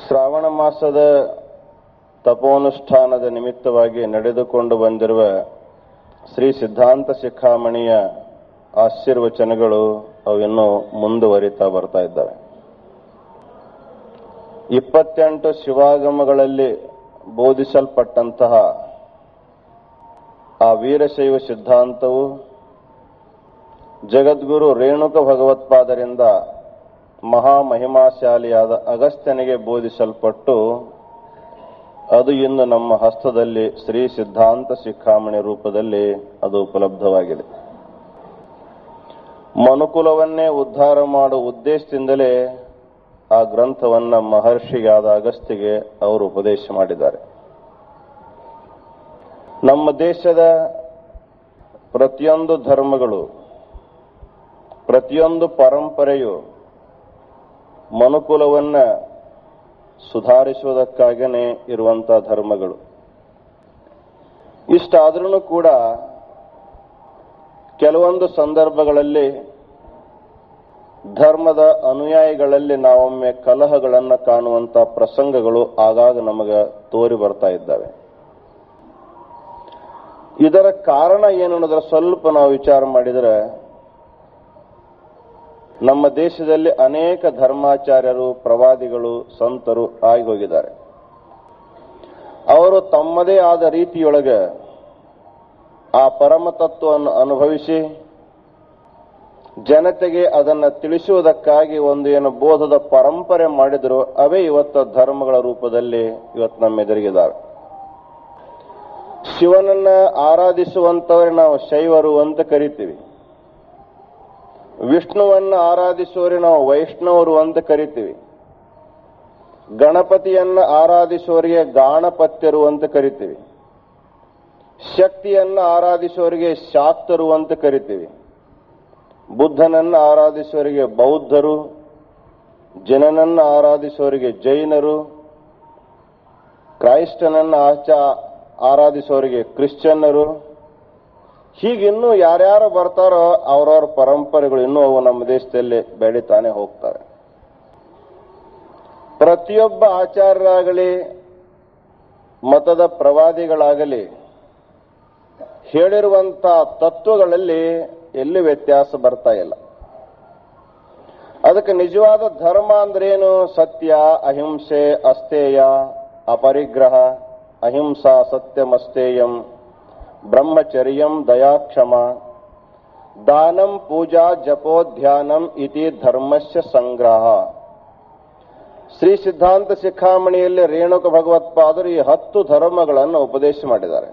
ಶ್ರಾವಣ ಮಾಸದ ತಪೋನುಷ್ಠಾನದ ನಿಮಿತ್ತವಾಗಿ ನಡೆದುಕೊಂಡು ಬಂದಿರುವ ಶ್ರೀ ಸಿದ್ಧಾಂತ ಶಿಖಾಮಣಿಯ ಆಶೀರ್ವಚನಗಳು ಅವಿನ್ನೂ ಮುಂದುವರಿತಾ ಬರ್ತಾ ಇದ್ದಾವೆ ಇಪ್ಪತ್ತೆಂಟು ಶಿವಾಗಮಗಳಲ್ಲಿ ಬೋಧಿಸಲ್ಪಟ್ಟಂತಹ ಆ ವೀರಶೈವ ಸಿದ್ಧಾಂತವು ಜಗದ್ಗುರು ರೇಣುಕ ಭಗವತ್ಪಾದರಿಂದ ಮಹಾಮಹಿಮಾಶಾಲಿಯಾದ ಅಗಸ್ತ್ಯನಿಗೆ ಬೋಧಿಸಲ್ಪಟ್ಟು ಅದು ಇಂದು ನಮ್ಮ ಹಸ್ತದಲ್ಲಿ ಶ್ರೀ ಸಿದ್ಧಾಂತ ಶಿಖಾಮಣಿ ರೂಪದಲ್ಲಿ ಅದು ಉಪಲಬ್ಧವಾಗಿದೆ ಮನುಕುಲವನ್ನೇ ಉದ್ಧಾರ ಮಾಡುವ ಉದ್ದೇಶದಿಂದಲೇ ಆ ಗ್ರಂಥವನ್ನ ಮಹರ್ಷಿಯಾದ ಅಗಸ್ತಿಗೆ ಅವರು ಉಪದೇಶ ಮಾಡಿದ್ದಾರೆ ನಮ್ಮ ದೇಶದ ಪ್ರತಿಯೊಂದು ಧರ್ಮಗಳು ಪ್ರತಿಯೊಂದು ಪರಂಪರೆಯು ಮನುಕುಲವನ್ನ ಸುಧಾರಿಸುವುದಕ್ಕಾಗನೇ ಇರುವಂತಹ ಧರ್ಮಗಳು ಇಷ್ಟಾದ್ರೂ ಕೂಡ ಕೆಲವೊಂದು ಸಂದರ್ಭಗಳಲ್ಲಿ ಧರ್ಮದ ಅನುಯಾಯಿಗಳಲ್ಲಿ ನಾವೊಮ್ಮೆ ಕಲಹಗಳನ್ನು ಕಾಣುವಂತ ಪ್ರಸಂಗಗಳು ಆಗಾಗ ನಮಗೆ ತೋರಿ ಬರ್ತಾ ಇದ್ದಾವೆ ಇದರ ಕಾರಣ ಏನು ಅನ್ನೋದರ ಸ್ವಲ್ಪ ನಾವು ವಿಚಾರ ಮಾಡಿದರೆ ನಮ್ಮ ದೇಶದಲ್ಲಿ ಅನೇಕ ಧರ್ಮಾಚಾರ್ಯರು ಪ್ರವಾದಿಗಳು ಸಂತರು ಆಗಿ ಹೋಗಿದ್ದಾರೆ ಅವರು ತಮ್ಮದೇ ಆದ ರೀತಿಯೊಳಗೆ ಆ ಪರಮ ತತ್ವವನ್ನು ಅನುಭವಿಸಿ ಜನತೆಗೆ ಅದನ್ನು ತಿಳಿಸುವುದಕ್ಕಾಗಿ ಒಂದು ಏನು ಬೋಧದ ಪರಂಪರೆ ಮಾಡಿದ್ರು ಅವೇ ಇವತ್ತು ಧರ್ಮಗಳ ರೂಪದಲ್ಲಿ ಇವತ್ತು ನಮ್ಮ ಎದುರಿಗಿದ್ದಾವೆ ಶಿವನನ್ನ ಆರಾಧಿಸುವಂತವರೇ ನಾವು ಶೈವರು ಅಂತ ಕರಿತೀವಿ ವಿಷ್ಣುವನ್ನ ಆರಾಧಿಸುವವರೇ ನಾವು ವೈಷ್ಣವರು ಅಂತ ಕರಿತೀವಿ ಗಣಪತಿಯನ್ನ ಆರಾಧಿಸುವವರಿಗೆ ಗಾಣಪತ್ಯರು ಅಂತ ಕರಿತೀವಿ ಶಕ್ತಿಯನ್ನ ಆರಾಧಿಸುವವರಿಗೆ ಶಾಕ್ತರು ಅಂತ ಕರಿತೀವಿ ಬುದ್ಧನನ್ನ ಆರಾಧಿಸುವವರಿಗೆ ಬೌದ್ಧರು ಜನನನ್ನ ಆರಾಧಿಸುವವರಿಗೆ ಜೈನರು ಕ್ರೈಸ್ತನನ್ನ ಆಚ ಆರಾಧಿಸುವವರಿಗೆ ಕ್ರಿಶ್ಚಿಯನ್ನರು ಹೀಗಿನ್ನೂ ಯಾರ್ಯಾರು ಬರ್ತಾರೋ ಅವರವರ ಪರಂಪರೆಗಳು ಇನ್ನೂ ಅವು ನಮ್ಮ ದೇಶದಲ್ಲಿ ಬೆಳೀತಾನೆ ಹೋಗ್ತವೆ ಪ್ರತಿಯೊಬ್ಬ ಆಚಾರ್ಯರಾಗಲಿ ಮತದ ಪ್ರವಾದಿಗಳಾಗಲಿ ಹೇಳಿರುವಂತ ತತ್ವಗಳಲ್ಲಿ ಎಲ್ಲಿ ವ್ಯತ್ಯಾಸ ಬರ್ತಾ ಇಲ್ಲ ಅದಕ್ಕೆ ನಿಜವಾದ ಧರ್ಮ ಅಂದ್ರೇನು ಸತ್ಯ ಅಹಿಂಸೆ ಅಸ್ತೇಯ ಅಪರಿಗ್ರಹ ಅಹಿಂಸಾ ಸತ್ಯಮಸ್ತೇಯಂ ಬ್ರಹ್ಮಚರ್ಯಂ ದಯಾಕ್ಷಮ ದಾನಂ ಪೂಜಾ ಜಪೋಧ್ಯಾನಂ ಇತಿ ಧರ್ಮಸ್ಯ ಸಂಗ್ರಹ ಶ್ರೀ ಸಿದ್ಧಾಂತ ಶಿಖಾಮಣಿಯಲ್ಲಿ ರೇಣುಕ ಭಗವತ್ಪಾದರು ಈ ಹತ್ತು ಧರ್ಮಗಳನ್ನು ಉಪದೇಶ ಮಾಡಿದ್ದಾರೆ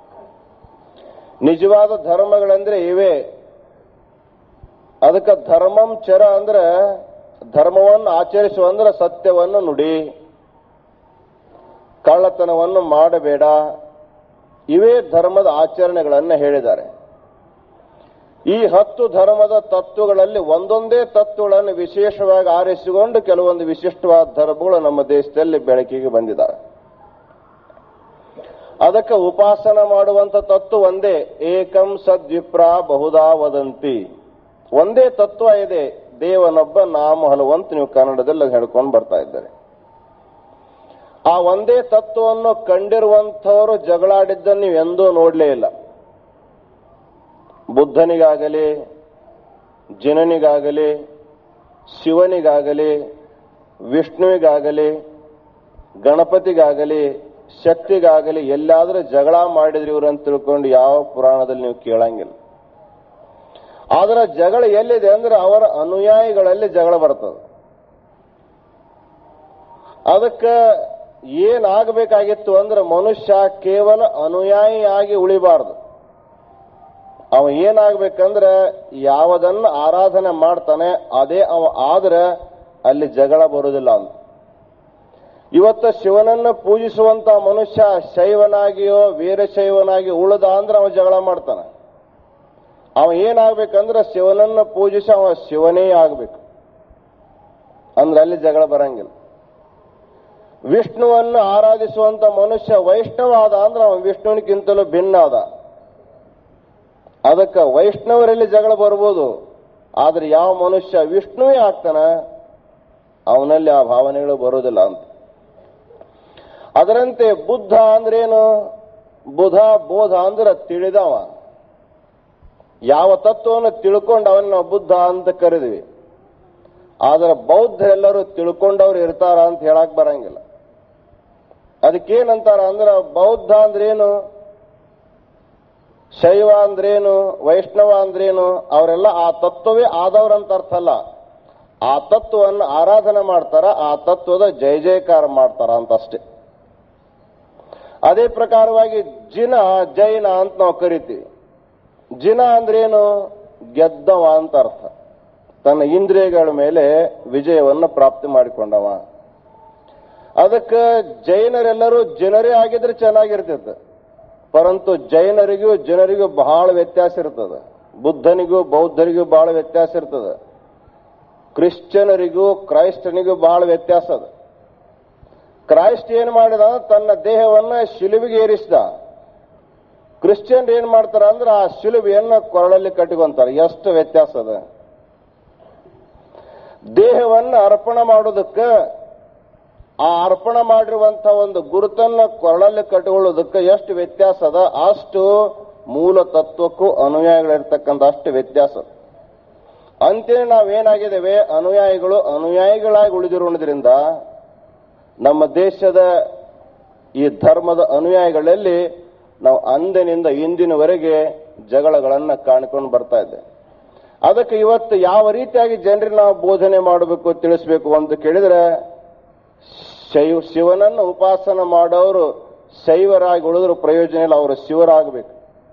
ನಿಜವಾದ ಧರ್ಮಗಳಂದ್ರೆ ಇವೇ ಅದಕ್ಕೆ ಧರ್ಮಂ ಚರ ಅಂದ್ರೆ ಧರ್ಮವನ್ನು ಆಚರಿಸುವ ಅಂದ್ರೆ ಸತ್ಯವನ್ನು ನುಡಿ ಕಳ್ಳತನವನ್ನು ಮಾಡಬೇಡ ಇವೇ ಧರ್ಮದ ಆಚರಣೆಗಳನ್ನು ಹೇಳಿದ್ದಾರೆ ಈ ಹತ್ತು ಧರ್ಮದ ತತ್ವಗಳಲ್ಲಿ ಒಂದೊಂದೇ ತತ್ವಗಳನ್ನು ವಿಶೇಷವಾಗಿ ಆರಿಸಿಕೊಂಡು ಕೆಲವೊಂದು ವಿಶಿಷ್ಟವಾದ ಧರ್ಮಗಳು ನಮ್ಮ ದೇಶದಲ್ಲಿ ಬೆಳಕಿಗೆ ಬಂದಿದ್ದಾವೆ ಅದಕ್ಕೆ ಉಪಾಸನ ಮಾಡುವಂತ ತತ್ವ ಒಂದೇ ಏಕಂ ಸದ್ವಿಪ್ರ ಬಹುದಾ ವದಂತಿ ಒಂದೇ ತತ್ವ ಇದೆ ದೇವನೊಬ್ಬ ನಾಮ ಹಲವಂತ ನೀವು ಕನ್ನಡದಲ್ಲಿ ಹೇಳ್ಕೊಂಡು ಬರ್ತಾ ಇದ್ದಾರೆ ಆ ಒಂದೇ ತತ್ವವನ್ನು ಕಂಡಿರುವಂಥವರು ಜಗಳಾಡಿದ್ದನ್ನು ನೀವು ಎಂದೂ ನೋಡಲೇ ಇಲ್ಲ ಬುದ್ಧನಿಗಾಗಲಿ ಜಿನನಿಗಾಗಲಿ ಶಿವನಿಗಾಗಲಿ ವಿಷ್ಣುವಿಗಾಗಲಿ ಗಣಪತಿಗಾಗಲಿ ಶಕ್ತಿಗಾಗಲಿ ಎಲ್ಲಾದರೂ ಜಗಳ ಮಾಡಿದ್ರಿ ಇವ್ರು ಅಂತ ತಿಳ್ಕೊಂಡು ಯಾವ ಪುರಾಣದಲ್ಲಿ ನೀವು ಕೇಳಂಗಿಲ್ಲ ಆದ್ರೆ ಜಗಳ ಎಲ್ಲಿದೆ ಅಂದ್ರೆ ಅವರ ಅನುಯಾಯಿಗಳಲ್ಲಿ ಜಗಳ ಬರ್ತದೆ ಅದಕ್ಕೆ ಏನಾಗಬೇಕಾಗಿತ್ತು ಅಂದ್ರೆ ಮನುಷ್ಯ ಕೇವಲ ಅನುಯಾಯಿಯಾಗಿ ಉಳಿಬಾರದು ಅವ ಏನಾಗ್ಬೇಕಂದ್ರೆ ಯಾವುದನ್ನ ಆರಾಧನೆ ಮಾಡ್ತಾನೆ ಅದೇ ಅವ ಆದ್ರೆ ಅಲ್ಲಿ ಜಗಳ ಬರುವುದಿಲ್ಲ ಅಂತ ಇವತ್ತ ಶಿವನನ್ನು ಪೂಜಿಸುವಂತ ಮನುಷ್ಯ ಶೈವನಾಗಿಯೋ ವೀರಶೈವನಾಗಿ ಉಳಿದ ಅಂದ್ರೆ ಅವ ಜಗಳ ಮಾಡ್ತಾನೆ ಅವ ಏನಾಗ್ಬೇಕಂದ್ರೆ ಶಿವನನ್ನು ಪೂಜಿಸಿ ಅವ ಶಿವನೇ ಆಗ್ಬೇಕು ಅಂದ್ರೆ ಅಲ್ಲಿ ಜಗಳ ಬರಂಗಿಲ್ಲ ವಿಷ್ಣುವನ್ನು ಆರಾಧಿಸುವಂತ ಮನುಷ್ಯ ವೈಷ್ಣವ ಆದ ಅಂದ್ರೆ ಅವ ವಿಷ್ಣುವಿನಕ್ಕಿಂತಲೂ ಭಿನ್ನ ಆದ ಅದಕ್ಕೆ ವೈಷ್ಣವರಲ್ಲಿ ಜಗಳ ಬರ್ಬೋದು ಆದ್ರೆ ಯಾವ ಮನುಷ್ಯ ವಿಷ್ಣುವೇ ಆಗ್ತಾನ ಅವನಲ್ಲಿ ಆ ಭಾವನೆಗಳು ಬರೋದಿಲ್ಲ ಅಂತ ಅದರಂತೆ ಬುದ್ಧ ಅಂದ್ರೇನು ಬುಧ ಬೋಧ ಅಂದ್ರೆ ತಿಳಿದವ ಯಾವ ತತ್ವವನ್ನು ತಿಳ್ಕೊಂಡು ಅವನ್ನ ನಾವು ಬುದ್ಧ ಅಂತ ಕರೆದ್ವಿ ಆದ್ರೆ ಬೌದ್ಧರೆಲ್ಲರೂ ತಿಳ್ಕೊಂಡವ್ರು ಇರ್ತಾರ ಅಂತ ಹೇಳಕ್ ಬರಂಗಿಲ್ಲ ಅದಕ್ಕೇನಂತಾರ ಅಂದ್ರ ಬೌದ್ಧ ಅಂದ್ರೇನು ಶೈವ ಅಂದ್ರೇನು ವೈಷ್ಣವ ಅಂದ್ರೇನು ಅವರೆಲ್ಲ ಆ ತತ್ವವೇ ಆದವ್ರಂತ ಅರ್ಥ ಅಲ್ಲ ಆ ತತ್ವವನ್ನು ಆರಾಧನೆ ಮಾಡ್ತಾರ ಆ ತತ್ವದ ಜಯ ಜಯಕಾರ ಮಾಡ್ತಾರ ಅಂತ ಅಷ್ಟೇ ಅದೇ ಪ್ರಕಾರವಾಗಿ ಜಿನ ಜೈನ ಅಂತ ನಾವು ಕರಿತೀವಿ ಜಿನ ಅಂದ್ರೇನು ಗೆದ್ದವ ಅಂತ ಅರ್ಥ ತನ್ನ ಇಂದ್ರಿಯಗಳ ಮೇಲೆ ವಿಜಯವನ್ನು ಪ್ರಾಪ್ತಿ ಮಾಡಿಕೊಂಡವ ಅದಕ್ಕೆ ಜೈನರೆಲ್ಲರೂ ಜನರೇ ಆಗಿದ್ರೆ ಚೆನ್ನಾಗಿರ್ತಿತ್ತು ಪರಂತು ಜೈನರಿಗೂ ಜನರಿಗೂ ಬಹಳ ವ್ಯತ್ಯಾಸ ಇರ್ತದೆ ಬುದ್ಧನಿಗೂ ಬೌದ್ಧರಿಗೂ ಬಹಳ ವ್ಯತ್ಯಾಸ ಇರ್ತದೆ ಕ್ರಿಶ್ಚಿಯನರಿಗೂ ಕ್ರೈಸ್ತನಿಗೂ ಬಹಳ ವ್ಯತ್ಯಾಸ ಅದ ಕ್ರೈಸ್ಟ್ ಏನ್ ಮಾಡಿದ ತನ್ನ ದೇಹವನ್ನ ಶಿಲುವಿಗೆ ಏರಿಸಿದ ಕ್ರಿಶ್ಚಿಯನ್ ಏನ್ ಮಾಡ್ತಾರ ಅಂದ್ರೆ ಆ ಶಿಲುಬೆಯನ್ನ ಕೊರಳಲ್ಲಿ ಕಟ್ಟಿಕೊಂತಾರೆ ಎಷ್ಟು ವ್ಯತ್ಯಾಸ ಅದ ದೇಹವನ್ನ ಅರ್ಪಣೆ ಮಾಡೋದಕ್ಕೆ ಆ ಅರ್ಪಣ ಮಾಡಿರುವಂತ ಒಂದು ಗುರುತನ್ನ ಕೊರಳಲ್ಲಿ ಕಟ್ಟಿಕೊಳ್ಳೋದಕ್ಕೆ ಎಷ್ಟು ವ್ಯತ್ಯಾಸ ಅದ ಅಷ್ಟು ಮೂಲ ತತ್ವಕ್ಕೂ ಅನುಯಾಯಿಗಳಿರ್ತಕ್ಕಂಥ ಅಷ್ಟು ವ್ಯತ್ಯಾಸ ಅದ. ಅಂತೇಳಿ ನಾವೇನಾಗಿದ್ದೇವೆ ಅನುಯಾಯಿಗಳು ಅನುಯಾಯಿಗಳಾಗಿ ಉಳಿದಿರುವುದರಿಂದ ನಮ್ಮ ದೇಶದ ಈ ಧರ್ಮದ ಅನುಯಾಯಿಗಳಲ್ಲಿ ನಾವು ಅಂದಿನಿಂದ ಇಂದಿನವರೆಗೆ ಜಗಳಗಳನ್ನ ಕಾಣಿಕೊಂಡು ಬರ್ತಾ ಇದ್ದೇವೆ ಅದಕ್ಕೆ ಇವತ್ತು ಯಾವ ರೀತಿಯಾಗಿ ಜನರಿಗೆ ನಾವು ಬೋಧನೆ ಮಾಡಬೇಕು ತಿಳಿಸ್ಬೇಕು ಅಂತ ಕೇಳಿದ್ರೆ ಶೈವ ಶಿವನನ್ನು ಉಪಾಸನ ಮಾಡೋರು ಶೈವರಾಗಿ ಉಳಿದ್ರು ಪ್ರಯೋಜನ ಇಲ್ಲ ಅವರು ಶಿವರಾಗಬೇಕು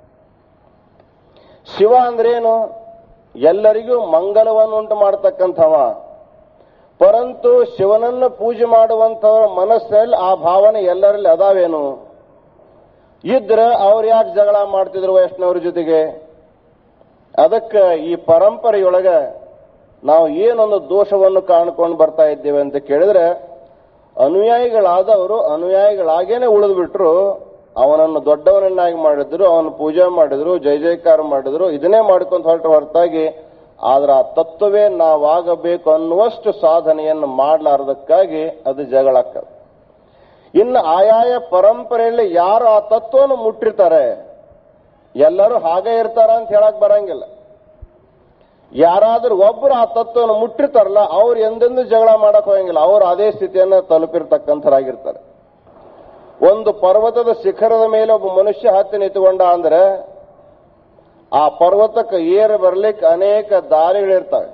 ಶಿವ ಅಂದ್ರೇನು ಎಲ್ಲರಿಗೂ ಮಂಗಲವನ್ನು ಉಂಟು ಮಾಡತಕ್ಕಂಥವ ಪರಂತು ಶಿವನನ್ನು ಪೂಜೆ ಮಾಡುವಂಥವ್ರ ಮನಸ್ಸಿನಲ್ಲಿ ಆ ಭಾವನೆ ಎಲ್ಲರಲ್ಲಿ ಅದಾವೇನು ಇದ್ರೆ ಅವ್ರು ಯಾಕೆ ಜಗಳ ಮಾಡ್ತಿದ್ರು ವೈಷ್ಣವ್ರ ಜೊತೆಗೆ ಅದಕ್ಕೆ ಈ ಪರಂಪರೆಯೊಳಗ ನಾವು ಏನೊಂದು ದೋಷವನ್ನು ಕಾಣ್ಕೊಂಡು ಬರ್ತಾ ಇದ್ದೇವೆ ಅಂತ ಕೇಳಿದ್ರೆ ಅನುಯಾಯಿಗಳಾದವರು ಅನುಯಾಯಿಗಳಾಗೇನೆ ಉಳಿದು ಬಿಟ್ರು ಅವನನ್ನು ದೊಡ್ಡವನನ್ನಾಗಿ ಮಾಡಿದ್ರು ಅವನ ಪೂಜೆ ಮಾಡಿದ್ರು ಜಯ ಜಯಕಾರ ಮಾಡಿದ್ರು ಇದನ್ನೇ ಮಾಡ್ಕೊಂತ ಹೊರಟು ಹೊರತಾಗಿ ಆದ್ರೆ ಆ ತತ್ವವೇ ನಾವಾಗಬೇಕು ಅನ್ನುವಷ್ಟು ಸಾಧನೆಯನ್ನು ಮಾಡಲಾರದಕ್ಕಾಗಿ ಅದು ಜಗಳಾಗ್ತದೆ ಇನ್ನು ಆಯಾಯ ಪರಂಪರೆಯಲ್ಲಿ ಯಾರು ಆ ತತ್ವವನ್ನು ಮುಟ್ಟಿರ್ತಾರೆ ಎಲ್ಲರೂ ಹಾಗೆ ಇರ್ತಾರ ಅಂತ ಹೇಳಕ್ ಬರಂಗಿಲ್ಲ ಯಾರಾದ್ರೂ ಒಬ್ರು ಆ ತತ್ವವನ್ನು ಮುಟ್ಟಿರ್ತಾರಲ್ಲ ಅವ್ರು ಎಂದೆಂದೂ ಜಗಳ ಮಾಡಕ್ ಹೋಗಂಗಿಲ್ಲ ಅವ್ರು ಅದೇ ಸ್ಥಿತಿಯನ್ನ ತಲುಪಿರ್ತಕ್ಕಂಥರಾಗಿರ್ತಾರೆ ಒಂದು ಪರ್ವತದ ಶಿಖರದ ಮೇಲೆ ಒಬ್ಬ ಮನುಷ್ಯ ಹತ್ತಿ ನಿಂತುಕೊಂಡ ಅಂದ್ರೆ ಆ ಪರ್ವತಕ್ಕೆ ಏರಿ ಬರ್ಲಿಕ್ಕೆ ಅನೇಕ ದಾರಿಗಳಿರ್ತವೆ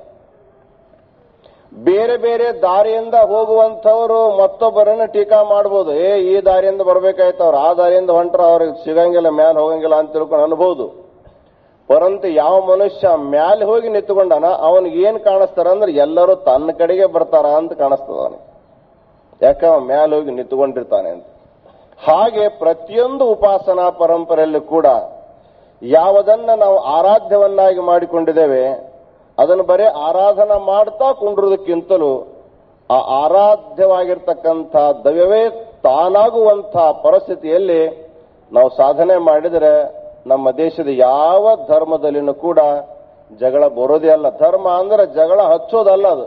ಬೇರೆ ಬೇರೆ ದಾರಿಯಿಂದ ಹೋಗುವಂಥವ್ರು ಮತ್ತೊಬ್ಬರನ್ನ ಟೀಕಾ ಮಾಡ್ಬೋದು ಏ ಈ ದಾರಿಯಿಂದ ಬರ್ಬೇಕಾಯ್ತು ಅವ್ರು ಆ ದಾರಿಯಿಂದ ಹೊಂಟ್ರ ಅವ್ರಿಗೆ ಸಿಗಂಗಿಲ್ಲ ಮ್ಯಾಲ ಹೋಗಂಗಿಲ್ಲ ಅಂತ ತಿಳ್ಕೊಂಡು ಅನ್ಬೋದು ಪರಂತು ಯಾವ ಮನುಷ್ಯ ಮ್ಯಾಲೆ ಹೋಗಿ ನಿಂತ್ಕೊಂಡಾನ ಅವನಿಗೆ ಏನ್ ಕಾಣಿಸ್ತಾರ ಅಂದ್ರೆ ಎಲ್ಲರೂ ತನ್ನ ಕಡೆಗೆ ಬರ್ತಾರ ಅಂತ ಕಾಣಿಸ್ತದ ಅವನಿಗೆ ಯಾಕೆ ಅವ ಮ್ಯಾಲೆ ಹೋಗಿ ನಿಂತ್ಕೊಂಡಿರ್ತಾನೆ ಅಂತ ಹಾಗೆ ಪ್ರತಿಯೊಂದು ಉಪಾಸನಾ ಪರಂಪರೆಯಲ್ಲೂ ಕೂಡ ಯಾವುದನ್ನ ನಾವು ಆರಾಧ್ಯವನ್ನಾಗಿ ಮಾಡಿಕೊಂಡಿದ್ದೇವೆ ಅದನ್ನು ಬರೀ ಆರಾಧನಾ ಮಾಡ್ತಾ ಕುಂಡ್ರೋದಕ್ಕಿಂತಲೂ ಆ ಆರಾಧ್ಯವಾಗಿರ್ತಕ್ಕಂಥ ದೈವವೇ ತಾನಾಗುವಂಥ ಪರಿಸ್ಥಿತಿಯಲ್ಲಿ ನಾವು ಸಾಧನೆ ಮಾಡಿದರೆ ನಮ್ಮ ದೇಶದ ಯಾವ ಧರ್ಮದಲ್ಲಿನೂ ಕೂಡ ಜಗಳ ಬರೋದೇ ಅಲ್ಲ ಧರ್ಮ ಅಂದ್ರೆ ಜಗಳ ಹಚ್ಚೋದಲ್ಲ ಅದು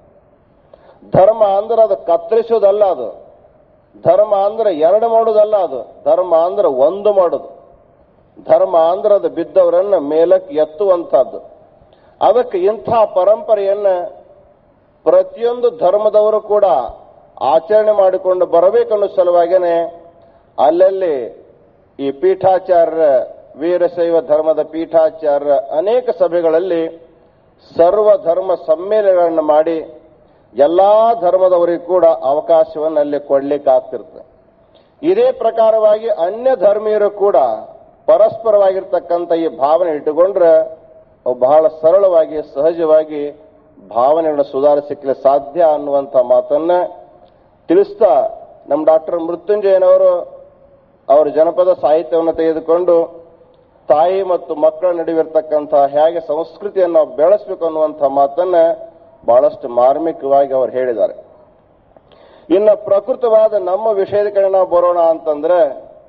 ಧರ್ಮ ಅಂದ್ರೆ ಅದು ಕತ್ತರಿಸೋದಲ್ಲ ಅದು ಧರ್ಮ ಅಂದ್ರೆ ಎರಡು ಮಾಡೋದಲ್ಲ ಅದು ಧರ್ಮ ಅಂದ್ರೆ ಒಂದು ಮಾಡೋದು ಧರ್ಮ ಅಂದ್ರೆ ಅದು ಬಿದ್ದವರನ್ನ ಮೇಲಕ್ಕೆ ಎತ್ತುವಂತಹದ್ದು ಅದಕ್ಕೆ ಇಂಥ ಪರಂಪರೆಯನ್ನ ಪ್ರತಿಯೊಂದು ಧರ್ಮದವರು ಕೂಡ ಆಚರಣೆ ಮಾಡಿಕೊಂಡು ಬರಬೇಕನ್ನೋ ಸಲುವಾಗೇನೆ ಅಲ್ಲಲ್ಲಿ ಈ ಪೀಠಾಚಾರ್ಯರ ವೀರಶೈವ ಧರ್ಮದ ಪೀಠಾಚಾರ್ಯರ ಅನೇಕ ಸಭೆಗಳಲ್ಲಿ ಸರ್ವ ಧರ್ಮ ಸಮ್ಮೇಳನಗಳನ್ನು ಮಾಡಿ ಎಲ್ಲಾ ಧರ್ಮದವರಿಗೂ ಕೂಡ ಅವಕಾಶವನ್ನು ಅಲ್ಲಿ ಕೊಡ್ಲಿಕ್ಕೆ ಆಗ್ತಿರ್ತದೆ ಇದೇ ಪ್ರಕಾರವಾಗಿ ಅನ್ಯ ಧರ್ಮೀಯರು ಕೂಡ ಪರಸ್ಪರವಾಗಿರ್ತಕ್ಕಂಥ ಈ ಭಾವನೆ ಇಟ್ಟುಕೊಂಡ್ರೆ ಅವು ಬಹಳ ಸರಳವಾಗಿ ಸಹಜವಾಗಿ ಭಾವನೆಗಳನ್ನು ಸುಧಾರಿಸಲಿಕ್ಕೆ ಸಾಧ್ಯ ಅನ್ನುವಂಥ ಮಾತನ್ನ ತಿಳಿಸ್ತಾ ನಮ್ಮ ಡಾಕ್ಟರ್ ಮೃತ್ಯುಂಜಯನವರು ಅವರು ಜನಪದ ಸಾಹಿತ್ಯವನ್ನು ತೆಗೆದುಕೊಂಡು ತಾಯಿ ಮತ್ತು ಮಕ್ಕಳ ನಡುವಿರ್ತಕ್ಕಂಥ ಹೇಗೆ ಸಂಸ್ಕೃತಿಯನ್ನು ನಾವು ಬೆಳೆಸಬೇಕು ಅನ್ನುವಂಥ ಮಾತನ್ನ ಬಹಳಷ್ಟು ಮಾರ್ಮಿಕವಾಗಿ ಅವರು ಹೇಳಿದ್ದಾರೆ ಇನ್ನು ಪ್ರಕೃತವಾದ ನಮ್ಮ ವಿಷಯದ ಕಡೆ ನಾವು ಬರೋಣ ಅಂತಂದ್ರೆ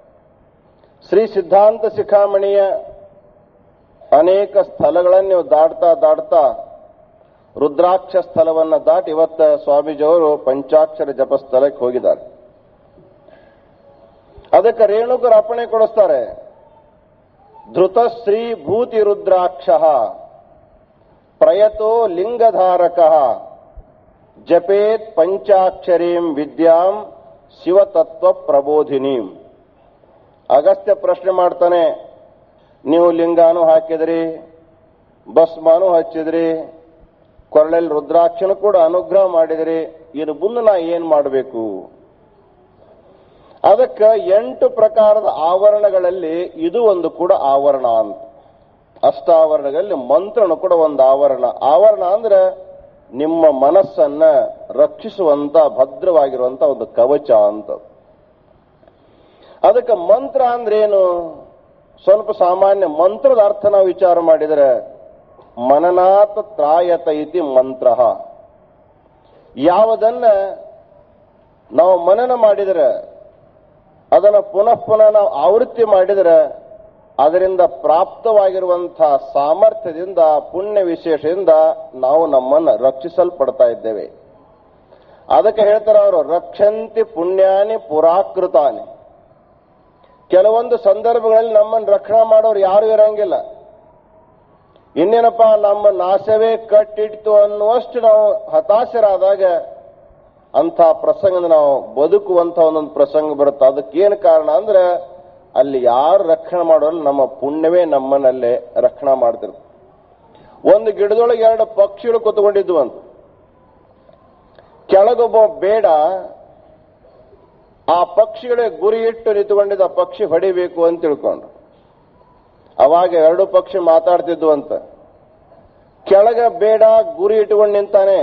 ಶ್ರೀ ಸಿದ್ಧಾಂತ ಶಿಖಾಮಣಿಯ ಅನೇಕ ಸ್ಥಳಗಳನ್ನು ನೀವು ದಾಟ್ತಾ ದಾಟ್ತಾ ರುದ್ರಾಕ್ಷ ಸ್ಥಳವನ್ನ ದಾಟಿ ಇವತ್ತ ಸ್ವಾಮೀಜಿಯವರು ಪಂಚಾಕ್ಷರ ಜಪ ಸ್ಥಳಕ್ಕೆ ಹೋಗಿದ್ದಾರೆ ಅದಕ್ಕೆ ರೇಣುಕರು ಅಪ್ಪಣೆ ಕೊಡಿಸ್ತಾರೆ ಧೃತಶ್ರೀ ಭೂತಿ ರುದ್ರಾಕ್ಷ ಪ್ರಯತೋ ಲಿಂಗಧಾರಕ ಜಪೇತ್ ಪಂಚಾಕ್ಷರೀಂ ವಿದ್ಯಾಂ ಶಿವತತ್ವ ಪ್ರಬೋಧಿನೀಂ ಅಗಸ್ತ್ಯ ಪ್ರಶ್ನೆ ಮಾಡ್ತಾನೆ ನೀವು ಲಿಂಗಾನು ಹಾಕಿದ್ರಿ ಭಸ್ಮಾನು ಹಚ್ಚಿದ್ರಿ ಕೊರಳಲ್ಲಿ ರುದ್ರಾಕ್ಷನು ಕೂಡ ಅನುಗ್ರಹ ಮಾಡಿದ್ರಿ ಇನ್ನು ಮುಂದೆ ನಾ ಏನ್ ಮಾಡಬೇಕು ಅದಕ್ಕೆ ಎಂಟು ಪ್ರಕಾರದ ಆವರಣಗಳಲ್ಲಿ ಇದು ಒಂದು ಕೂಡ ಆವರಣ ಅಂತ ಅಷ್ಟಾವರಣಗಳಲ್ಲಿ ಮಂತ್ರನು ಕೂಡ ಒಂದು ಆವರಣ ಆವರಣ ಅಂದ್ರೆ ನಿಮ್ಮ ಮನಸ್ಸನ್ನ ರಕ್ಷಿಸುವಂತ ಭದ್ರವಾಗಿರುವಂತ ಒಂದು ಕವಚ ಅಂತ ಅದಕ್ಕೆ ಮಂತ್ರ ಅಂದ್ರೇನು ಸ್ವಲ್ಪ ಸಾಮಾನ್ಯ ಮಂತ್ರದ ಅರ್ಥ ನಾವು ವಿಚಾರ ಮಾಡಿದರೆ ಮನನಾಥ ತ್ರಾಯತ ಇತಿ ಮಂತ್ರ ಯಾವುದನ್ನ ನಾವು ಮನನ ಮಾಡಿದರೆ ಅದನ್ನು ಪುನಃ ಪುನಃ ನಾವು ಆವೃತ್ತಿ ಮಾಡಿದರೆ ಅದರಿಂದ ಪ್ರಾಪ್ತವಾಗಿರುವಂತಹ ಸಾಮರ್ಥ್ಯದಿಂದ ಪುಣ್ಯ ವಿಶೇಷದಿಂದ ನಾವು ನಮ್ಮನ್ನು ರಕ್ಷಿಸಲ್ಪಡ್ತಾ ಇದ್ದೇವೆ ಅದಕ್ಕೆ ಹೇಳ್ತಾರೆ ಅವರು ರಕ್ಷಂತಿ ಪುಣ್ಯಾನಿ ಪುರಾಕೃತಾನಿ ಕೆಲವೊಂದು ಸಂದರ್ಭಗಳಲ್ಲಿ ನಮ್ಮನ್ನು ರಕ್ಷಣೆ ಮಾಡೋರು ಯಾರು ಇರಂಗಿಲ್ಲ ಇನ್ನೇನಪ್ಪ ನಮ್ಮ ನಾಶವೇ ಕಟ್ಟಿಡ್ತು ಅನ್ನುವಷ್ಟು ನಾವು ಹತಾಶರಾದಾಗ ಅಂಥ ಪ್ರಸಂಗ ನಾವು ಬದುಕುವಂತ ಒಂದೊಂದು ಪ್ರಸಂಗ ಬರುತ್ತೆ ಅದಕ್ಕೇನು ಕಾರಣ ಅಂದ್ರೆ ಅಲ್ಲಿ ಯಾರು ರಕ್ಷಣೆ ಮಾಡೋಲ್ಲ ನಮ್ಮ ಪುಣ್ಯವೇ ನಮ್ಮನ್ನಲ್ಲೇ ರಕ್ಷಣೆ ಮಾಡ್ತಿರ್ತು ಒಂದು ಗಿಡದೊಳಗೆ ಎರಡು ಪಕ್ಷಿಗಳು ಕೂತ್ಕೊಂಡಿದ್ವು ಅಂತ ಕೆಳಗೊಬ್ಬ ಬೇಡ ಆ ಪಕ್ಷಿಗಳಿಗೆ ಗುರಿ ಇಟ್ಟು ನಿಂತುಕೊಂಡಿದ್ದ ಆ ಪಕ್ಷಿ ಹೊಡಿಬೇಕು ಅಂತ ತಿಳ್ಕೊಂಡು ಅವಾಗ ಎರಡು ಪಕ್ಷಿ ಮಾತಾಡ್ತಿದ್ವು ಅಂತ ಕೆಳಗ ಬೇಡ ಗುರಿ ಇಟ್ಕೊಂಡು ನಿಂತಾನೆ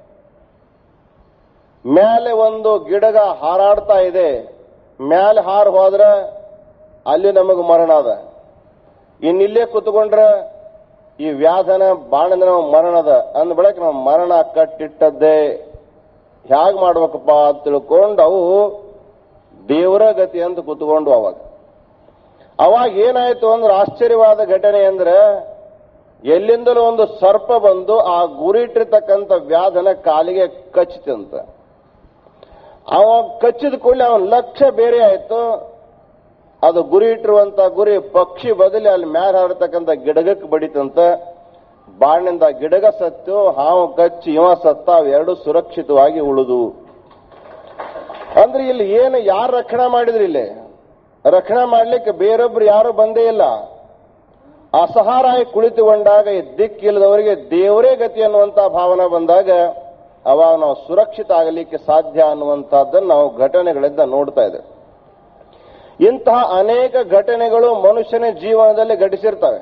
ಮೇಲೆ ಒಂದು ಗಿಡಗ ಹಾರಾಡ್ತಾ ಇದೆ ಮೇಲೆ ಹಾರ್ ಹೋದ್ರೆ ಅಲ್ಲಿ ನಮಗೆ ಮರಣ ಅದ ಇನ್ನಿಲ್ಲೇ ಕೂತ್ಕೊಂಡ್ರೆ ಈ ವ್ಯಾಧನ ಬಾಣದ ನಾವು ಮರಣ ಅದ ಅಂದ ಬಳಿಕ ನಾವು ಮರಣ ಕಟ್ಟಿಟ್ಟದ್ದೇ ಹೇಗೆ ಮಾಡ್ಬೇಕಪ್ಪ ಅಂತ ತಿಳ್ಕೊಂಡು ಅವು ದೇವರ ಗತಿ ಅಂತ ಕೂತ್ಕೊಂಡು ಅವಾಗ ಅವಾಗ ಏನಾಯ್ತು ಅಂದ್ರೆ ಆಶ್ಚರ್ಯವಾದ ಘಟನೆ ಅಂದ್ರೆ ಎಲ್ಲಿಂದಲೂ ಒಂದು ಸರ್ಪ ಬಂದು ಆ ಗುರಿಟ್ಟಿರ್ತಕ್ಕಂಥ ವ್ಯಾಧನ ಕಾಲಿಗೆ ಕಚ್ಚಿತಂತ ಅವ ಕಚ್ಚಿದ ಕೂಡಲೇ ಅವನ ಲಕ್ಷ್ಯ ಬೇರೆ ಆಯ್ತು ಅದು ಗುರಿ ಇಟ್ಟಿರುವಂತ ಗುರಿ ಪಕ್ಷಿ ಬದಲಿ ಅಲ್ಲಿ ಮ್ಯಾಲ ಹಾರತಕ್ಕಂಥ ಗಿಡಗಕ್ಕೆ ಬಡಿತಂತ ಬಾಣಿಂದ ಗಿಡಗ ಸತ್ತು ಹಾವು ಕಚ್ಚಿ ಇವ ಸತ್ತ ಅವೆರಡು ಸುರಕ್ಷಿತವಾಗಿ ಉಳಿದು ಅಂದ್ರೆ ಇಲ್ಲಿ ಏನು ಯಾರು ರಕ್ಷಣೆ ಮಾಡಿದ್ರಿ ಇಲ್ಲಿ ರಕ್ಷಣೆ ಮಾಡ್ಲಿಕ್ಕೆ ಬೇರೊಬ್ರು ಯಾರು ಬಂದೇ ಇಲ್ಲ ಅಸಹಾರಾಗಿ ಕುಳಿತುಕೊಂಡಾಗ ಈ ದಿಕ್ಕಿಲ್ಲದವರಿಗೆ ದೇವರೇ ಗತಿ ಅನ್ನುವಂತ ಭಾವನೆ ಬಂದಾಗ ಅವಾಗ ನಾವು ಸುರಕ್ಷಿತ ಆಗಲಿಕ್ಕೆ ಸಾಧ್ಯ ಅನ್ನುವಂಥದ್ದನ್ನು ನಾವು ಘಟನೆಗಳಿಂದ ನೋಡ್ತಾ ಇದ್ದೇವೆ ಇಂತಹ ಅನೇಕ ಘಟನೆಗಳು ಮನುಷ್ಯನ ಜೀವನದಲ್ಲಿ ಘಟಿಸಿರ್ತವೆ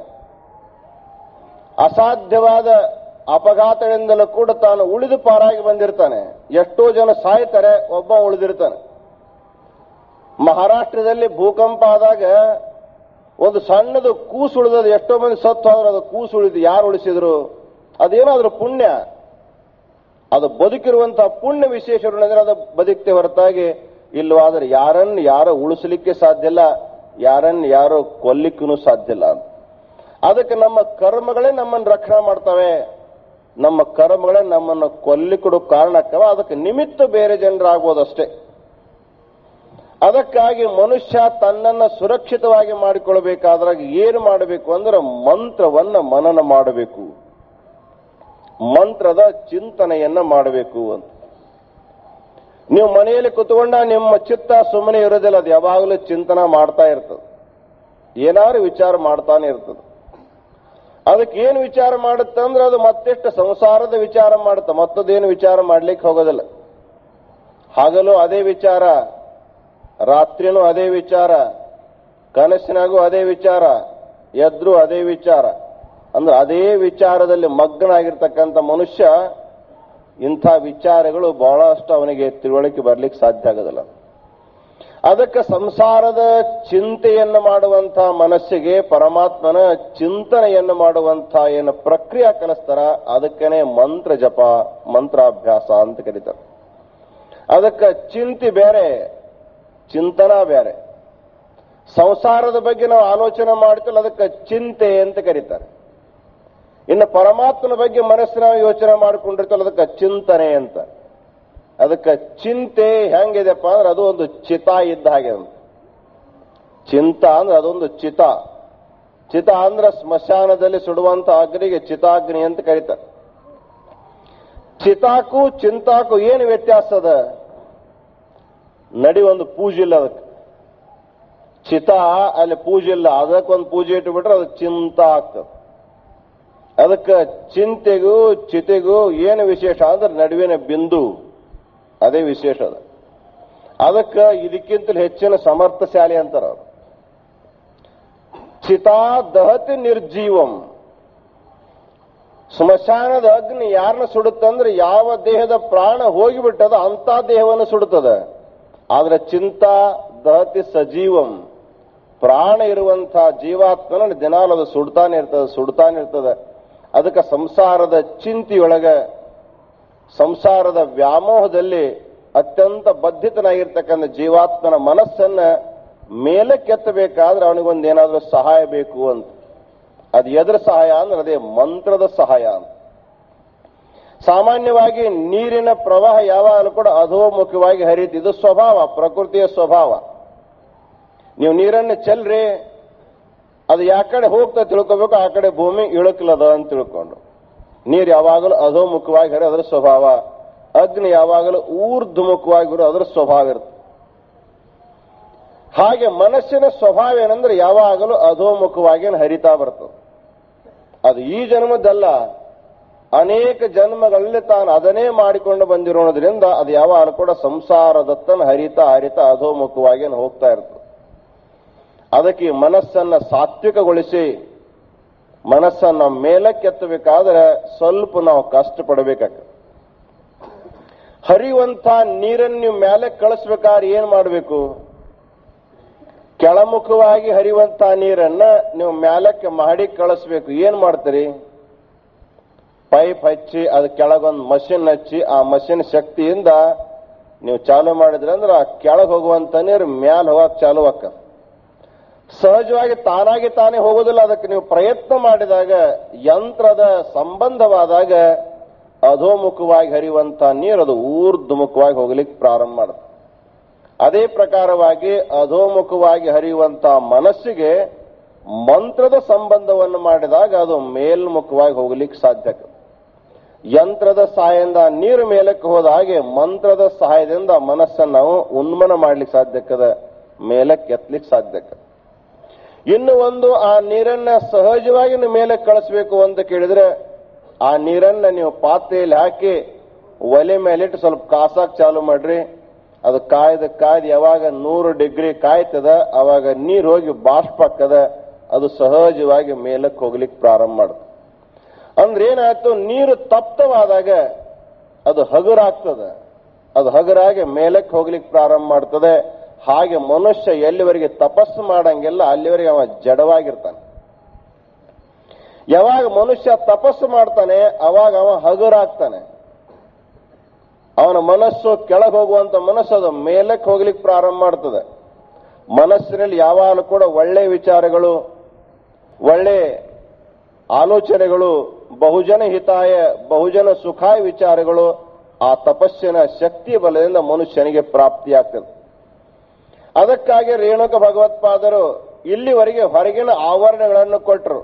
ಅಸಾಧ್ಯವಾದ ಅಪಘಾತಗಳಿಂದಲೂ ಕೂಡ ತಾನು ಉಳಿದು ಪಾರಾಗಿ ಬಂದಿರ್ತಾನೆ ಎಷ್ಟೋ ಜನ ಸಾಯ್ತಾರೆ ಒಬ್ಬ ಉಳಿದಿರ್ತಾನೆ ಮಹಾರಾಷ್ಟ್ರದಲ್ಲಿ ಭೂಕಂಪ ಆದಾಗ ಒಂದು ಸಣ್ಣದು ಕೂಸು ಉಳಿದದು ಎಷ್ಟೋ ಮಂದಿ ಸತ್ತು ಹೋದ್ರೆ ಅದು ಕೂಸು ಉಳಿದು ಯಾರು ಉಳಿಸಿದ್ರು ಅದೇನಾದ್ರೂ ಪುಣ್ಯ ಅದು ಬದುಕಿರುವಂತಹ ಪುಣ್ಯ ವಿಶೇಷರು ಅದು ಬದುಕ್ತೆ ಹೊರತಾಗಿ ಇಲ್ಲವಾದ್ರೆ ಯಾರನ್ನು ಯಾರು ಉಳಿಸಲಿಕ್ಕೆ ಸಾಧ್ಯ ಇಲ್ಲ ಯಾರನ್ನು ಯಾರು ಕೊಲ್ಲಿಕ್ಕೂ ಸಾಧ್ಯ ಇಲ್ಲ ಅಂತ ಅದಕ್ಕೆ ನಮ್ಮ ಕರ್ಮಗಳೇ ನಮ್ಮನ್ನು ರಕ್ಷಣೆ ಮಾಡ್ತವೆ ನಮ್ಮ ಕರ್ಮಗಳೇ ನಮ್ಮನ್ನು ಕೊಲ್ಲಿಕೊಡೋ ಕಾರಣಕ್ಕವ ಅದಕ್ಕೆ ನಿಮಿತ್ತ ಬೇರೆ ಜನರಾಗ್ಬೋದಷ್ಟೇ ಅದಕ್ಕಾಗಿ ಮನುಷ್ಯ ತನ್ನನ್ನು ಸುರಕ್ಷಿತವಾಗಿ ಮಾಡಿಕೊಳ್ಬೇಕಾದ್ರಾಗ ಏನು ಮಾಡಬೇಕು ಅಂದ್ರೆ ಮಂತ್ರವನ್ನ ಮನನ ಮಾಡಬೇಕು ಮಂತ್ರದ ಚಿಂತನೆಯನ್ನ ಮಾಡಬೇಕು ಅಂತ ನೀವು ಮನೆಯಲ್ಲಿ ಕುತ್ಕೊಂಡ ನಿಮ್ಮ ಚಿತ್ತ ಸುಮ್ಮನೆ ಇರೋದಿಲ್ಲ ಅದು ಯಾವಾಗಲೂ ಚಿಂತನ ಮಾಡ್ತಾ ಇರ್ತದೆ ಏನಾದ್ರು ವಿಚಾರ ಮಾಡ್ತಾನೆ ಇರ್ತದೆ ಅದಕ್ಕೆ ಏನು ವಿಚಾರ ಮಾಡುತ್ತೆ ಅಂದ್ರೆ ಅದು ಮತ್ತೆಷ್ಟು ಸಂಸಾರದ ವಿಚಾರ ಮಾಡುತ್ತೆ ಮತ್ತದೇನು ವಿಚಾರ ಮಾಡ್ಲಿಕ್ಕೆ ಹೋಗೋದಿಲ್ಲ ಹಗಲು ಅದೇ ವಿಚಾರ ರಾತ್ರಿನೂ ಅದೇ ವಿಚಾರ ಕನಸಿನಾಗೂ ಅದೇ ವಿಚಾರ ಎದ್ರು ಅದೇ ವಿಚಾರ ಅಂದ್ರೆ ಅದೇ ವಿಚಾರದಲ್ಲಿ ಮಗ್ನಾಗಿರ್ತಕ್ಕಂಥ ಮನುಷ್ಯ ಇಂಥ ವಿಚಾರಗಳು ಬಹಳಷ್ಟು ಅವನಿಗೆ ತಿಳುವಳಿಕೆ ಬರ್ಲಿಕ್ಕೆ ಸಾಧ್ಯ ಆಗೋದಿಲ್ಲ ಅದಕ್ಕೆ ಸಂಸಾರದ ಚಿಂತೆಯನ್ನು ಮಾಡುವಂತಹ ಮನಸ್ಸಿಗೆ ಪರಮಾತ್ಮನ ಚಿಂತನೆಯನ್ನು ಮಾಡುವಂತಹ ಏನು ಪ್ರಕ್ರಿಯೆ ಕಲಿಸ್ತಾರ ಅದಕ್ಕೇನೆ ಮಂತ್ರ ಜಪ ಮಂತ್ರಾಭ್ಯಾಸ ಅಂತ ಕರೀತಾರೆ ಅದಕ್ಕೆ ಚಿಂತೆ ಬೇರೆ ಚಿಂತನ ಬೇರೆ ಸಂಸಾರದ ಬಗ್ಗೆ ನಾವು ಆಲೋಚನೆ ಮಾಡ್ತೀವಲ್ಲ ಅದಕ್ಕೆ ಚಿಂತೆ ಅಂತ ಕರೀತಾರೆ ಇನ್ನು ಪರಮಾತ್ಮನ ಬಗ್ಗೆ ಮನಸ್ಸಿನ ಯೋಚನೆ ಮಾಡ್ಕೊಂಡಿರ್ತೀವಲ್ಲ ಅದಕ್ಕೆ ಚಿಂತನೆ ಅಂತ ಅದಕ್ಕೆ ಚಿಂತೆ ಹೆಂಗಿದೆಪ್ಪ ಅಂದ್ರೆ ಅದು ಒಂದು ಚಿತ ಇದ್ದ ಹಾಗೆ ಅಂತ ಚಿಂತ ಅಂದ್ರೆ ಅದೊಂದು ಚಿತ ಚಿತ ಅಂದ್ರೆ ಸ್ಮಶಾನದಲ್ಲಿ ಸುಡುವಂತ ಅಗ್ನಿಗೆ ಚಿತಾಗ್ನಿ ಅಂತ ಕರೀತಾರೆ ಚಿತಾಕು ಚಿಂತಾಕು ಏನು ವ್ಯತ್ಯಾಸ ಅದ ನಡಿ ಒಂದು ಪೂಜೆ ಇಲ್ಲ ಅದಕ್ಕೆ ಚಿತ ಅಲ್ಲಿ ಪೂಜೆ ಇಲ್ಲ ಅದಕ್ಕೊಂದು ಪೂಜೆ ಇಟ್ಟುಬಿಟ್ರೆ ಅದು ಚಿಂತ ಆಗ್ತದೆ ಅದಕ್ಕೆ ಚಿಂತೆಗೂ ಚಿತೆಗೂ ಏನು ವಿಶೇಷ ಅಂದ್ರೆ ನಡುವಿನ ಬಿಂದು ಅದೇ ವಿಶೇಷ ಅದ ಅದಕ್ಕೆ ಇದಕ್ಕಿಂತಲೂ ಹೆಚ್ಚಿನ ಸಮರ್ಥಶಾಲಿ ಅಂತಾರ ಅವ್ರು ಚಿತಾ ದಹತಿ ನಿರ್ಜೀವಂ ಸ್ಮಶಾನದ ಅಗ್ನಿ ಯಾರನ್ನ ಸುಡುತ್ತಂದ್ರೆ ಯಾವ ದೇಹದ ಪ್ರಾಣ ಹೋಗಿಬಿಟ್ಟದ ಅಂತ ದೇಹವನ್ನು ಸುಡುತ್ತದೆ ಆದ್ರೆ ಚಿಂತಾ ದಹತಿ ಸಜೀವಂ ಪ್ರಾಣ ಇರುವಂತಹ ಜೀವಾತ್ಮನ ದಿನಾಲು ಅದು ಸುಡ್ತಾನೆ ಇರ್ತದೆ ಸುಡ್ತಾನೆ ಇರ್ತದೆ ಅದಕ್ಕೆ ಸಂಸಾರದ ಚಿಂತೆಯೊಳಗ ಸಂಸಾರದ ವ್ಯಾಮೋಹದಲ್ಲಿ ಅತ್ಯಂತ ಬದ್ಧಿತನಾಗಿರ್ತಕ್ಕಂಥ ಜೀವಾತ್ಮನ ಮನಸ್ಸನ್ನ ಮೇಲಕ್ಕೆತ್ತಬೇಕಾದ್ರೆ ಅವನಿಗೊಂದು ಏನಾದ್ರೂ ಸಹಾಯ ಬೇಕು ಅಂತ ಅದು ಎದ್ರ ಸಹಾಯ ಅಂದ್ರೆ ಅದೇ ಮಂತ್ರದ ಸಹಾಯ ಅಂತ ಸಾಮಾನ್ಯವಾಗಿ ನೀರಿನ ಪ್ರವಾಹ ಯಾವಾಗಲೂ ಕೂಡ ಅಧೋಮುಖವಾಗಿ ಹರಿತಿದ್ದು ಸ್ವಭಾವ ಪ್ರಕೃತಿಯ ಸ್ವಭಾವ ನೀವು ನೀರನ್ನು ಚೆಲ್ರಿ ಅದು ಯಾ ಕಡೆ ಹೋಗ್ತಾ ತಿಳ್ಕೋಬೇಕು ಆ ಕಡೆ ಭೂಮಿ ಇಳುಕ್ಲದ ಅಂತ ತಿಳ್ಕೊಂಡು ನೀರು ಯಾವಾಗಲೂ ಅಧೋಮುಖವಾಗಿ ಹರಿ ಅದರ ಸ್ವಭಾವ ಅಗ್ನಿ ಯಾವಾಗಲೂ ಊರ್ಧ್ವಮುಖವಾಗಿ ಅದರ ಸ್ವಭಾವ ಇರುತ್ತೆ ಹಾಗೆ ಮನಸ್ಸಿನ ಸ್ವಭಾವ ಏನಂದ್ರೆ ಯಾವಾಗಲೂ ಅಧೋಮುಖವಾಗಿ ಹರಿತಾ ಬರ್ತದೆ ಅದು ಈ ಜನ್ಮದಲ್ಲ ಅನೇಕ ಜನ್ಮಗಳಲ್ಲಿ ತಾನು ಅದನ್ನೇ ಮಾಡಿಕೊಂಡು ಬಂದಿರೋದ್ರಿಂದ ಅದು ಯಾವಾಗ ಕೂಡ ಸಂಸಾರದತ್ತನ ಹರಿತಾ ಹರಿತಾ ಅಧೋಮುಖವಾಗಿ ಹೋಗ್ತಾ ಇರ್ತದೆ ಅದಕ್ಕೆ ಈ ಮನಸ್ಸನ್ನ ಸಾತ್ವಿಕಗೊಳಿಸಿ ಮನಸ್ಸನ್ನ ಮೇಲಕ್ಕೆತ್ತಬೇಕಾದ್ರೆ ಸ್ವಲ್ಪ ನಾವು ಕಷ್ಟಪಡಬೇಕಾಗ್ತದೆ ಹರಿಯುವಂತ ನೀರನ್ನು ನೀವು ಮೇಲೆ ಕಳಿಸ್ಬೇಕಾದ್ರೆ ಏನ್ ಮಾಡಬೇಕು ಕೆಳಮುಖವಾಗಿ ಹರಿಯುವಂತ ನೀರನ್ನ ನೀವು ಮ್ಯಾಲಕ್ಕೆ ಮಾಡಿ ಕಳಿಸ್ಬೇಕು ಏನ್ ಮಾಡ್ತೀರಿ ಪೈಪ್ ಹಚ್ಚಿ ಅದ ಕೆಳಗೊಂದು ಮಷಿನ್ ಹಚ್ಚಿ ಆ ಮಷಿನ್ ಶಕ್ತಿಯಿಂದ ನೀವು ಚಾಲು ಮಾಡಿದ್ರಿ ಅಂದ್ರೆ ಆ ಕೆಳಗೆ ಹೋಗುವಂತ ನೀರು ಮ್ಯಾಲ ಹೋಗಕ್ ಚಾಲು ಆಕ್ಕ ಸಹಜವಾಗಿ ತಾನಾಗಿ ತಾನೇ ಹೋಗೋದಿಲ್ಲ ಅದಕ್ಕೆ ನೀವು ಪ್ರಯತ್ನ ಮಾಡಿದಾಗ ಯಂತ್ರದ ಸಂಬಂಧವಾದಾಗ ಅಧೋಮುಖವಾಗಿ ಹರಿಯುವಂತ ನೀರು ಅದು ಊರ್ಧ್ವಮುಖವಾಗಿ ಹೋಗ್ಲಿಕ್ಕೆ ಪ್ರಾರಂಭ ಮಾಡುತ್ತೆ ಅದೇ ಪ್ರಕಾರವಾಗಿ ಅಧೋಮುಖವಾಗಿ ಹರಿಯುವಂತ ಮನಸ್ಸಿಗೆ ಮಂತ್ರದ ಸಂಬಂಧವನ್ನು ಮಾಡಿದಾಗ ಅದು ಮೇಲ್ಮುಖವಾಗಿ ಹೋಗ್ಲಿಕ್ಕೆ ಸಾಧ್ಯ ಯಂತ್ರದ ಸಹಾಯದಿಂದ ನೀರು ಮೇಲಕ್ಕೆ ಹೋದ ಹಾಗೆ ಮಂತ್ರದ ಸಹಾಯದಿಂದ ಮನಸ್ಸನ್ನು ನಾವು ಉನ್ಮನ ಮಾಡ್ಲಿಕ್ಕೆ ಸಾಧ್ಯಕ್ಕದ ಮೇಲಕ್ಕೆ ಎತ್ತಲಿಕ್ಕೆ ಸಾಧ್ಯಕ್ಕ ಇನ್ನು ಒಂದು ಆ ನೀರನ್ನ ಸಹಜವಾಗಿ ನೀವು ಮೇಲೆ ಕಳಿಸ್ಬೇಕು ಅಂತ ಕೇಳಿದ್ರೆ ಆ ನೀರನ್ನ ನೀವು ಪಾತ್ರೆಯಲ್ಲಿ ಹಾಕಿ ಒಲೆ ಮೇಲಿಟ್ಟು ಸ್ವಲ್ಪ ಕಾಸಾಕ್ ಚಾಲು ಮಾಡ್ರಿ ಅದು ಕಾಯ್ದ ಕಾಯ್ದು ಯಾವಾಗ ನೂರು ಡಿಗ್ರಿ ಕಾಯ್ತದ ಅವಾಗ ನೀರು ಹೋಗಿ ಬಾಷ್ಪ ಹಾಕದ ಅದು ಸಹಜವಾಗಿ ಮೇಲಕ್ಕೆ ಹೋಗ್ಲಿಕ್ಕೆ ಪ್ರಾರಂಭ ಮಾಡುತ್ತೆ ಅಂದ್ರೆ ಏನಾಯ್ತು ನೀರು ತಪ್ತವಾದಾಗ ಅದು ಹಗುರಾಗ್ತದೆ ಅದು ಹಗುರಾಗಿ ಮೇಲಕ್ಕೆ ಹೋಗ್ಲಿಕ್ಕೆ ಪ್ರಾರಂಭ ಮಾಡ್ತದೆ ಹಾಗೆ ಮನುಷ್ಯ ಎಲ್ಲಿವರೆಗೆ ತಪಸ್ಸು ಮಾಡಂಗಿಲ್ಲ ಅಲ್ಲಿವರೆಗೆ ಅವ ಜಡವಾಗಿರ್ತಾನೆ ಯಾವಾಗ ಮನುಷ್ಯ ತಪಸ್ಸು ಮಾಡ್ತಾನೆ ಅವಾಗ ಅವ ಹಗುರಾಗ್ತಾನೆ ಅವನ ಮನಸ್ಸು ಕೆಳಗೆ ಹೋಗುವಂತ ಮನಸ್ಸು ಅದು ಮೇಲಕ್ಕೆ ಹೋಗ್ಲಿಕ್ಕೆ ಪ್ರಾರಂಭ ಮಾಡ್ತದೆ ಮನಸ್ಸಿನಲ್ಲಿ ಯಾವಾಗಲೂ ಕೂಡ ಒಳ್ಳೆ ವಿಚಾರಗಳು ಒಳ್ಳೆ ಆಲೋಚನೆಗಳು ಬಹುಜನ ಹಿತಾಯ ಬಹುಜನ ಸುಖಾಯ ವಿಚಾರಗಳು ಆ ತಪಸ್ಸಿನ ಶಕ್ತಿ ಬಲದಿಂದ ಮನುಷ್ಯನಿಗೆ ಪ್ರಾಪ್ತಿಯಾಗ್ತದೆ ಅದಕ್ಕಾಗಿ ರೇಣುಕ ಭಗವತ್ಪಾದರು ಇಲ್ಲಿವರೆಗೆ ಹೊರಗಿನ ಆವರಣಗಳನ್ನು ಕೊಟ್ಟರು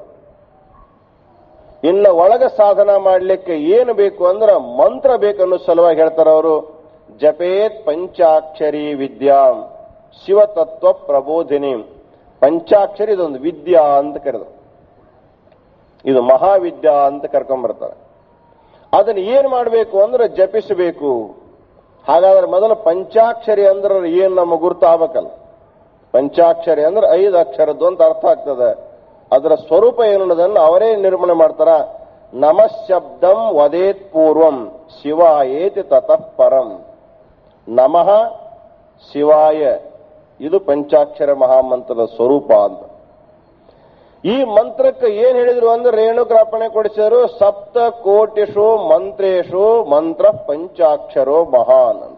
ಇನ್ನು ಒಳಗ ಸಾಧನ ಮಾಡಲಿಕ್ಕೆ ಏನು ಬೇಕು ಅಂದ್ರೆ ಮಂತ್ರ ಬೇಕನ್ನೋ ಸಲುವಾಗಿ ಹೇಳ್ತಾರೆ ಅವರು ಜಪೇತ್ ಪಂಚಾಕ್ಷರಿ ವಿದ್ಯಾಂ ಶಿವತತ್ವ ಪ್ರಬೋಧಿನಿ ಪಂಚಾಕ್ಷರಿ ಇದೊಂದು ವಿದ್ಯಾ ಅಂತ ಕರೆದು ಇದು ಮಹಾವಿದ್ಯಾ ಅಂತ ಕರ್ಕೊಂಡ್ಬರ್ತಾರೆ ಅದನ್ನ ಏನ್ ಮಾಡಬೇಕು ಅಂದ್ರೆ ಜಪಿಸಬೇಕು ಹಾಗಾದ್ರೆ ಮೊದಲು ಪಂಚಾಕ್ಷರಿ ಅಂದ್ರೆ ಏನ್ ನಮ್ಮ ಗುರುತಾಗಬೇಕಲ್ಲ ಪಂಚಾಕ್ಷರಿ ಅಂದ್ರೆ ಐದು ಅಕ್ಷರದ್ದು ಅಂತ ಅರ್ಥ ಆಗ್ತದೆ ಅದರ ಸ್ವರೂಪ ಏನು ಅನ್ನೋದನ್ನು ಅವರೇ ನಿರ್ಮಾಣ ಮಾಡ್ತಾರ ನಮಃಶಬ್ದಂ ವದೇತ್ ಪೂರ್ವಂ ಶಿವಾಯೇತಿ ತತಃ ಪರಂ ನಮಃ ಶಿವಾಯ ಇದು ಪಂಚಾಕ್ಷರ ಮಹಾಮಂತ್ರದ ಸ್ವರೂಪ ಅಂತ ಈ ಮಂತ್ರಕ್ಕೆ ಏನ್ ಹೇಳಿದ್ರು ಅಂದ್ರೆ ರೇಣುಗ್ರಾಪಣೆ ಕೊಡಿಸಿದ್ರು ಸಪ್ತ ಕೋಟಿಷು ಮಂತ್ರೇಶು ಮಂತ್ರ ಪಂಚಾಕ್ಷರೋ ಮಹಾನ್ ಅಂತ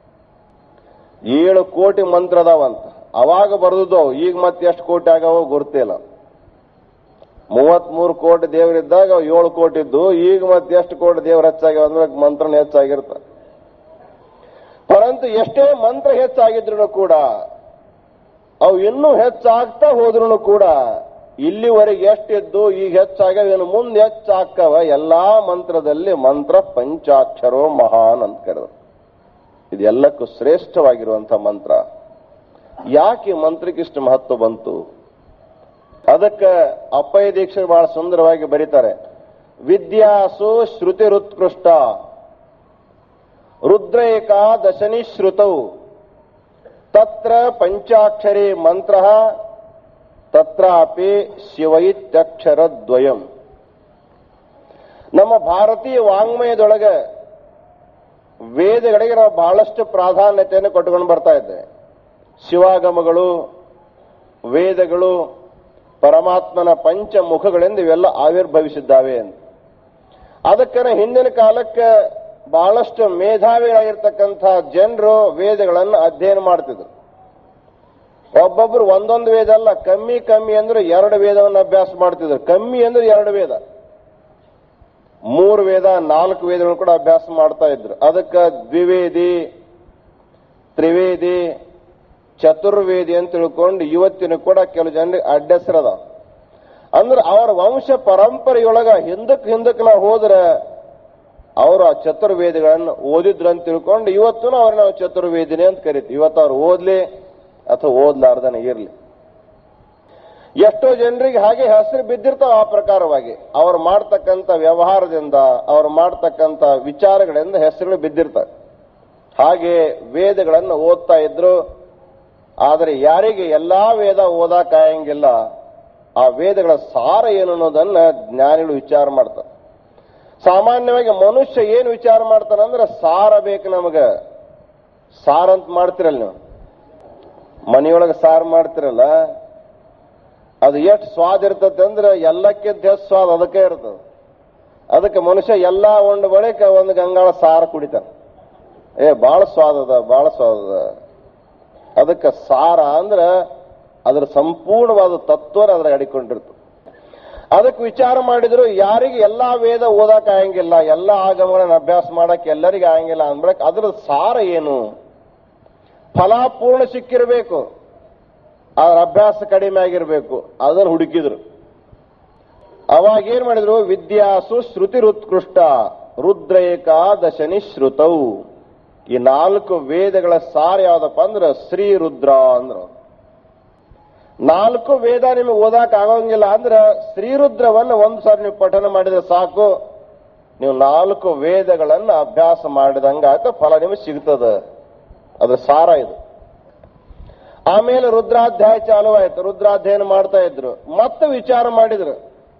ಏಳು ಕೋಟಿ ಮಂತ್ರ ಅದಾವಂತ ಅವಾಗ ಬರ್ದದ್ದು ಈಗ ಮತ್ತೆ ಎಷ್ಟು ಕೋಟಿ ಆಗವೋ ಗೊತ್ತಿಲ್ಲ ಮೂವತ್ಮೂರು ಕೋಟಿ ದೇವರಿದ್ದಾಗ ಏಳು ಕೋಟಿ ಇದ್ದು ಈಗ ಮತ್ತೆ ಎಷ್ಟು ಕೋಟಿ ದೇವರು ಹೆಚ್ಚಾಗ್ಯಾವ ಅಂದ್ರೆ ಮಂತ್ರನ ಹೆಚ್ಚಾಗಿರ್ತ ಪರಂತು ಎಷ್ಟೇ ಮಂತ್ರ ಹೆಚ್ಚಾಗಿದ್ರು ಕೂಡ ಅವು ಇನ್ನೂ ಹೆಚ್ಚಾಗ್ತಾ ಹೋದ್ರು ಕೂಡ ಇಲ್ಲಿವರೆಗೆ ಎಷ್ಟಿದ್ದು ಈಗ ಹೆಚ್ಚಾಗ್ಯಾವ ಇನ್ನು ಮುಂದೆ ಹೆಚ್ಚಾಗ್ತವ ಎಲ್ಲಾ ಮಂತ್ರದಲ್ಲಿ ಮಂತ್ರ ಪಂಚಾಕ್ಷರೋ ಮಹಾನ್ ಅಂತ ಕರೆದ್ರು ಇದೆಲ್ಲಕ್ಕೂ ಶ್ರೇಷ್ಠವಾಗಿರುವಂತಹ ಮಂತ್ರ ಯಾಕೆ ಈ ಮಂತ್ರಕ್ಕೆ ಇಷ್ಟು ಮಹತ್ವ ಬಂತು ಅದಕ್ಕೆ ಅಪ್ಪಯ್ಯ ದೀಕ್ಷರು ಬಹಳ ಸುಂದರವಾಗಿ ಬರೀತಾರೆ ವಿದ್ಯಾಸು ಶ್ರುತಿರುತ್ಕೃಷ್ಟ ರುದ್ರೈಕಾದಶನಿ ಶ್ರುತೌ ತತ್ರ ಪಂಚಾಕ್ಷರಿ ಮಂತ್ರ ತತ್ರಾಪಿ ಶಿವೈತ್ಯಕ್ಷರದ್ವಯಂ ನಮ್ಮ ಭಾರತೀಯ ವಾಂಗ್ಮಯದೊಳಗೆ ವೇದಗಳಿಗೆ ನಾವು ಬಹಳಷ್ಟು ಪ್ರಾಧಾನ್ಯತೆಯನ್ನು ಕೊಟ್ಟುಕೊಂಡು ಬರ್ತಾ ಇದ್ದೇವೆ ಶಿವಾಗಮಗಳು ವೇದಗಳು ಪರಮಾತ್ಮನ ಪಂಚ ಮುಖಗಳಿಂದ ಇವೆಲ್ಲ ಆವಿರ್ಭವಿಸಿದ್ದಾವೆ ಅಂತ ಅದಕ್ಕೆ ಹಿಂದಿನ ಕಾಲಕ್ಕೆ ಬಹಳಷ್ಟು ಮೇಧಾವಿಗಳಾಗಿರ್ತಕ್ಕಂಥ ಜನರು ವೇದಗಳನ್ನು ಅಧ್ಯಯನ ಮಾಡ್ತಿದ್ರು ಒಬ್ಬೊಬ್ರು ಒಂದೊಂದು ವೇದ ಅಲ್ಲ ಕಮ್ಮಿ ಕಮ್ಮಿ ಅಂದ್ರೆ ಎರಡು ವೇದವನ್ನು ಅಭ್ಯಾಸ ಮಾಡ್ತಿದ್ರು ಕಮ್ಮಿ ಅಂದ್ರೆ ಎರಡು ವೇದ ಮೂರು ವೇದ ನಾಲ್ಕು ವೇದಗಳು ಕೂಡ ಅಭ್ಯಾಸ ಮಾಡ್ತಾ ಇದ್ರು ಅದಕ್ಕೆ ದ್ವಿವೇದಿ ತ್ರಿವೇದಿ ಚತುರ್ವೇದಿ ಅಂತ ತಿಳ್ಕೊಂಡು ಇವತ್ತಿನ ಕೂಡ ಕೆಲವು ಜನರಿಗೆ ಅಡ್ಡೆಸರದ ಅಂದ್ರೆ ಅವರ ವಂಶ ಪರಂಪರೆಯೊಳಗ ಹಿಂದಕ್ ಹಿಂದಕ್ ನಾವು ಹೋದ್ರೆ ಅವರು ಆ ಚತುರ್ವೇದಿಗಳನ್ನು ಓದಿದ್ರು ಅಂತ ತಿಳ್ಕೊಂಡು ಇವತ್ತು ಅವ್ರ ನಾವು ಚತುರ್ವೇದಿನಿ ಅಂತ ಕರಿತೀವಿ ಇವತ್ತು ಅವ್ರು ಓದ್ಲಿ ಅಥವಾ ಓದ್ಲಾರ್ದನೆ ಇರ್ಲಿ ಎಷ್ಟೋ ಜನರಿಗೆ ಹಾಗೆ ಹೆಸರು ಬಿದ್ದಿರ್ತಾವ ಆ ಪ್ರಕಾರವಾಗಿ ಅವ್ರು ಮಾಡ್ತಕ್ಕಂಥ ವ್ಯವಹಾರದಿಂದ ಅವ್ರು ಮಾಡ್ತಕ್ಕಂಥ ವಿಚಾರಗಳಿಂದ ಹೆಸರುಗಳು ಬಿದ್ದಿರ್ತವೆ ಹಾಗೆ ವೇದಗಳನ್ನು ಓದ್ತಾ ಇದ್ರು ಆದರೆ ಯಾರಿಗೆ ಎಲ್ಲಾ ವೇದ ಓದಾಕಾಯಂಗಿಲ್ಲ ಆ ವೇದಗಳ ಸಾರ ಏನು ಅನ್ನೋದನ್ನ ಜ್ಞಾನಿಗಳು ವಿಚಾರ ಮಾಡ್ತಾರೆ ಸಾಮಾನ್ಯವಾಗಿ ಮನುಷ್ಯ ಏನು ವಿಚಾರ ಮಾಡ್ತಾನಂದ್ರೆ ಸಾರ ಬೇಕು ನಮಗ ಸಾರ ಅಂತ ಮಾಡ್ತಿರಲ್ಲ ನೀವು ಮನೆಯೊಳಗೆ ಸಾರು ಮಾಡ್ತಿರಲ್ಲ ಅದು ಎಷ್ಟು ಸ್ವಾದ ಇರ್ತದೆ ಅಂದ್ರೆ ಎಲ್ಲಕ್ಕಿಂತ ಹೆಚ್ಚು ಸ್ವಾದ ಅದಕ್ಕೆ ಇರ್ತದೆ ಅದಕ್ಕೆ ಮನುಷ್ಯ ಎಲ್ಲಾ ಉಂಡ ಬಳಿಕ ಒಂದು ಗಂಗಾಳ ಸಾರ ಕುಡಿತಾನೆ ಏ ಬಾಳ ಸ್ವಾದ ಅದ ಬಾಳ ಸ್ವಾದ ಅದ ಅದಕ್ಕೆ ಸಾರ ಅಂದ್ರೆ ಅದರ ಸಂಪೂರ್ಣವಾದ ತತ್ವನ ಅದ್ರ ಅಡಿಕೊಂಡಿರ್ತದೆ ಅದಕ್ಕೆ ವಿಚಾರ ಮಾಡಿದ್ರು ಯಾರಿಗೆ ಎಲ್ಲಾ ವೇದ ಓದಕ್ ಆಗಂಗಿಲ್ಲ ಎಲ್ಲಾ ಆಗಮಗಳನ್ನ ಅಭ್ಯಾಸ ಮಾಡಕ್ ಎಲ್ಲರಿಗೆ ಆಗಂಗಿಲ್ಲ ಅಂದ್ಬಿಡಕ್ ಅದ್ರ ಸಾರ ಏನು ಫಲಾಪೂರ್ಣ ಸಿಕ್ಕಿರಬೇಕು ಅದ್ರ ಅಭ್ಯಾಸ ಕಡಿಮೆ ಆಗಿರ್ಬೇಕು ಅದನ್ನು ಹುಡುಕಿದ್ರು ಅವಾಗ ಏನ್ ಮಾಡಿದ್ರು ವಿದ್ಯಾಸು ಶ್ರುತಿರುತ್ಕೃಷ್ಟ ರುದ್ರೈಕಾದಶನಿ ಶ್ರುತೌ ಈ ನಾಲ್ಕು ವೇದಗಳ ಸಾರ ಯಾವ್ದಪ್ಪ ಅಂದ್ರೆ ಶ್ರೀ ರುದ್ರ ಅಂದ್ರು ನಾಲ್ಕು ವೇದ ನಿಮಗೆ ಓದಾಕ ಆಗೋಂಗಿಲ್ಲ ಅಂದ್ರೆ ಶ್ರೀರುದ್ರವನ್ನು ಒಂದು ಸಾರಿ ನೀವು ಪಠನ ಮಾಡಿದ್ರೆ ಸಾಕು ನೀವು ನಾಲ್ಕು ವೇದಗಳನ್ನು ಅಭ್ಯಾಸ ಮಾಡಿದಂಗಾಯ್ತು ಫಲ ನಿಮಗೆ ಸಿಗ್ತದೆ ಅದ್ರ ಸಾರ ಇದು ಆಮೇಲೆ ರುದ್ರಾಧ್ಯಾಯ ಚಾಲುವಾಯ್ತು ರುದ್ರಾಧ್ಯಯನ ಮಾಡ್ತಾ ಇದ್ರು ಮತ್ತೆ ವಿಚಾರ ಮಾಡಿದ್ರು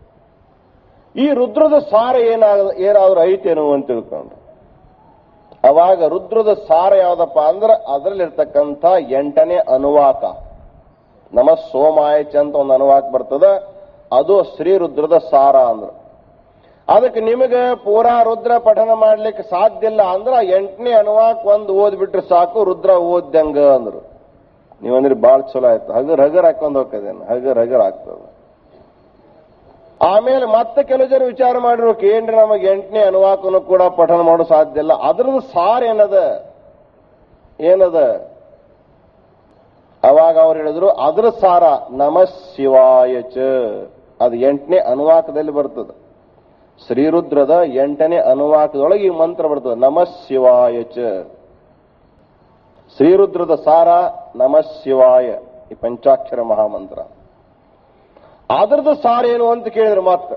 ಈ ರುದ್ರದ ಸಾರ ಏನಾಗ ಏನಾದ್ರೂ ಐತೇನು ಅಂತ ತಿಳ್ಕೊಂಡು ಅವಾಗ ರುದ್ರದ ಸಾರ ಯಾವ್ದಪ್ಪ ಅಂದ್ರೆ ಅದರಲ್ಲಿರ್ತಕ್ಕಂಥ ಎಂಟನೇ ಅನುವಾಕ ನಮ ಸೋಮಾಯಚ ಅಂತ ಒಂದು ಅನುವಾಕ ಬರ್ತದ ಅದು ಶ್ರೀ ರುದ್ರದ ಸಾರ ಅಂದ್ರು ಅದಕ್ಕೆ ನಿಮಗೆ ಪೂರಾ ರುದ್ರ ಪಠನ ಮಾಡ್ಲಿಕ್ಕೆ ಸಾಧ್ಯ ಇಲ್ಲ ಅಂದ್ರೆ ಎಂಟನೇ ಅನುವಾಕ್ ಒಂದು ಓದ್ಬಿಟ್ರೆ ಸಾಕು ರುದ್ರ ಓದ್ದಂಗ ಅಂದ್ರು ನೀವಂದ್ರೆ ಬಾಳ್ ಚಲೋ ಆಯ್ತು ಹಗರ್ ಹಗರ್ ಹಾಕೊಂಡ್ ಹೋಗ್ತದೇನು ಹಗರ್ ಹಗರ್ ಆಗ್ತದ ಆಮೇಲೆ ಮತ್ತೆ ಕೆಲವು ಜನ ವಿಚಾರ ಮಾಡಿರ್ಬೇಕು ಏನ್ರಿ ನಮಗೆ ಎಂಟನೇ ಅನುವಾಕನು ಕೂಡ ಪಠನ ಮಾಡೋ ಸಾಧ್ಯ ಇಲ್ಲ ಅದ್ರದ್ದು ಸಾರ ಏನದ ಏನದ ಅವಾಗ ಅವ್ರು ಹೇಳಿದ್ರು ಅದ್ರ ಸಾರ ನಮ ಶಿವಾಯ ಚ ಅದು ಎಂಟನೇ ಅನುವಾಕದಲ್ಲಿ ಬರ್ತದೆ ಶ್ರೀರುದ್ರದ ಎಂಟನೇ ಅನುವಾಕದೊಳಗೆ ಈ ಮಂತ್ರ ಬರ್ತದೆ ನಮ ಶಿವಾಯ ಚ ಶ್ರೀರುದ್ರದ ಸಾರ ನಮ ಶಿವಾಯ ಈ ಪಂಚಾಕ್ಷರ ಮಹಾಮಂತ್ರ ಅದ್ರದ್ದು ಸಾರ ಏನು ಅಂತ ಕೇಳಿದ್ರು ಮಾತ್ರ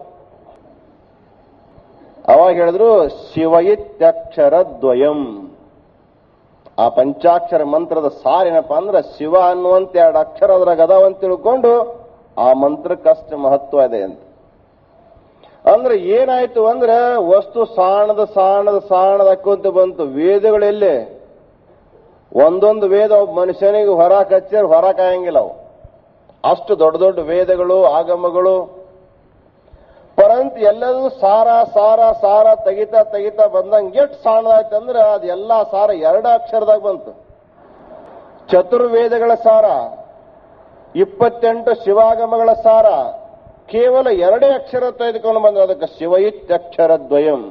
ಅವಾಗ ಹೇಳಿದ್ರು ಶಿವಯಿತ್ಯಕ್ಷರ ದ್ವಯಂ ಆ ಪಂಚಾಕ್ಷರ ಮಂತ್ರದ ಸಾರ ಏನಪ್ಪಾ ಅಂದ್ರೆ ಶಿವ ಅನ್ನುವಂತ ಎರಡು ಅಕ್ಷರ ಅದ್ರಾಗ ಅದಾವ ಅಂತ ತಿಳ್ಕೊಂಡು ಆ ಮಂತ್ರಕ್ಕಷ್ಟು ಮಹತ್ವ ಇದೆ ಅಂತ ಅಂದ್ರೆ ಏನಾಯ್ತು ಅಂದ್ರೆ ವಸ್ತು ಸಾಣದ ಸಾಣದ ಸಾಣದ ಅಕ್ಕಂತ ಬಂತು ವೇದಗಳೆಲ್ಲೇ ಒಂದೊಂದು ವೇದ ಒಬ್ಬ ಮನುಷ್ಯನಿಗೆ ಹೊರ ಕಚ್ಚರ್ ಹೊರ ಕಾಯಂಗಿಲ್ಲ ಅವು ಅಷ್ಟು ದೊಡ್ಡ ದೊಡ್ಡ ವೇದಗಳು ಆಗಮಗಳು ಪರಂತು ಎಲ್ಲದೂ ಸಾರ ಸಾರ ಸಾರ ತೆಗಿತಾ ತೆಗಿತಾ ಬಂದಂಗೆ ಎಷ್ಟು ಸಾಣದಾಯ್ತು ಅಂದ್ರೆ ಅದು ಎಲ್ಲಾ ಸಾರ ಎರಡು ಅಕ್ಷರದಾಗ ಬಂತು ಚತುರ್ವೇದಗಳ ಸಾರ ಇಪ್ಪತ್ತೆಂಟು ಶಿವಾಗಮಗಳ ಸಾರ ಕೇವಲ ಎರಡೇ ಅಕ್ಷರ ತೆಗೆದುಕೊಂಡು ಬಂದ್ರೆ ಅದಕ್ಕೆ ಶಿವಯಿತ್ಯಕ್ಷರ ದ್ವಯಂ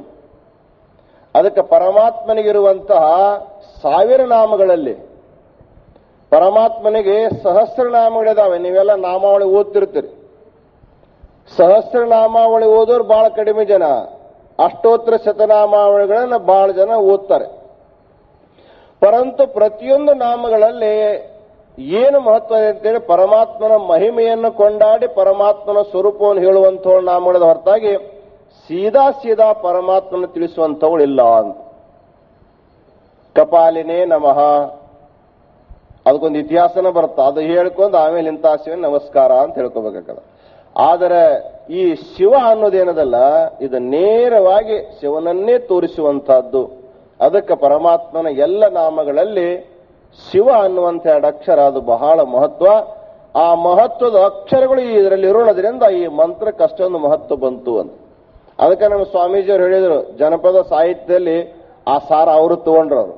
ಅದಕ್ಕೆ ಪರಮಾತ್ಮನಿಗಿರುವಂತಹ ಸಾವಿರ ನಾಮಗಳಲ್ಲಿ ಪರಮಾತ್ಮನಿಗೆ ಸಹಸ್ರನಾಮಗಳಿದಾವೆ ನೀವೆಲ್ಲ ನಾಮಾವಳಿ ಓದ್ತಿರ್ತೀರಿ ಸಹಸ್ರನಾಮಾವಳಿ ಓದೋರು ಬಹಳ ಕಡಿಮೆ ಜನ ಅಷ್ಟೋತ್ತರ ಶತನಾಮಾವಳಿಗಳನ್ನ ಬಹಳ ಜನ ಓದ್ತಾರೆ ಪರಂತು ಪ್ರತಿಯೊಂದು ನಾಮಗಳಲ್ಲಿ ಏನು ಮಹತ್ವ ಇದೆ ಅಂತೇಳಿ ಪರಮಾತ್ಮನ ಮಹಿಮೆಯನ್ನು ಕೊಂಡಾಡಿ ಪರಮಾತ್ಮನ ಸ್ವರೂಪವನ್ನು ಹೇಳುವಂಥವಳು ನಾಮಗಳ ಹೊರತಾಗಿ ಸೀದಾ ಸೀದಾ ಪರಮಾತ್ಮನ ತಿಳಿಸುವಂಥವಳು ಇಲ್ಲ ಅಂತ ಕಪಾಲಿನೇ ನಮಃ ಅದಕ್ಕೊಂದು ಇತಿಹಾಸನ ಬರುತ್ತೆ ಅದು ಹೇಳ್ಕೊಂಡು ಆಮೇಲೆ ಇಂಥ ಶಿವ ನಮಸ್ಕಾರ ಅಂತ ಹೇಳ್ಕೋಬೇಕಾಗಲ್ಲ ಆದರೆ ಈ ಶಿವ ಅನ್ನೋದೇನದಲ್ಲ ಇದು ನೇರವಾಗಿ ಶಿವನನ್ನೇ ತೋರಿಸುವಂತಹದ್ದು ಅದಕ್ಕೆ ಪರಮಾತ್ಮನ ಎಲ್ಲ ನಾಮಗಳಲ್ಲಿ ಶಿವ ಅನ್ನುವಂಥ ಎರಡು ಅಕ್ಷರ ಅದು ಬಹಳ ಮಹತ್ವ ಆ ಮಹತ್ವದ ಅಕ್ಷರಗಳು ಇದರಲ್ಲಿ ಇರೋಣದ್ರಿಂದ ಈ ಮಂತ್ರಕ್ಕೆ ಅಷ್ಟೊಂದು ಮಹತ್ವ ಬಂತು ಅಂತ ಅದಕ್ಕೆ ನಮ್ಮ ಸ್ವಾಮೀಜಿಯವರು ಹೇಳಿದರು ಜನಪದ ಸಾಹಿತ್ಯದಲ್ಲಿ ಆ ಸಾರ ಅವರು ತಗೊಂಡ್ರು ಅವರು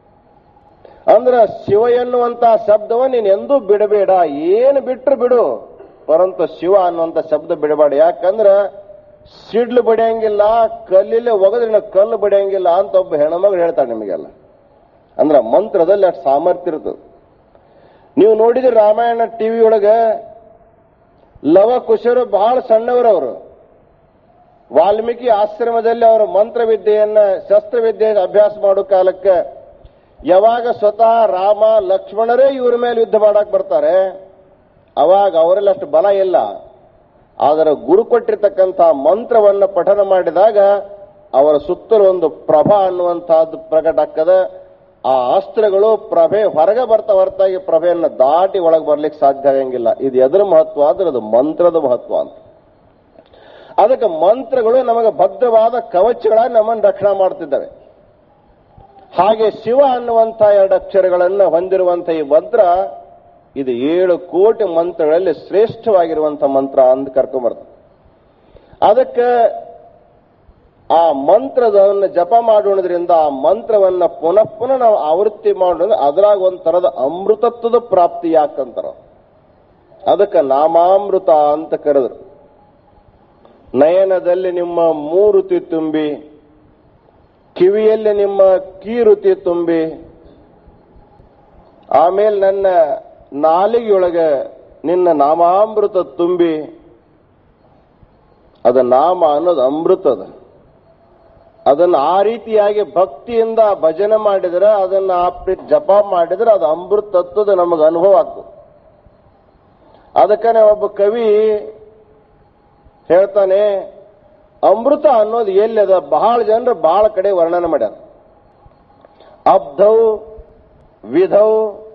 ಅಂದ್ರೆ ಶಿವ ಎನ್ನುವಂತ ಶಬ್ದವ ನೀನ್ ಎಂದೂ ಬಿಡಬೇಡ ಏನು ಬಿಟ್ರು ಬಿಡು ಪರಂತು ಶಿವ ಅನ್ನುವಂತ ಶಬ್ದ ಬಿಡಬೇಡ ಯಾಕಂದ್ರ ಸಿಡ್ಲು ಬಡಿಯಂಗಿಲ್ಲ ಕಲ್ಲಿಲೆ ಒಗದ್ರೆ ಕಲ್ಲು ಬಡಿಯಂಗಿಲ್ಲ ಅಂತ ಒಬ್ಬ ಹೆಣ್ಮಗಳು ಹೇಳ್ತಾಳೆ ನಿಮಗೆಲ್ಲ ಅಂದ್ರ ಮಂತ್ರದಲ್ಲಿ ಅಷ್ಟು ಸಾಮರ್ಥ್ಯ ಇರ್ತದೆ ನೀವು ನೋಡಿದ್ರಿ ರಾಮಾಯಣ ಟಿವಿ ಒಳಗ ಲವ ಕುಶರು ಬಹಳ ಸಣ್ಣವರವರು ವಾಲ್ಮೀಕಿ ಆಶ್ರಮದಲ್ಲಿ ಅವರು ಮಂತ್ರವಿದ್ಯೆಯನ್ನ ಶಸ್ತ್ರವಿದ್ಯೆಯನ್ನು ಅಭ್ಯಾಸ ಮಾಡೋ ಕಾಲಕ್ಕೆ ಯಾವಾಗ ಸ್ವತಃ ರಾಮ ಲಕ್ಷ್ಮಣರೇ ಇವ್ರ ಮೇಲೆ ಯುದ್ಧ ಮಾಡಕ್ ಬರ್ತಾರೆ ಅವಾಗ ಅವರಲ್ಲಿ ಅಷ್ಟು ಬಲ ಇಲ್ಲ ಆದರೆ ಗುರು ಕೊಟ್ಟಿರ್ತಕ್ಕಂಥ ಮಂತ್ರವನ್ನ ಪಠನ ಮಾಡಿದಾಗ ಅವರ ಸುತ್ತಲೂ ಒಂದು ಪ್ರಭಾ ಅನ್ನುವಂತಹದ್ದು ಪ್ರಕಟ ಆಗ್ತದ ಆ ಅಸ್ತ್ರಗಳು ಪ್ರಭೆ ಹೊರಗೆ ಬರ್ತಾ ಹೊರತಾಗಿ ಪ್ರಭೆಯನ್ನು ದಾಟಿ ಒಳಗೆ ಬರ್ಲಿಕ್ಕೆ ಸಾಧ್ಯ ಆಗಂಗಿಲ್ಲ ಇದು ಎದರ ಮಹತ್ವ ಆದ್ರೆ ಅದು ಮಂತ್ರದ ಮಹತ್ವ ಅಂತ ಅದಕ್ಕೆ ಮಂತ್ರಗಳು ನಮಗೆ ಭದ್ರವಾದ ಕವಚಗಳಾಗಿ ನಮ್ಮನ್ನು ರಕ್ಷಣೆ ಮಾಡ್ತಿದ್ದಾವೆ ಹಾಗೆ ಶಿವ ಅನ್ನುವಂಥ ಎರಡು ಅಕ್ಷರಗಳನ್ನು ಹೊಂದಿರುವಂಥ ಈ ಮಂತ್ರ ಇದು ಏಳು ಕೋಟಿ ಮಂತ್ರಗಳಲ್ಲಿ ಶ್ರೇಷ್ಠವಾಗಿರುವಂಥ ಮಂತ್ರ ಅಂತ ಕರ್ಕೊಂಬರ್ತದೆ ಅದಕ್ಕೆ ಆ ಮಂತ್ರದವನ್ನು ಜಪ ಮಾಡೋದ್ರಿಂದ ಆ ಮಂತ್ರವನ್ನ ಪುನಃ ಪುನಃ ನಾವು ಆವೃತ್ತಿ ಮಾಡೋದ್ರೆ ಅದ್ರಾಗ ಒಂದ್ ತರದ ಅಮೃತತ್ವದ ಪ್ರಾಪ್ತಿ ಯಾಕಂತಾರ ಅದಕ್ಕೆ ನಾಮಾಮೃತ ಅಂತ ಕರೆದ್ರು ನಯನದಲ್ಲಿ ನಿಮ್ಮ ಮೂರುತಿ ತುಂಬಿ ಕಿವಿಯಲ್ಲಿ ನಿಮ್ಮ ಕೀರುತಿ ತುಂಬಿ ಆಮೇಲೆ ನನ್ನ ನಾಲಿಗೆಯೊಳಗೆ ನಿನ್ನ ನಾಮಾಮೃತ ತುಂಬಿ ಅದ ನಾಮ ಅನ್ನೋದು ಅಮೃತದ ಅದನ್ನ ಆ ರೀತಿಯಾಗಿ ಭಕ್ತಿಯಿಂದ ಭಜನೆ ಮಾಡಿದ್ರೆ ಅದನ್ನ ಆ ಪ್ರೀತಿ ಜಪ ಮಾಡಿದ್ರೆ ಅದು ಅಮೃತ ತತ್ವದ ನಮಗೆ ಅನುಭವ ಆಗ್ತದೆ ಅದಕ್ಕನೆ ಒಬ್ಬ ಕವಿ ಹೇಳ್ತಾನೆ ಅಮೃತ ಅನ್ನೋದು ಎಲ್ಲಿದ ಬಹಳ ಜನರು ಬಹಳ ಕಡೆ ವರ್ಣನೆ ಮಾಡ್ಯಾರ ಅಬ್ಧೌ ವಿಧೌ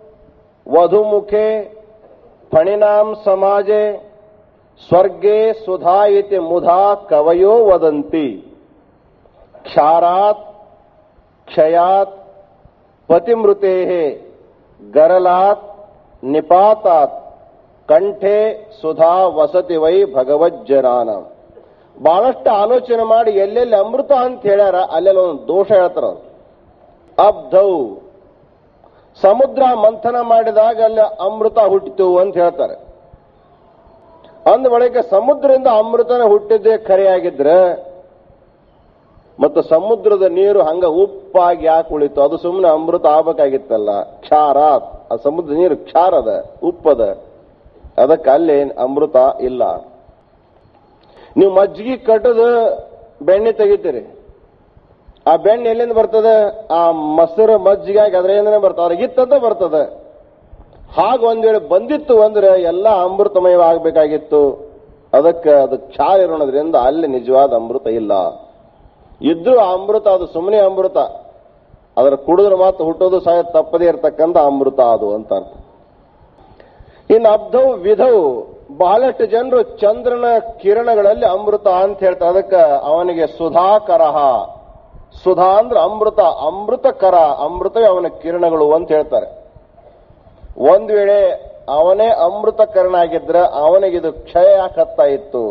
ವಧುಮುಖೆ ಫಣಿನಾಂ ಸಮಾಜೆ ಸ್ವರ್ಗೆ ಸುಧಾ ಇತಿ ಮುಧಾ ಕವಯೋ ವದಂತಿ ಕ್ಷಾರಾತ್ ಕ್ಷಯಾತ್ ಪತಿಮೃತೆ ಗರಲಾತ್ ನಿಪಾತಾತ್ ಕಂಠೆ ಸುಧಾ ವಸತಿ ವೈ ಭಗವಜ್ಜನಾನ ಬಹಳಷ್ಟು ಆಲೋಚನೆ ಮಾಡಿ ಎಲ್ಲೆಲ್ಲಿ ಅಮೃತ ಅಂತ ಹೇಳ್ಯಾರ ಅಲ್ಲೆಲ್ಲ ಒಂದು ದೋಷ ಹೇಳ್ತಾರ ಅವ್ರು. ಅಬ್ಧೌ ಸಮುದ್ರ ಮಂಥನ ಮಾಡಿದಾಗ ಅಲ್ಲಿ ಅಮೃತ ಹುಟ್ಟಿತು ಅಂತ ಹೇಳ್ತಾರೆ ಅಂದ ಬಳಿಕ ಸಮುದ್ರದಿಂದ ಅಮೃತನ ಹುಟ್ಟಿದ್ದೇ ಖರೆಯಾಗಿದ್ರೆ ಮತ್ತು ಸಮುದ್ರದ ನೀರು ಹಂಗ ಉಪ್ಪಾಗಿ ಯಾಕೆ ಉಳಿತು ಅದು ಸುಮ್ಮನೆ ಅಮೃತ ಆಗ್ಬೇಕಾಗಿತ್ತಲ್ಲ ಕ್ಷಾರ ಆ ಸಮುದ್ರ ನೀರು ಕ್ಷಾರದ ಉಪ್ಪದ ಅದಕ್ಕೆ ಅಲ್ಲಿ ಅಮೃತ ಇಲ್ಲ ನೀವು ಮಜ್ಜಿಗೆ ಕಟ್ಟದು ಬೆಣ್ಣೆ ತೆಗಿತೀರಿ ಆ ಬೆಣ್ಣೆ ಎಲ್ಲಿಂದ ಬರ್ತದೆ ಆ ಮೊಸರು ಮಜ್ಜಿಗಾಗಿ ಅದರಿಂದನೇ ಬರ್ತದೆ ಅದ್ರಾಗಿತ್ತಂತ ಬರ್ತದೆ ಹಾಗ ಒಂದ್ ವೇಳೆ ಬಂದಿತ್ತು ಅಂದ್ರೆ ಎಲ್ಲ ಅಮೃತಮಯವಾಗಬೇಕಾಗಿತ್ತು ಅದಕ್ಕೆ ಅದು ಕ್ಷಾರ ಇರೋದ್ರಿಂದ ಅಲ್ಲಿ ನಿಜವಾದ ಅಮೃತ ಇಲ್ಲ ಇದ್ರೂ ಆ ಅಮೃತ ಅದು ಸುಮ್ಮನೆ ಅಮೃತ ಅದರ ಕುಡಿದ್ರೆ ಮಾತ್ರ ಹುಟ್ಟೋದು ಸಹ ತಪ್ಪದೇ ಇರತಕ್ಕಂಥ ಅಮೃತ ಅದು ಅಂತ ಅರ್ಥ ಇನ್ನು ಅಬ್ಧವು ವಿಧವು ಬಹಳಷ್ಟು ಜನರು ಚಂದ್ರನ ಕಿರಣಗಳಲ್ಲಿ ಅಮೃತ ಅಂತ ಹೇಳ್ತಾರೆ ಅದಕ್ಕೆ ಅವನಿಗೆ ಸುಧಾಕರಹ ಸುಧಾ ಅಂದ್ರೆ ಅಮೃತ ಅಮೃತಕರ ಅಮೃತವೇ ಅವನ ಕಿರಣಗಳು ಅಂತ ಹೇಳ್ತಾರೆ ಒಂದ್ ವೇಳೆ ಅವನೇ ಅಮೃತಕರಣ ಆಗಿದ್ರೆ ಅವನಿಗಿದು ಕ್ಷಯ ಯಾಕೆ ಹತ್ತಾ ಇತ್ತು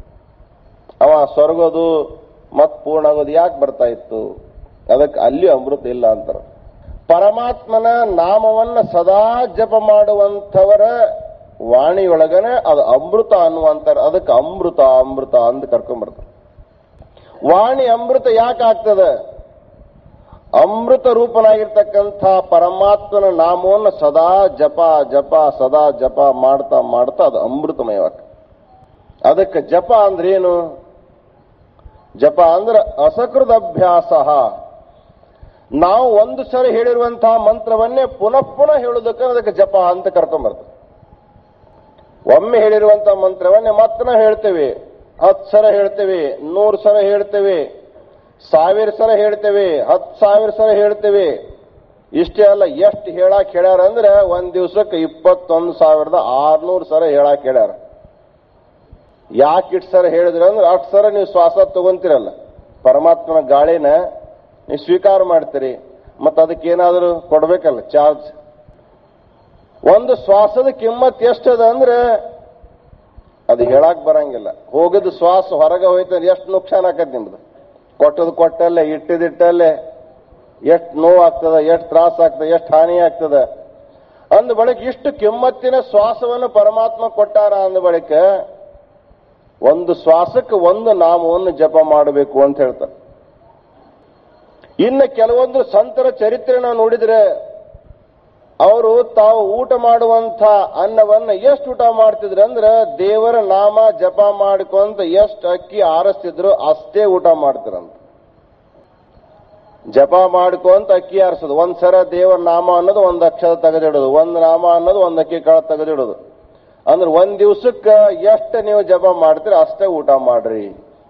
ಅವ ಸ್ವರ್ಗೋದು ಮತ್ ಪೂರ್ಣ ಆಗೋದು ಯಾಕೆ ಬರ್ತಾ ಇತ್ತು ಅದಕ್ಕೆ ಅಲ್ಲಿ ಅಮೃತ ಇಲ್ಲ ಅಂತಾರೆ ಪರಮಾತ್ಮನ ನಾಮವನ್ನ ಸದಾ ಜಪ ಮಾಡುವಂಥವರ ವಾಣಿಯೊಳಗನೆ ಅದು ಅಮೃತ ಅನ್ನುವಂತಾರೆ ಅದಕ್ಕೆ ಅಮೃತ ಅಮೃತ ಅಂತ ಕರ್ಕೊಂಡ್ಬರ್ತಾರೆ ವಾಣಿ ಅಮೃತ ಯಾಕೆ ಆಗ್ತದೆ ಅಮೃತ ರೂಪನಾಗಿರ್ತಕ್ಕಂಥ ಪರಮಾತ್ಮನ ನಾಮವನ್ನು ಸದಾ ಜಪ ಜಪ ಸದಾ ಜಪ ಮಾಡ್ತಾ ಮಾಡ್ತಾ ಅದು ಅಮೃತಮಯವಾಗ ಅದಕ್ಕೆ ಜಪ ಅಂದ್ರೇನು ಜಪ ಅಂದ್ರೆ ಅಸಕೃತ ಅಭ್ಯಾಸ ನಾವು ಒಂದು ಸರಿ ಹೇಳಿರುವಂತಹ ಮಂತ್ರವನ್ನೇ ಪುನಃ ಪುನಃ ಹೇಳುವುದಕ್ಕೆ ಅದಕ್ಕೆ ಜಪ ಅಂತ ಕರ್ಕೊಂಡ್ಬರ್ತದೆ ಒಮ್ಮೆ ಹೇಳಿರುವಂತಹ ಮಂತ್ರವನ್ನೇ ಮತ್ತೆ ನಾವು ಹೇಳ್ತೇವೆ ಹತ್ತು ಸಲ ಹೇಳ್ತೇವೆ ನೂರು ಸಲ ಹೇಳ್ತೇವೆ ಸಾವಿರ ಸಲ ಹೇಳ್ತೇವೆ ಹತ್ತು ಸಾವಿರ ಸಲ ಹೇಳ್ತೇವೆ ಇಷ್ಟೇ ಅಲ್ಲ ಎಷ್ಟು ಹೇಳಾಕ್ ಹೇಳ್ಯಾರ ಅಂದ್ರೆ ಒಂದ್ ದಿವ್ಸಕ್ಕೆ ಇಪ್ಪತ್ತೊಂದು ಸಾವಿರದ ಆರ್ನೂರು ಸಲ ಹೇಳಾಕ್ ಹೇಳ್ಯಾರ ಯಾಕೆ ಇಷ್ಟು ಸರ ಹೇಳಿದ್ರೆ ಅಂದ್ರೆ ಅಷ್ಟು ಸರ ನೀವು ಶ್ವಾಸ ತಗೊಂತೀರಲ್ಲ ಪರಮಾತ್ಮನ ಗಾಳಿನ ನೀವು ಸ್ವೀಕಾರ ಮಾಡ್ತೀರಿ ಮತ್ತೆ ಅದಕ್ಕೆ ಏನಾದರೂ ಕೊಡ್ಬೇಕಲ್ಲ ಚಾರ್ಜ್ ಒಂದು ಶ್ವಾಸದ ಕಿಮ್ಮತ್ ಎಷ್ಟದ ಅಂದ್ರೆ ಅದು ಹೇಳಕ್ ಬರಂಗಿಲ್ಲ ಹೋಗಿದ್ದು ಶ್ವಾಸ ಹೊರಗೆ ಹೋಯ್ತಂದ್ರೆ ಎಷ್ಟು ನುಕ್ಸಾನ್ ಆಕತ್ ನಿಮ್ದು ಕೊಟ್ಟದು ಕೊಟ್ಟಲ್ಲೇ ಇಟ್ಟಿದಿಟ್ಟಲ್ಲೇ ಎಷ್ಟು ನೋವು ಆಗ್ತದ ಎಷ್ಟು ತ್ರಾಸ ಆಗ್ತದ ಎಷ್ಟು ಹಾನಿ ಆಗ್ತದ ಅಂದ ಬಳಿಕ ಇಷ್ಟು ಕಿಮ್ಮತ್ತಿನ ಶ್ವಾಸವನ್ನು ಪರಮಾತ್ಮ ಕೊಟ್ಟಾರ ಅಂದ ಬಳಿಕ ಒಂದು ಶ್ವಾಸಕ್ಕೆ ಒಂದು ನಾಮವನ್ನು ಜಪ ಮಾಡಬೇಕು ಅಂತ ಹೇಳ್ತಾರೆ ಇನ್ನು ಕೆಲವೊಂದು ಸಂತರ ಚರಿತ್ರೆ ನಾವು ನೋಡಿದ್ರೆ ಅವರು ತಾವು ಊಟ ಮಾಡುವಂತ ಅನ್ನವನ್ನ ಎಷ್ಟು ಊಟ ಮಾಡ್ತಿದ್ರು ಅಂದ್ರೆ ದೇವರ ನಾಮ ಜಪ ಮಾಡ್ಕೊಂತ ಎಷ್ಟು ಅಕ್ಕಿ ಆರಿಸ್ತಿದ್ರು ಅಷ್ಟೇ ಊಟ ಮಾಡ್ತಿರಂತ ಜಪ ಮಾಡ್ಕೊಂತ ಅಕ್ಕಿ ಆರಿಸೋದು ಒಂದ್ ಸರ ದೇವರ ನಾಮ ಅನ್ನೋದು ಒಂದ್ ಅಕ್ಷರ ತೆಗೆದಿಡೋದು ಒಂದ್ ನಾಮ ಅನ್ನೋದು ಒಂದ್ ಅಕ್ಕಿ ಕಾಳು ತೆಗೆದಿಡೋದು ಅಂದ್ರೆ ಒಂದ್ ದಿವ್ಸಕ್ಕೆ ಎಷ್ಟು ನೀವು ಜಪ ಮಾಡ್ತೀರಿ ಅಷ್ಟೇ ಊಟ ಮಾಡ್ರಿ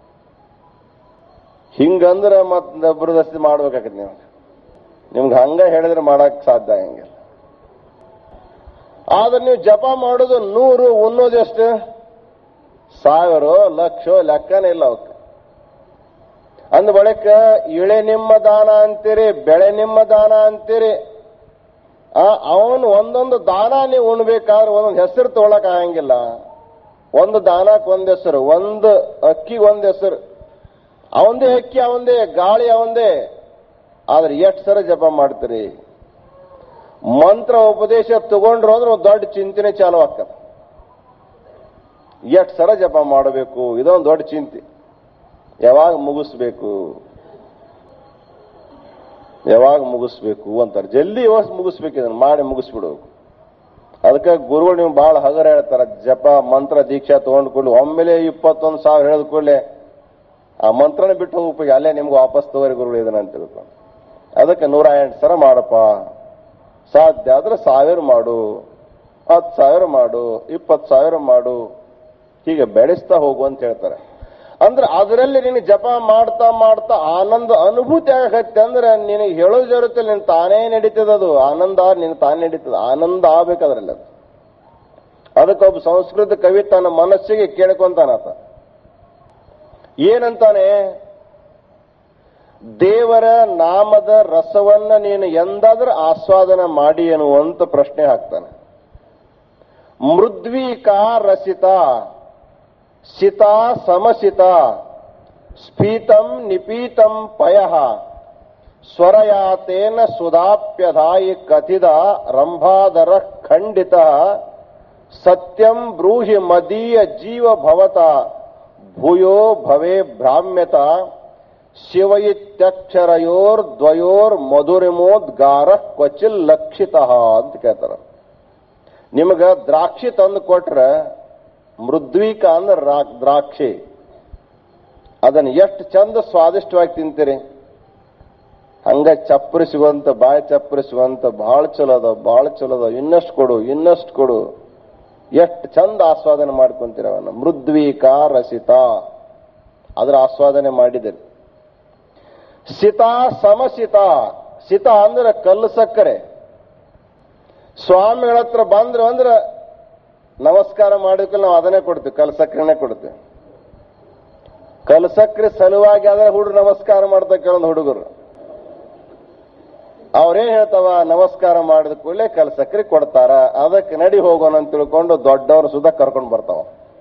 ಹಿಂಗಂದ್ರೆ ಮತ್ ಜಬರ್ದಸ್ತಿ ಮಾಡ್ಬೇಕಾಗತ್ತೆ ನೀವು ನಿಮ್ಗೆ ಹಂಗ ಹೇಳಿದ್ರೆ ಮಾಡಕ್ ಸಾಧ್ಯ ಹಂಗಿಲ್ಲ ಆದ್ರೆ ನೀವು ಜಪ ಮಾಡೋದು ನೂರು ಉಣ್ಣೋದು ಎಷ್ಟು ಸಾವಿರ ಲಕ್ಷ ಲೆಕ್ಕನೇ ಇಲ್ಲ ಅವಕ್ಕೆ ಅಂದ ಬಳಿಕ ಇಳೆ ನಿಮ್ಮ ದಾನ ಅಂತೀರಿ ಬೆಳೆ ನಿಮ್ಮ ದಾನ ಅಂತೀರಿ ಆ ಅವನು ಒಂದೊಂದು ದಾನ ನೀವು ಉಣ್ಬೇಕಾದ್ರೆ ಒಂದೊಂದು ಹೆಸರು ತೊಗೊಳಕ್ ಆಗಂಗಿಲ್ಲ ಒಂದು ದಾನಕ್ಕೆ ಒಂದ್ ಹೆಸರು ಒಂದು ಅಕ್ಕಿಗೆ ಒಂದ್ ಹೆಸರು ಅವಂದೇ ಅಕ್ಕಿ ಅವಂದೇ ಗಾಳಿ ಅವಂದೇ ಆದ್ರೆ ಎಷ್ಟು ಸರ ಜಪ ಮಾಡ್ತೀರಿ ಮಂತ್ರ ಉಪದೇಶ ತಗೊಂಡ್ರು ಅಂದ್ರೆ ಒಂದು ದೊಡ್ಡ ಚಿಂತನೆ ಚಾಲು ಆಗ್ತದೆ ಎಷ್ಟು ಸರ ಜಪ ಮಾಡಬೇಕು ಇದೊಂದು ದೊಡ್ಡ ಚಿಂತೆ ಯಾವಾಗ ಮುಗಿಸ್ಬೇಕು ಯಾವಾಗ ಮುಗಿಸ್ಬೇಕು ಅಂತಾರೆ ಜಲ್ದಿ ಯಾವಾಗ ಮುಗಿಸ್ಬೇಕು ಇದನ್ನ ಮಾಡಿ ಮುಗಿಸ್ಬಿಡ್ಬೇಕು ಅದಕ್ಕೆ ಗುರುಗಳು ನೀವು ಬಹಳ ಹಗರ ಹೇಳ್ತಾರ ಜಪ ಮಂತ್ರ ದೀಕ್ಷಾ ತಗೊಂಡ್ಕೊಳ್ಳಿ ಒಮ್ಮೆಲೆ ಇಪ್ಪತ್ತೊಂದು ಸಾವಿರ ಹೇಳಿದ ಕೂಡಲೇ ಆ ಮಂತ್ರನ ಬಿಟ್ಟು ಹೋಗ್ಬೇಕು ಅಲ್ಲೇ ನಿಮ್ಗೆ ವಾಪಸ್ ತಗೋರಿ ಗುರುಗಳು ಇದನ್ನ ಅಂತ ತಿಳ್ಕೊಂಡು ಅದಕ್ಕೆ ನೂರ ಎಂಟು ಸರ ಮಾಡಪ್ಪ ಸಾಧ್ಯ ಆದ್ರೆ ಸಾವಿರ ಮಾಡು ಹತ್ತು ಸಾವಿರ ಮಾಡು ಇಪ್ಪತ್ತು ಸಾವಿರ ಮಾಡು ಹೀಗೆ ಬೆಳೆಸ್ತಾ ಹೋಗು ಅಂತ ಹೇಳ್ತಾರೆ ಅಂದ್ರೆ ಅದರಲ್ಲಿ ನೀನು ಜಪ ಮಾಡ್ತಾ ಮಾಡ್ತಾ ಆನಂದ ಅನುಭೂತಿ ಆಗತ್ತೆ ಅಂದ್ರೆ ನಿನಗೆ ಹೇಳೋದು ಜರುತ್ತಿಲ್ಲ ನೀನು ತಾನೇ ನಡೀತದ ಅದು ಆನಂದ ನಿನ್ ತಾನೇ ನಡೀತದ ಆನಂದ ಆಗ್ಬೇಕು ಅದ್ರಲ್ಲಿ ಅದು ಅದಕ್ಕೊಬ್ಬ ಸಂಸ್ಕೃತ ಕವಿ ತನ್ನ ಮನಸ್ಸಿಗೆ ಕೇಳ್ಕೊಂತಾನಾತ ಏನಂತಾನೆ ದೇವರ ನಾಮದ ರಸವನ್ನ ನೀನು ಎಂದಾದ್ರೂ ಆಸ್ವಾದನ ಮಾಡಿ ಅನ್ನುವಂತ ಪ್ರಶ್ನೆ ಹಾಕ್ತಾನೆ ಮೃದ್ವೀಕಾ ರಸಿತ ಸಿತಾ ಸಮಸಿತ ಸ್ಫೀತಂ ನಿಪೀತಂ ಪಯ ಸ್ವರಯಾತೇನ ಸುಧಾಪ್ಯಧಾಯಿ ಕಥಿದ ರಂಭಾದರ ಖಂಡಿತ ಸತ್ಯಂ ಬ್ರೂಹಿ ಮದೀಯ ಜೀವ ಭವತ ಭೂಯೋ ಭವೇ ಭ್ರಾಮ್ಯತ ಶಿವ ಇತ್ಯಕ್ಷರಯೋರ್ ದ್ವಯೋರ್ ಮಧುರಿಮೋದ್ಗಾರ ಕ್ವಚಿಲ್ ಲಕ್ಷಿತ ಅಂತ ಕೇಳ್ತಾರ ನಿಮಗ ದ್ರಾಕ್ಷಿ ತಂದು ಕೊಟ್ರೆ ಮೃದ್ವೀಕ ಅಂದ್ರೆ ರಾ- ದ್ರಾಕ್ಷಿ ಅದನ್ನ ಎಷ್ಟು ಚಂದ ಸ್ವಾದಿಷ್ಟವಾಗಿ ತಿಂತೀರಿ ಹಂಗ ಚಪ್ಪರಿಸುವಂತ ಬಾಯಿ ಚಪ್ಪರಿಸುವಂತ ಬಹಳ ಚಲೋ ಅದ ಬಹಳ ಚಲೋ ಅದ ಇನ್ನಷ್ಟು ಕೊಡು ಇನ್ನಷ್ಟು ಕೊಡು ಎಷ್ಟು ಚಂದ ಆಸ್ವಾದನೆ ಮಾಡ್ಕೊಂತೀರ ಅವನ್ನ ಮೃದ್ವೀಕ ರಸಿತ ಅದರ ಆಸ್ವಾದನೆ ಮಾಡಿದಿರಿ ಸಿತ ಸಮಸಿತ ಸಿತ ಅಂದ್ರೆ ಕಲ್ಲು ಸಕ್ಕರೆ ಸ್ವಾಮಿಗಳ ಹತ್ರ ಬಂದ್ರು ಅಂದ್ರೆ ನಮಸ್ಕಾರ ಮಾಡೋಕೆ ನಾವು ಅದನ್ನೇ ಕೊಡ್ತೀವಿ ಕಲ್ ಸಕ್ಕರೆನೇ ಕೊಡ್ತೀವಿ ಕಲ್ ಸಕ್ಕರೆ ಸಲುವಾಗಿ ಆದ್ರೆ ಹುಡುಗರು ನಮಸ್ಕಾರ ಮಾಡ್ತಾ ಕೆಲವೊಂದು ಹುಡುಗರು ಅವ್ರೇನ್ ಹೇಳ್ತಾವ ನಮಸ್ಕಾರ ಮಾಡಿದ ಕೂಡಲೇ ಕಲ್ ಸಕ್ಕರೆ ಕೊಡ್ತಾರ ಅದಕ್ಕೆ ನಡಿ ಹೋಗೋಣ ಅಂತ ತಿಳ್ಕೊಂಡು ದೊಡ್ಡವರು ಸುಧಾ ಕರ್ಕೊಂಡು ಬರ್ತಾವ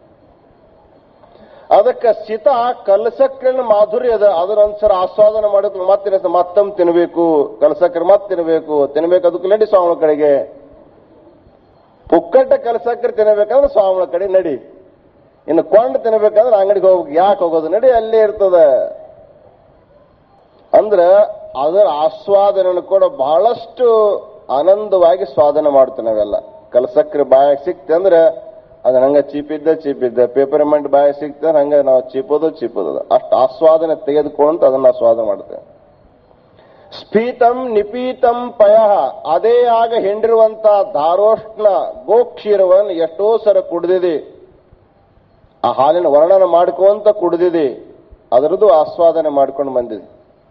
ಅದಕ್ಕೆ ಸಿತ ಕಲಸಕ್ರಿನ ಮಾಧುರ್ಯ ಅದ ಅದನ್ನ ಒಂದ್ಸರ ಆಸ್ವಾದನೆ ಮಾಡೋಕೆ ಮತ್ತೆ ಮತ್ತೊಮ್ಮೆ ತಿನ್ಬೇಕು ಕಲಸಕ್ರೆ ಮತ್ತೆ ತಿನ್ಬೇಕು ತಿನ್ಬೇಕು ಅದಕ್ಕೆ ನಡಿ ಸ್ವಾಮಿಗಳ ಕಡೆಗೆ ಪುಕ್ಕಟ್ಟ ಕಲಸಕ್ರೆ ತಿನ್ನಬೇಕಂದ್ರೆ ಸ್ವಾಮಿಗಳ ಕಡೆ ನಡಿ ಇನ್ನು ಕೊಂಡು ತಿನ್ಬೇಕಂದ್ರೆ ಅಂಗಡಿಗೆ ಹೋಗ್ಬೇಕು ಯಾಕೆ ಹೋಗೋದು ನಡಿ ಅಲ್ಲೇ ಇರ್ತದ ಅಂದ್ರ ಅದರ ಆಸ್ವಾದನೆಯನ್ನು ಕೂಡ ಬಹಳಷ್ಟು ಆನಂದವಾಗಿ ಸ್ವಾದನೆ ಮಾಡ್ತೇವೆ ನಾವೆಲ್ಲ ಕಲಸಕ್ರೆ ಬಾಯಾಗ ಸಿಕ್ತೆ ಅಂದ್ರೆ ಅದನ್ನ ಹಂಗ ಚೀಪಿದ್ದ ಚೀಪಿದ್ದ ಪೇಪರ್ ಮೆಂಟ್ ಬಾಯಾಗ ಸಿಕ್ತೆ ಹಂಗ ನಾವು ಚೀಪೋದು ಚೀಪೋದು ಅಷ್ಟು ಆಸ್ವಾದನೆ ತೆಗೆದುಕೊಂಡು ಅದನ್ನ ನಾವು ಸ್ವಾದ ಮಾಡ್ತೇವೆ ಸ್ಫೀತಂ ನಿಪೀತಂ ಪಯ ಅದೇ ಆಗ ಹೆಂಡಿರುವಂತ ಧಾರೋಷ್ಣ ಗೋಕ್ಷೀರವನ್ನು ಎಷ್ಟೋ ಸರ ಕುಡಿದಿದೆ ಆ ಹಾಲಿನ ವರ್ಣನ ಮಾಡ್ಕೊಂತ ಕುಡಿದಿದೆ ಅದರದ್ದು ಆಸ್ವಾದನೆ ಮಾಡ್ಕೊಂಡು ಬಂದಿದೆ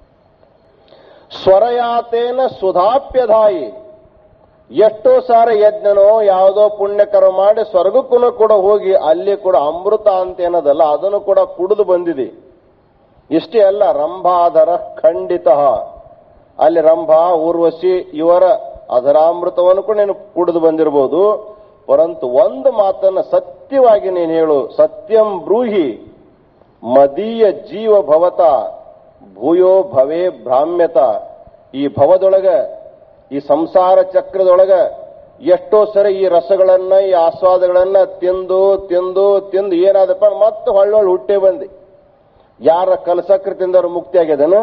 ಸ್ವರಯಾತೇನ ಸುಧಾಪ್ಯಧಾಯಿ ಎಷ್ಟೋ ಸಾರ ಯಜ್ಞನೋ ಯಾವುದೋ ಪುಣ್ಯಕರ ಮಾಡಿ ಸ್ವರ್ಗಕ್ಕೂ ಕೂಡ ಹೋಗಿ ಅಲ್ಲಿ ಕೂಡ ಅಮೃತ ಅಂತ ಏನದಲ್ಲ ಅದನ್ನು ಕೂಡ ಕುಡಿದು ಬಂದಿದೆ ಇಷ್ಟೇ ಅಲ್ಲ ರಂಭಾಧರ ಖಂಡಿತ ಅಲ್ಲಿ ರಂಭಾ ಊರ್ವಶಿ ಇವರ ಅಧರಾಮೃತವನ್ನು ಕೂಡ ನೀನು ಕುಡಿದು ಬಂದಿರಬಹುದು ಪರಂತು ಒಂದು ಮಾತನ್ನ ಸತ್ಯವಾಗಿ ನೀನು ಹೇಳು ಸತ್ಯಂ ಬ್ರೂಹಿ ಮದೀಯ ಜೀವ ಭವತ ಭೂಯೋ ಭವೇ ಭ್ರಾಮ್ಯತ ಈ ಭವದೊಳಗ ಈ ಸಂಸಾರ ಚಕ್ರದೊಳಗ ಎಷ್ಟೋ ಸರಿ ಈ ರಸಗಳನ್ನ ಈ ಆಸ್ವಾದಗಳನ್ನ ತಿಂದು ತಿಂದು ತಿಂದು ಏನಾದಪ್ಪ ಮತ್ತೆ ಹೊಳ್ಳೊಳ್ಳು ಹುಟ್ಟೆ ಬಂದಿ ಯಾರ ಕಲಸಕ್ರ ತಿಂದವರು ಮುಕ್ತಿ ಆಗ್ಯದನ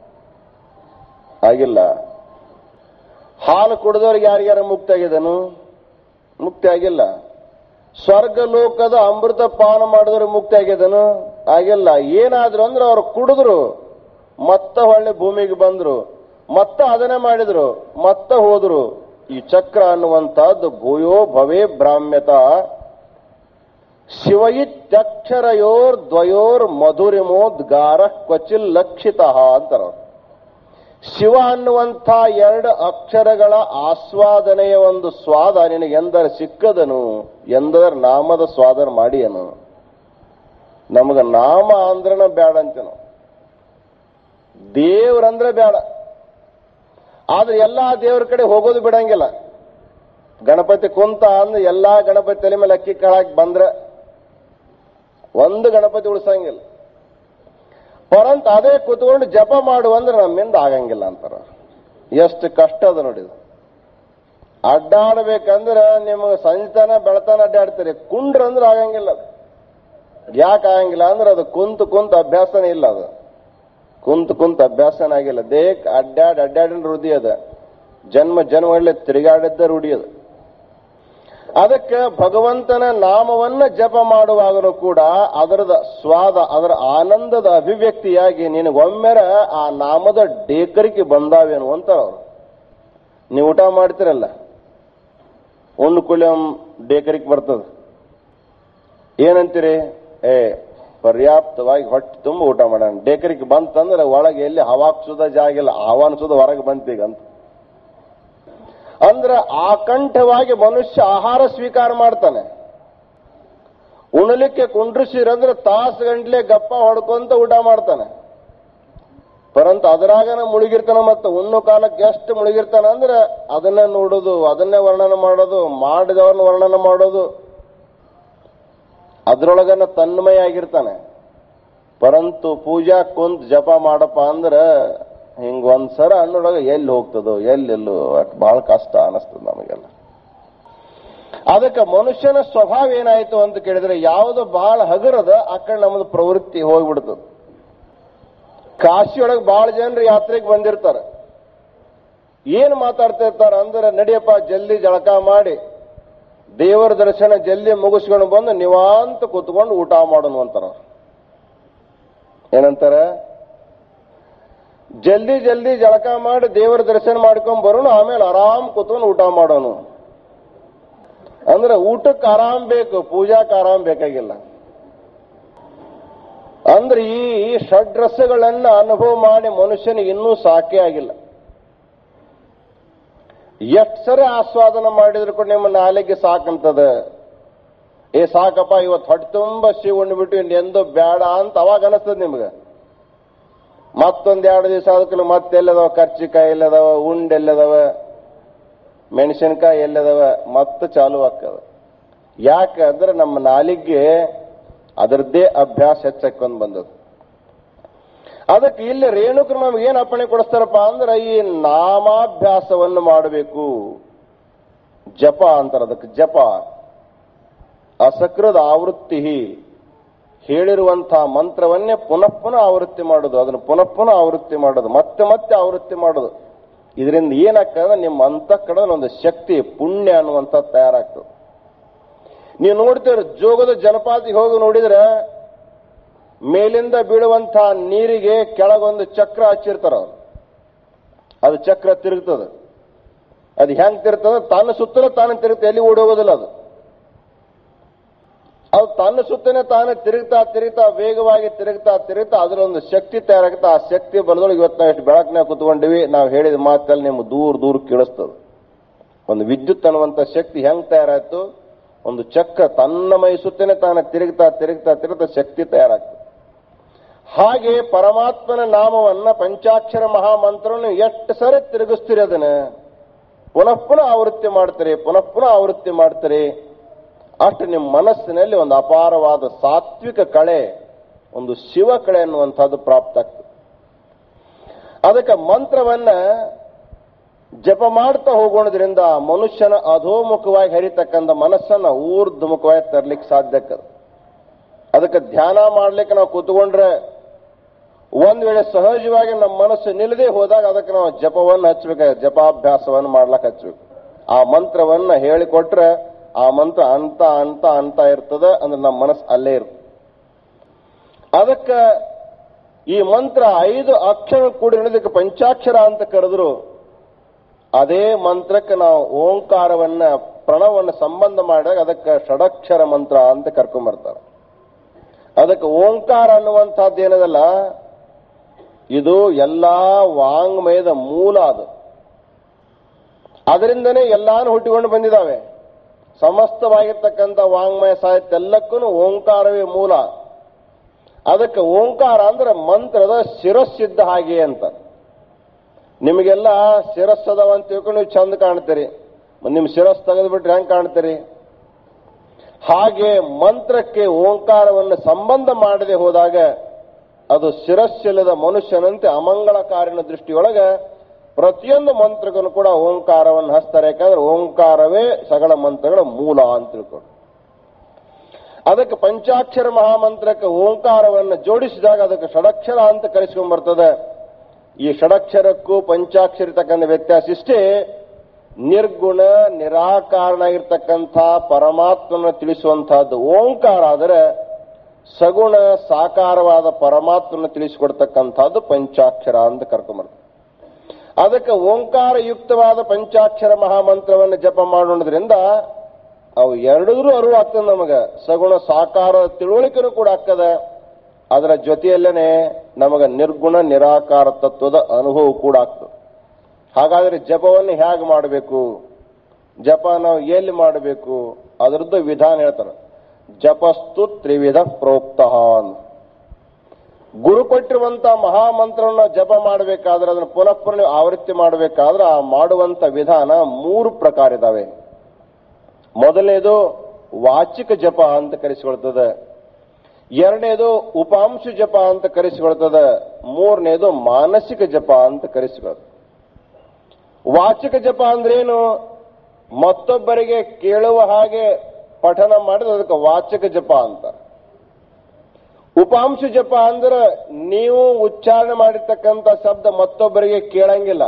ಆಗಿಲ್ಲ ಹಾಲು ಕುಡಿದವ್ರಿಗೆ ಯಾರಿಗಾರ ಮುಕ್ತಿ ಆಗ್ಯದನು ಮುಕ್ತಿ ಆಗಿಲ್ಲ ಸ್ವರ್ಗ ಲೋಕದ ಅಮೃತ ಪಾನ ಮಾಡಿದವರು ಮುಕ್ತಿ ಆಗ್ಯದನು ಆಗಿಲ್ಲ ಏನಾದ್ರು ಅಂದ್ರೆ ಅವ್ರು ಕುಡಿದ್ರು ಮತ್ತ ಹೊಳ್ಳಿ ಭೂಮಿಗೆ ಬಂದ್ರು ಮತ್ತ ಅದನ್ನೇ ಮಾಡಿದ್ರು ಮತ್ತ ಹೋದ್ರು ಈ ಚಕ್ರ ಅನ್ನುವಂತಹದ್ದು ಭೂಯೋ ಭವೇ ಭ್ರಾಮ್ಯತ ಶಿವಯಿತ್ಯಕ್ಷರಯೋರ್ ದ್ವಯೋರ್ ಮಧುರಿಮೋದ್ಗಾರ ಕ್ವಚಿಲ್ ಲಕ್ಷಿತ ಅಂತಾರ ಅವ್ರು. ಶಿವ ಅನ್ನುವಂಥ ಎರಡು ಅಕ್ಷರಗಳ ಆಸ್ವಾದನೆಯ ಒಂದು ಸ್ವಾದ ನಿನಗೆ ಎಂದರ ಸಿಕ್ಕದನು ಎಂದರ ನಾಮದ ಸ್ವಾದನ ಮಾಡಿಯನು ನಮಗ ನಾಮ ಅಂದ್ರನ ಬೇಡ ಅಂತೇನು ದೇವ್ರಂದ್ರೆ ಬೇಡ ಆದ್ರೆ ಎಲ್ಲಾ ದೇವ್ರ ಕಡೆ ಹೋಗೋದು ಬಿಡಂಗಿಲ್ಲ ಗಣಪತಿ ಕುಂತ ಅಂದ್ರೆ ಎಲ್ಲಾ ಗಣಪತಿ ತಲೆ ಮೇಲೆ ಅಕ್ಕಿ ಕಾಳಾಕ್ ಬಂದ್ರೆ ಒಂದು ಗಣಪತಿ ಉಳಿಸಂಗಿಲ್ಲ ಪರಂತ ಅದೇ ಕೂತ್ಕೊಂಡು ಜಪ ಮಾಡು ಅಂದ್ರೆ ನಮ್ಮಿಂದ ಆಗಂಗಿಲ್ಲ ಅಂತಾರ ಎಷ್ಟು ಕಷ್ಟ ಅದ ನೋಡಿ ಇದು. ಅಡ್ಡಾಡ್ಬೇಕಂದ್ರೆ ನಿಮಗೆ ಸಂಜತನ ಬೆಳತನ ಅಡ್ಡಾಡ್ತೀರಿ ಕುಂಡ್ರ ಅಂದ್ರೆ ಆಗಂಗಿಲ್ಲ ಅದು. ಯಾಕೆ ಆಗಂಗಿಲ್ಲ ಅಂದ್ರೆ ಅದು ಕುಂತು ಕುಂತ ಅಭ್ಯಾಸನೇ ಇಲ್ಲ ಅದು ಕುಂತು ಕುಂತ ಅಭ್ಯಾಸನೇ ಆಗಿಲ್ಲ ದೇಹಕ್ಕೆ ಅಡ್ಡಾಡ್ ಅಡ್ಡಾಡಿನ ರೂಢಿ ಅದ ಜನ್ಮ ಜನ್ಮಗಳಲ್ಲಿ ತಿರುಗಾಡಿದ್ದ ರೂಢಿ ಅದು ಅದಕ್ಕೆ ಭಗವಂತನ ನಾಮವನ್ನ ಜಪ ಮಾಡುವಾಗಲೂ ಕೂಡ ಅದರದ ಸ್ವಾದ ಅದರ ಆನಂದದ ಅಭಿವ್ಯಕ್ತಿಯಾಗಿ ನಿನಗೊಮ್ಮೆರ ಆ ನಾಮದ ಡೇಕರಿಕೆ ಬಂದಾವೇನು ಅಂತಾರ ಅವರು ನೀವು ಊಟ ಮಾಡ್ತಿರಲ್ಲ ಉಣ್ಣು ಕುಳಿಯಂ ಡೇಕರಿಕೆ ಬರ್ತದ ಏನಂತೀರಿ ಏ ಪರ್ಯಾಪ್ತವಾಗಿ ಹೊಟ್ಟೆ ತುಂಬ ಊಟ ಮಾಡೋಣ ಡೇಕರಿಕೆ ಬಂತಂದ್ರೆ ಒಳಗೆ ಎಲ್ಲಿ ಹವಾಕ್ಸುದ ಜಾಗ ಇಲ್ಲ ಆಹ್ವಾನಿಸೋದು ಹೊರಗೆ ಬಂತೀಗ ಅಂತ ಅಂದ್ರೆ ಆಕಂಠವಾಗಿ ಮನುಷ್ಯ ಆಹಾರ ಸ್ವೀಕಾರ ಮಾಡ್ತಾನೆ ಉಣಲಿಕ್ಕೆ ಕುಂಡ್ರಿಸಿರಂದ್ರೆ ತಾಸು ಗಂಟ್ಲೆ ಗಪ್ಪ ಹೊಡ್ಕೊಂತ ಊಟ ಮಾಡ್ತಾನೆ ಪರಂತು ಅದರಾಗನ ಮುಳುಗಿರ್ತಾನ ಮತ್ತು ಉಣ್ಣು ಕಾಲಕ್ಕೆ ಎಷ್ಟು ಮುಳುಗಿರ್ತಾನ ಅಂದ್ರೆ ಅದನ್ನೇ ನೋಡೋದು ಅದನ್ನೇ ವರ್ಣನೆ ಮಾಡೋದು ಮಾಡಿದವರನ್ನ ವರ್ಣನೆ ಮಾಡೋದು ಅದ್ರೊಳಗನ ತನ್ಮಯ ಆಗಿರ್ತಾನೆ ಪರಂತು ಪೂಜಾ ಕುಂತ್ ಜಪ ಮಾಡಪ್ಪ ಅಂದ್ರೆ ಹಿಂಗ ಒಂದ್ಸರ ಅನ್ನೊಳಗ ಎಲ್ಲಿ ಹೋಗ್ತದೋ ಎಲ್ಲೆಲ್ಲೋ ಅಟ್ ಬಹಳ ಕಷ್ಟ ಅನಿಸ್ತದ ನಮಗೆಲ್ಲ ಅದಕ್ಕೆ ಮನುಷ್ಯನ ಸ್ವಭಾವ ಏನಾಯ್ತು ಅಂತ ಕೇಳಿದ್ರೆ ಯಾವುದು ಬಹಳ ಹಗುರದ ಆ ಕಡೆ ನಮ್ಮದು ಪ್ರವೃತ್ತಿ ಹೋಗ್ಬಿಡ್ತದ ಕಾಶಿಯೊಳಗೆ ಬಹಳ ಜನರು ಯಾತ್ರೆಗೆ ಬಂದಿರ್ತಾರೆ ಏನ್ ಮಾತಾಡ್ತಾ ಇರ್ತಾರ ಅಂದ್ರೆ ನಡಿಯಪ್ಪ ಜಲ್ದಿ ಜಳಕ ಮಾಡಿ ದೇವರ ದರ್ಶನ ಜಲ್ದಿ ಮುಗಿಸ್ಕೊಂಡು ಬಂದು ನಿವಾಂತ ಕೂತ್ಕೊಂಡು ಊಟ ಮಾಡೋಣ ಅಂತಾರ ಅವ್ರು. ಏನಂತಾರ ಜಲ್ದಿ ಜಲ್ದಿ ಜಳಕ ಮಾಡಿ ದೇವರ ದರ್ಶನ ಮಾಡ್ಕೊಂಡ್ ಬರೋಣ ಆಮೇಲೆ ಆರಾಮ್ ಕೂತ್ಕೊಂಡು ಊಟ ಮಾಡೋನು ಅಂದ್ರೆ ಊಟಕ್ಕೆ ಆರಾಮ್ ಬೇಕು ಪೂಜಾಕ್ಕೆ ಆರಾಮ್ ಬೇಕಾಗಿಲ್ಲ ಅಂದ್ರೆ ಈ ಈ ಷಡ್ರಸಗಳನ್ನ ಅನುಭವ ಮಾಡಿ ಮನುಷ್ಯನಿಗೆ ಇನ್ನೂ ಸಾಕೇ ಆಗಿಲ್ಲ ಎಷ್ಟ್ ಸರಿ ಆಸ್ವಾದನ ಮಾಡಿದ್ರು ಕೂಡ ನಿಮ್ಮ ನಾಲಿಗೆ ಸಾಕಂತದ ಏ ಸಾಕಪ್ಪ ಇವತ್ತು ಹೊಟ್ಟೆ ತುಂಬ ಸಿಹಿ ಉಂಡ್ಬಿಟ್ಟು ಇನ್ನೆಂದು ಬೇಡ ಅಂತ ಅವಾಗ ಅನಿಸ್ತದ ನಿಮ್ಗೆ ಮತ್ತೊಂದ್ ಎರಡು ದಿವಸ ಅದಕ್ಕೆ ಮತ್ತೆ ಎಲ್ಲದವ ಕರ್ಚಿಕಾಯಿ ಎಲ್ಲದವ ಉಂಡ್ ಎಲ್ಲದವ ಮೆಣಸಿನಕಾಯಿ ಎಲ್ಲದವ ಮತ್ತೆ ಚಾಲು ಆಕ್ಕದ ಯಾಕೆ ಅಂದ್ರೆ ನಮ್ಮ ನಾಲಿಗೆ ಅದರದ್ದೇ ಅಭ್ಯಾಸ ಹೆಚ್ಚಕ್ಕೊಂಡ್ ಬಂದದ್ದು ಅದಕ್ಕೆ ಇಲ್ಲಿ ರೇಣುಕರು ನಮ್ಗೆ ಏನ್ ಅಪ್ಪಣೆ ಕೊಡಿಸ್ತಾರಪ್ಪ ಅಂದ್ರೆ ಈ ನಾಮಾಭ್ಯಾಸವನ್ನು ಮಾಡಬೇಕು ಜಪ ಅಂತಾರ ಅದಕ್ಕೆ ಜಪ ಅಸಕೃದ ಆವೃತ್ತಿ ಹೇಳಿರುವಂತಹ ಮಂತ್ರವನ್ನೇ ಪುನಃ ಪುನಃ ಆವೃತ್ತಿ ಮಾಡೋದು ಅದನ್ನು ಪುನಃ ಪುನಃ ಆವೃತ್ತಿ ಮಾಡೋದು ಮತ್ತೆ ಮತ್ತೆ ಆವೃತ್ತಿ ಮಾಡೋದು ಇದರಿಂದ ಏನಾಗ್ತದೆ ನಿಮ್ಮ ಅಂತಃಕರಣದಲ್ಲಿ ಒಂದು ಶಕ್ತಿ ಪುಣ್ಯ ಅನ್ನುವಂಥ ತಯಾರಾಗ್ತದೆ ನೀವು ನೋಡ್ತೀರ ಜೋಗದ ಜಲಪಾತಿಗೆ ಹೋಗಿ ನೋಡಿದ್ರೆ ಮೇಲಿಂದ ಬೀಳುವಂತಹ ನೀರಿಗೆ ಕೆಳಗೊಂದು ಚಕ್ರ ಹಚ್ಚಿರ್ತಾರ ಅವ್ರು ಅದು ಚಕ್ರ ತಿರುಗ್ತದೆ ಅದು ಹೆಂಗ್ ತಿರುಗ್ತದೆ ತನ್ನ ಸುತ್ತಲೂ ತಾನು ತಿರುಗುತ್ತೆ ಎಲ್ಲಿ ಓಡಿ ಹೋಗೋದಿಲ್ಲ ಅದು ಅದು ತನ್ನ ಸುತ್ತನೇ ತಾನೇ ತಿರುಗ್ತಾ ತಿರುಗ್ತಾ ವೇಗವಾಗಿ ತಿರುಗ್ತಾ ತಿರುಗ್ತಾ ಅದರ ಒಂದು ಶಕ್ತಿ ತಯಾರಾಗುತ್ತೆ ಆ ಶಕ್ತಿ ಬಲದೊಳಗೆ ಇವತ್ತು ನಾವು ಎಷ್ಟು ಬೆಳಕಿನಾಗ ಕುತ್ಕೊಂಡಿವಿ ನಾವು ಹೇಳಿದ ಮಾತಲ್ಲಿ ನಿಮ್ಗೆ ದೂರ ದೂರ ಕೇಳಿಸ್ತದೆ ಒಂದು ವಿದ್ಯುತ್ ಅನ್ನುವಂಥ ಶಕ್ತಿ ಹೆಂಗ್ ತಯಾರಾಯ್ತು ಒಂದು ಚಕ್ರ ತನ್ನ ಮೈ ಸುತ್ತನೇ ತಾನು ತಿರುಗ್ತಾ ತಿರುಗ್ತಾ ತಿರುಗ್ತಾ ಶಕ್ತಿ ತಯಾರಾಗ್ತದೆ ಹಾಗೆ ಪರಮಾತ್ಮನ ನಾಮವನ್ನ ಪಂಚಾಕ್ಷರ ಮಹಾಮಂತ್ರವನ್ನು ಎಷ್ಟು ಸರಿ ತಿರುಗಿಸ್ತೀರಿ ಅದನ್ನ ಪುನಃ ಪುನಃ ಆವೃತ್ತಿ ಮಾಡ್ತೀರಿ ಪುನಃ ಪುನಃ ಆವೃತ್ತಿ ಮಾಡ್ತೀರಿ ಅಷ್ಟು ನಿಮ್ಮ ಮನಸ್ಸಿನಲ್ಲಿ ಒಂದು ಅಪಾರವಾದ ಸಾತ್ವಿಕ ಕಳೆ ಒಂದು ಶಿವ ಕಳೆ ಅನ್ನುವಂಥದ್ದು ಪ್ರಾಪ್ತ ಆಗ್ತದೆ ಅದಕ್ಕೆ ಮಂತ್ರವನ್ನ ಜಪ ಮಾಡ್ತಾ ಹೋಗೋಣದ್ರಿಂದ ಮನುಷ್ಯನ ಅಧೋಮುಖವಾಗಿ ಹರಿತಕ್ಕಂಥ ಮನಸ್ಸನ್ನ ಊರ್ಧ್ವಮುಖವಾಗಿ ತರ್ಲಿಕ್ಕೆ ಸಾಧ್ಯ ಆಗ್ತದೆ ಅದಕ್ಕೆ ಧ್ಯಾನ ಮಾಡ್ಲಿಕ್ಕೆ ನಾವು ಕೂತ್ಕೊಂಡ್ರೆ ಒಂದ್ ವೇಳೆ ಸಹಜವಾಗಿ ನಮ್ಮ ಮನಸ್ಸು ನಿಲ್ಲದೆ ಹೋದಾಗ ಅದಕ್ಕೆ ನಾವು ಜಪವನ್ನು ಹಚ್ಬೇಕು ಜಪಾಭ್ಯಾಸವನ್ನು ಮಾಡ್ಲಕ್ ಹಚ್ಬೇಕು ಆ ಮಂತ್ರವನ್ನ ಹೇಳಿಕೊಟ್ರೆ ಆ ಮಂತ್ರ ಅಂತ ಅಂತ ಅಂತ ಇರ್ತದೆ ಅಂದ್ರೆ ನಮ್ಮ ಮನಸ್ಸು ಅಲ್ಲೇ ಇರ್ತದೆ ಅದಕ್ಕೆ ಈ ಮಂತ್ರ ಐದು ಅಕ್ಷರ ಕೂಡಿ ನಡೆದಕ್ಕೆ ಪಂಚಾಕ್ಷರ ಅಂತ ಕರೆದ್ರು ಅದೇ ಮಂತ್ರಕ್ಕೆ ನಾವು ಓಂಕಾರವನ್ನ ಪ್ರಣವನ್ನ ಸಂಬಂಧ ಮಾಡಿದಾಗ ಅದಕ್ಕೆ ಷಡಕ್ಷರ ಮಂತ್ರ ಅಂತ ಕರ್ಕೊಂಡ್ಬರ್ತಾರೆ ಅದಕ್ಕೆ ಓಂಕಾರ ಅನ್ನುವಂಥದ್ದು ಏನದಲ್ಲ ಇದು ಎಲ್ಲಾ ವಾಂಗ್ಮಯದ ಮೂಲ ಅದು ಅದರಿಂದನೇ ಎಲ್ಲಾನು ಹುಟ್ಟಿಕೊಂಡು ಬಂದಿದ್ದಾವೆ ಸಮಸ್ತವಾಗಿರ್ತಕ್ಕಂಥ ವಾಂಗ್ಮಯ ಸಾಹಿತ್ಯ ಎಲ್ಲಕ್ಕೂ ಓಂಕಾರವೇ ಮೂಲ ಅದಕ್ಕೆ ಓಂಕಾರ ಅಂದ್ರೆ ಮಂತ್ರದ ಶಿರಸ್ಸಿದ್ದ ಹಾಗೆ ಅಂತ ನಿಮಗೆಲ್ಲ ಶಿರಸ್ಸದವ ಅಂತ ತಿಳ್ಕೊಂಡು ನೀವು ಚಂದ ಕಾಣ್ತೀರಿ ನಿಮ್ ಶಿರಸ್ ತೆಗೆದ್ಬಿಟ್ರೆ ಹೆಂಗ್ ಕಾಣ್ತೀರಿ ಹಾಗೆ ಮಂತ್ರಕ್ಕೆ ಓಂಕಾರವನ್ನು ಸಂಬಂಧ ಮಾಡದೆ ಹೋದಾಗ ಅದು ಶಿರಸ್ಸಿಲ್ಲದ ಮನುಷ್ಯನಂತೆ ಅಮಂಗಳಕಾರಿನ ದೃಷ್ಟಿಯೊಳಗೆ ಪ್ರತಿಯೊಂದು ಮಂತ್ರಕ್ಕೂ ಕೂಡ ಓಂಕಾರವನ್ನು ಹಚ್ತಾರೆ ಯಾಕಂದ್ರೆ ಓಂಕಾರವೇ ಸಕಲ ಮಂತ್ರಗಳ ಮೂಲ ಅಂತ ತಿಳ್ಕೊಂಡು ಅದಕ್ಕೆ ಪಂಚಾಕ್ಷರ ಮಹಾಮಂತ್ರಕ್ಕೆ ಓಂಕಾರವನ್ನು ಜೋಡಿಸಿದಾಗ ಅದಕ್ಕೆ ಷಡಕ್ಷರ ಅಂತ ಕರೆಸ್ಕೊಂಡ್ ಬರ್ತದೆ ಈ ಷಡಕ್ಷರಕ್ಕೂ ಪಂಚಾಕ್ಷರ ಇರ್ತಕ್ಕಂಥ ವ್ಯತ್ಯಾಸ ಇಷ್ಟೇ ನಿರ್ಗುಣ ನಿರಾಕಾರಣ ಇರ್ತಕ್ಕಂಥ ಪರಮಾತ್ಮನ ತಿಳಿಸುವಂತಹದ್ದು ಓಂಕಾರ ಆದರೆ ಸಗುಣ ಸಾಕಾರವಾದ ಪರಮಾತ್ಮನ ತಿಳಿಸಿಕೊಡ್ತಕ್ಕಂಥದ್ದು ಪಂಚಾಕ್ಷರ ಅಂತ ಕರ್ಕೊಂಬರ್ತದೆ ಅದಕ್ಕೆ ಓಂಕಾರ ಯುಕ್ತವಾದ ಪಂಚಾಕ್ಷರ ಮಹಾಮಂತ್ರವನ್ನು ಜಪ ಮಾಡೋದ್ರಿಂದ ಅವು ಎರಡರೂ ಅರಿವು ಆಗ್ತದೆ ನಮಗೆ ಸಗುಣ ಸಾಕಾರ ತಿಳುವಳಿಕೆನೂ ಕೂಡ ಆಗ್ತದೆ ಅದರ ಜೊತೆಯಲ್ಲೇನೆ ನಮಗೆ ನಿರ್ಗುಣ ನಿರಾಕಾರ ತತ್ವದ ಅನುಭವ ಕೂಡ ಆಗ್ತದೆ ಹಾಗಾದ್ರೆ ಜಪವನ್ನು ಹೇಗೆ ಮಾಡಬೇಕು ಜಪ ನಾವು ಎಲ್ಲಿ ಮಾಡಬೇಕು ಅದರದ್ದು ವಿಧಾನ ಹೇಳ್ತಾರೆ ಜಪಸ್ತು ತ್ರಿವಿಧ ಪ್ರೋಕ್ತ ಗುರು ಕೊಟ್ಟಿರುವಂತ ಮಹಾಮಂತ್ರವನ್ನು ಜಪ ಮಾಡಬೇಕಾದ್ರೆ ಅದನ್ನು ಪುನಃ ಪುನಃ ಆವೃತ್ತಿ ಮಾಡಬೇಕಾದ್ರೆ ಆ ಮಾಡುವಂತ ವಿಧಾನ ಮೂರು ಪ್ರಕಾರ ಇದಾವೆ ಮೊದಲನೇದು ವಾಚಿಕ ಜಪ ಅಂತ ಕರೆಸಿಕೊಳ್ತದೆ ಎರಡನೇದು ಉಪಾಂಶ ಜಪ ಅಂತ ಕರೆಸಿಕೊಳ್ತದೆ ಮೂರನೇದು ಮಾನಸಿಕ ಜಪ ಅಂತ ಕರೆಸಿಕೊಳ್ತದೆ ವಾಚಿಕ ಜಪ ಅಂದ್ರೇನು ಮತ್ತೊಬ್ಬರಿಗೆ ಕೇಳುವ ಹಾಗೆ ಪಠನ ಮಾಡಿದ್ರೆ ಅದಕ್ಕೆ ವಾಚಕ ಜಪ ಅಂತ ಉಪಾಂಶ ಜಪ ಅಂದ್ರೆ ನೀವು ಉಚ್ಚಾರಣೆ ಮಾಡಿರ್ತಕ್ಕಂಥ ಶಬ್ದ ಮತ್ತೊಬ್ಬರಿಗೆ ಕೇಳಂಗಿಲ್ಲ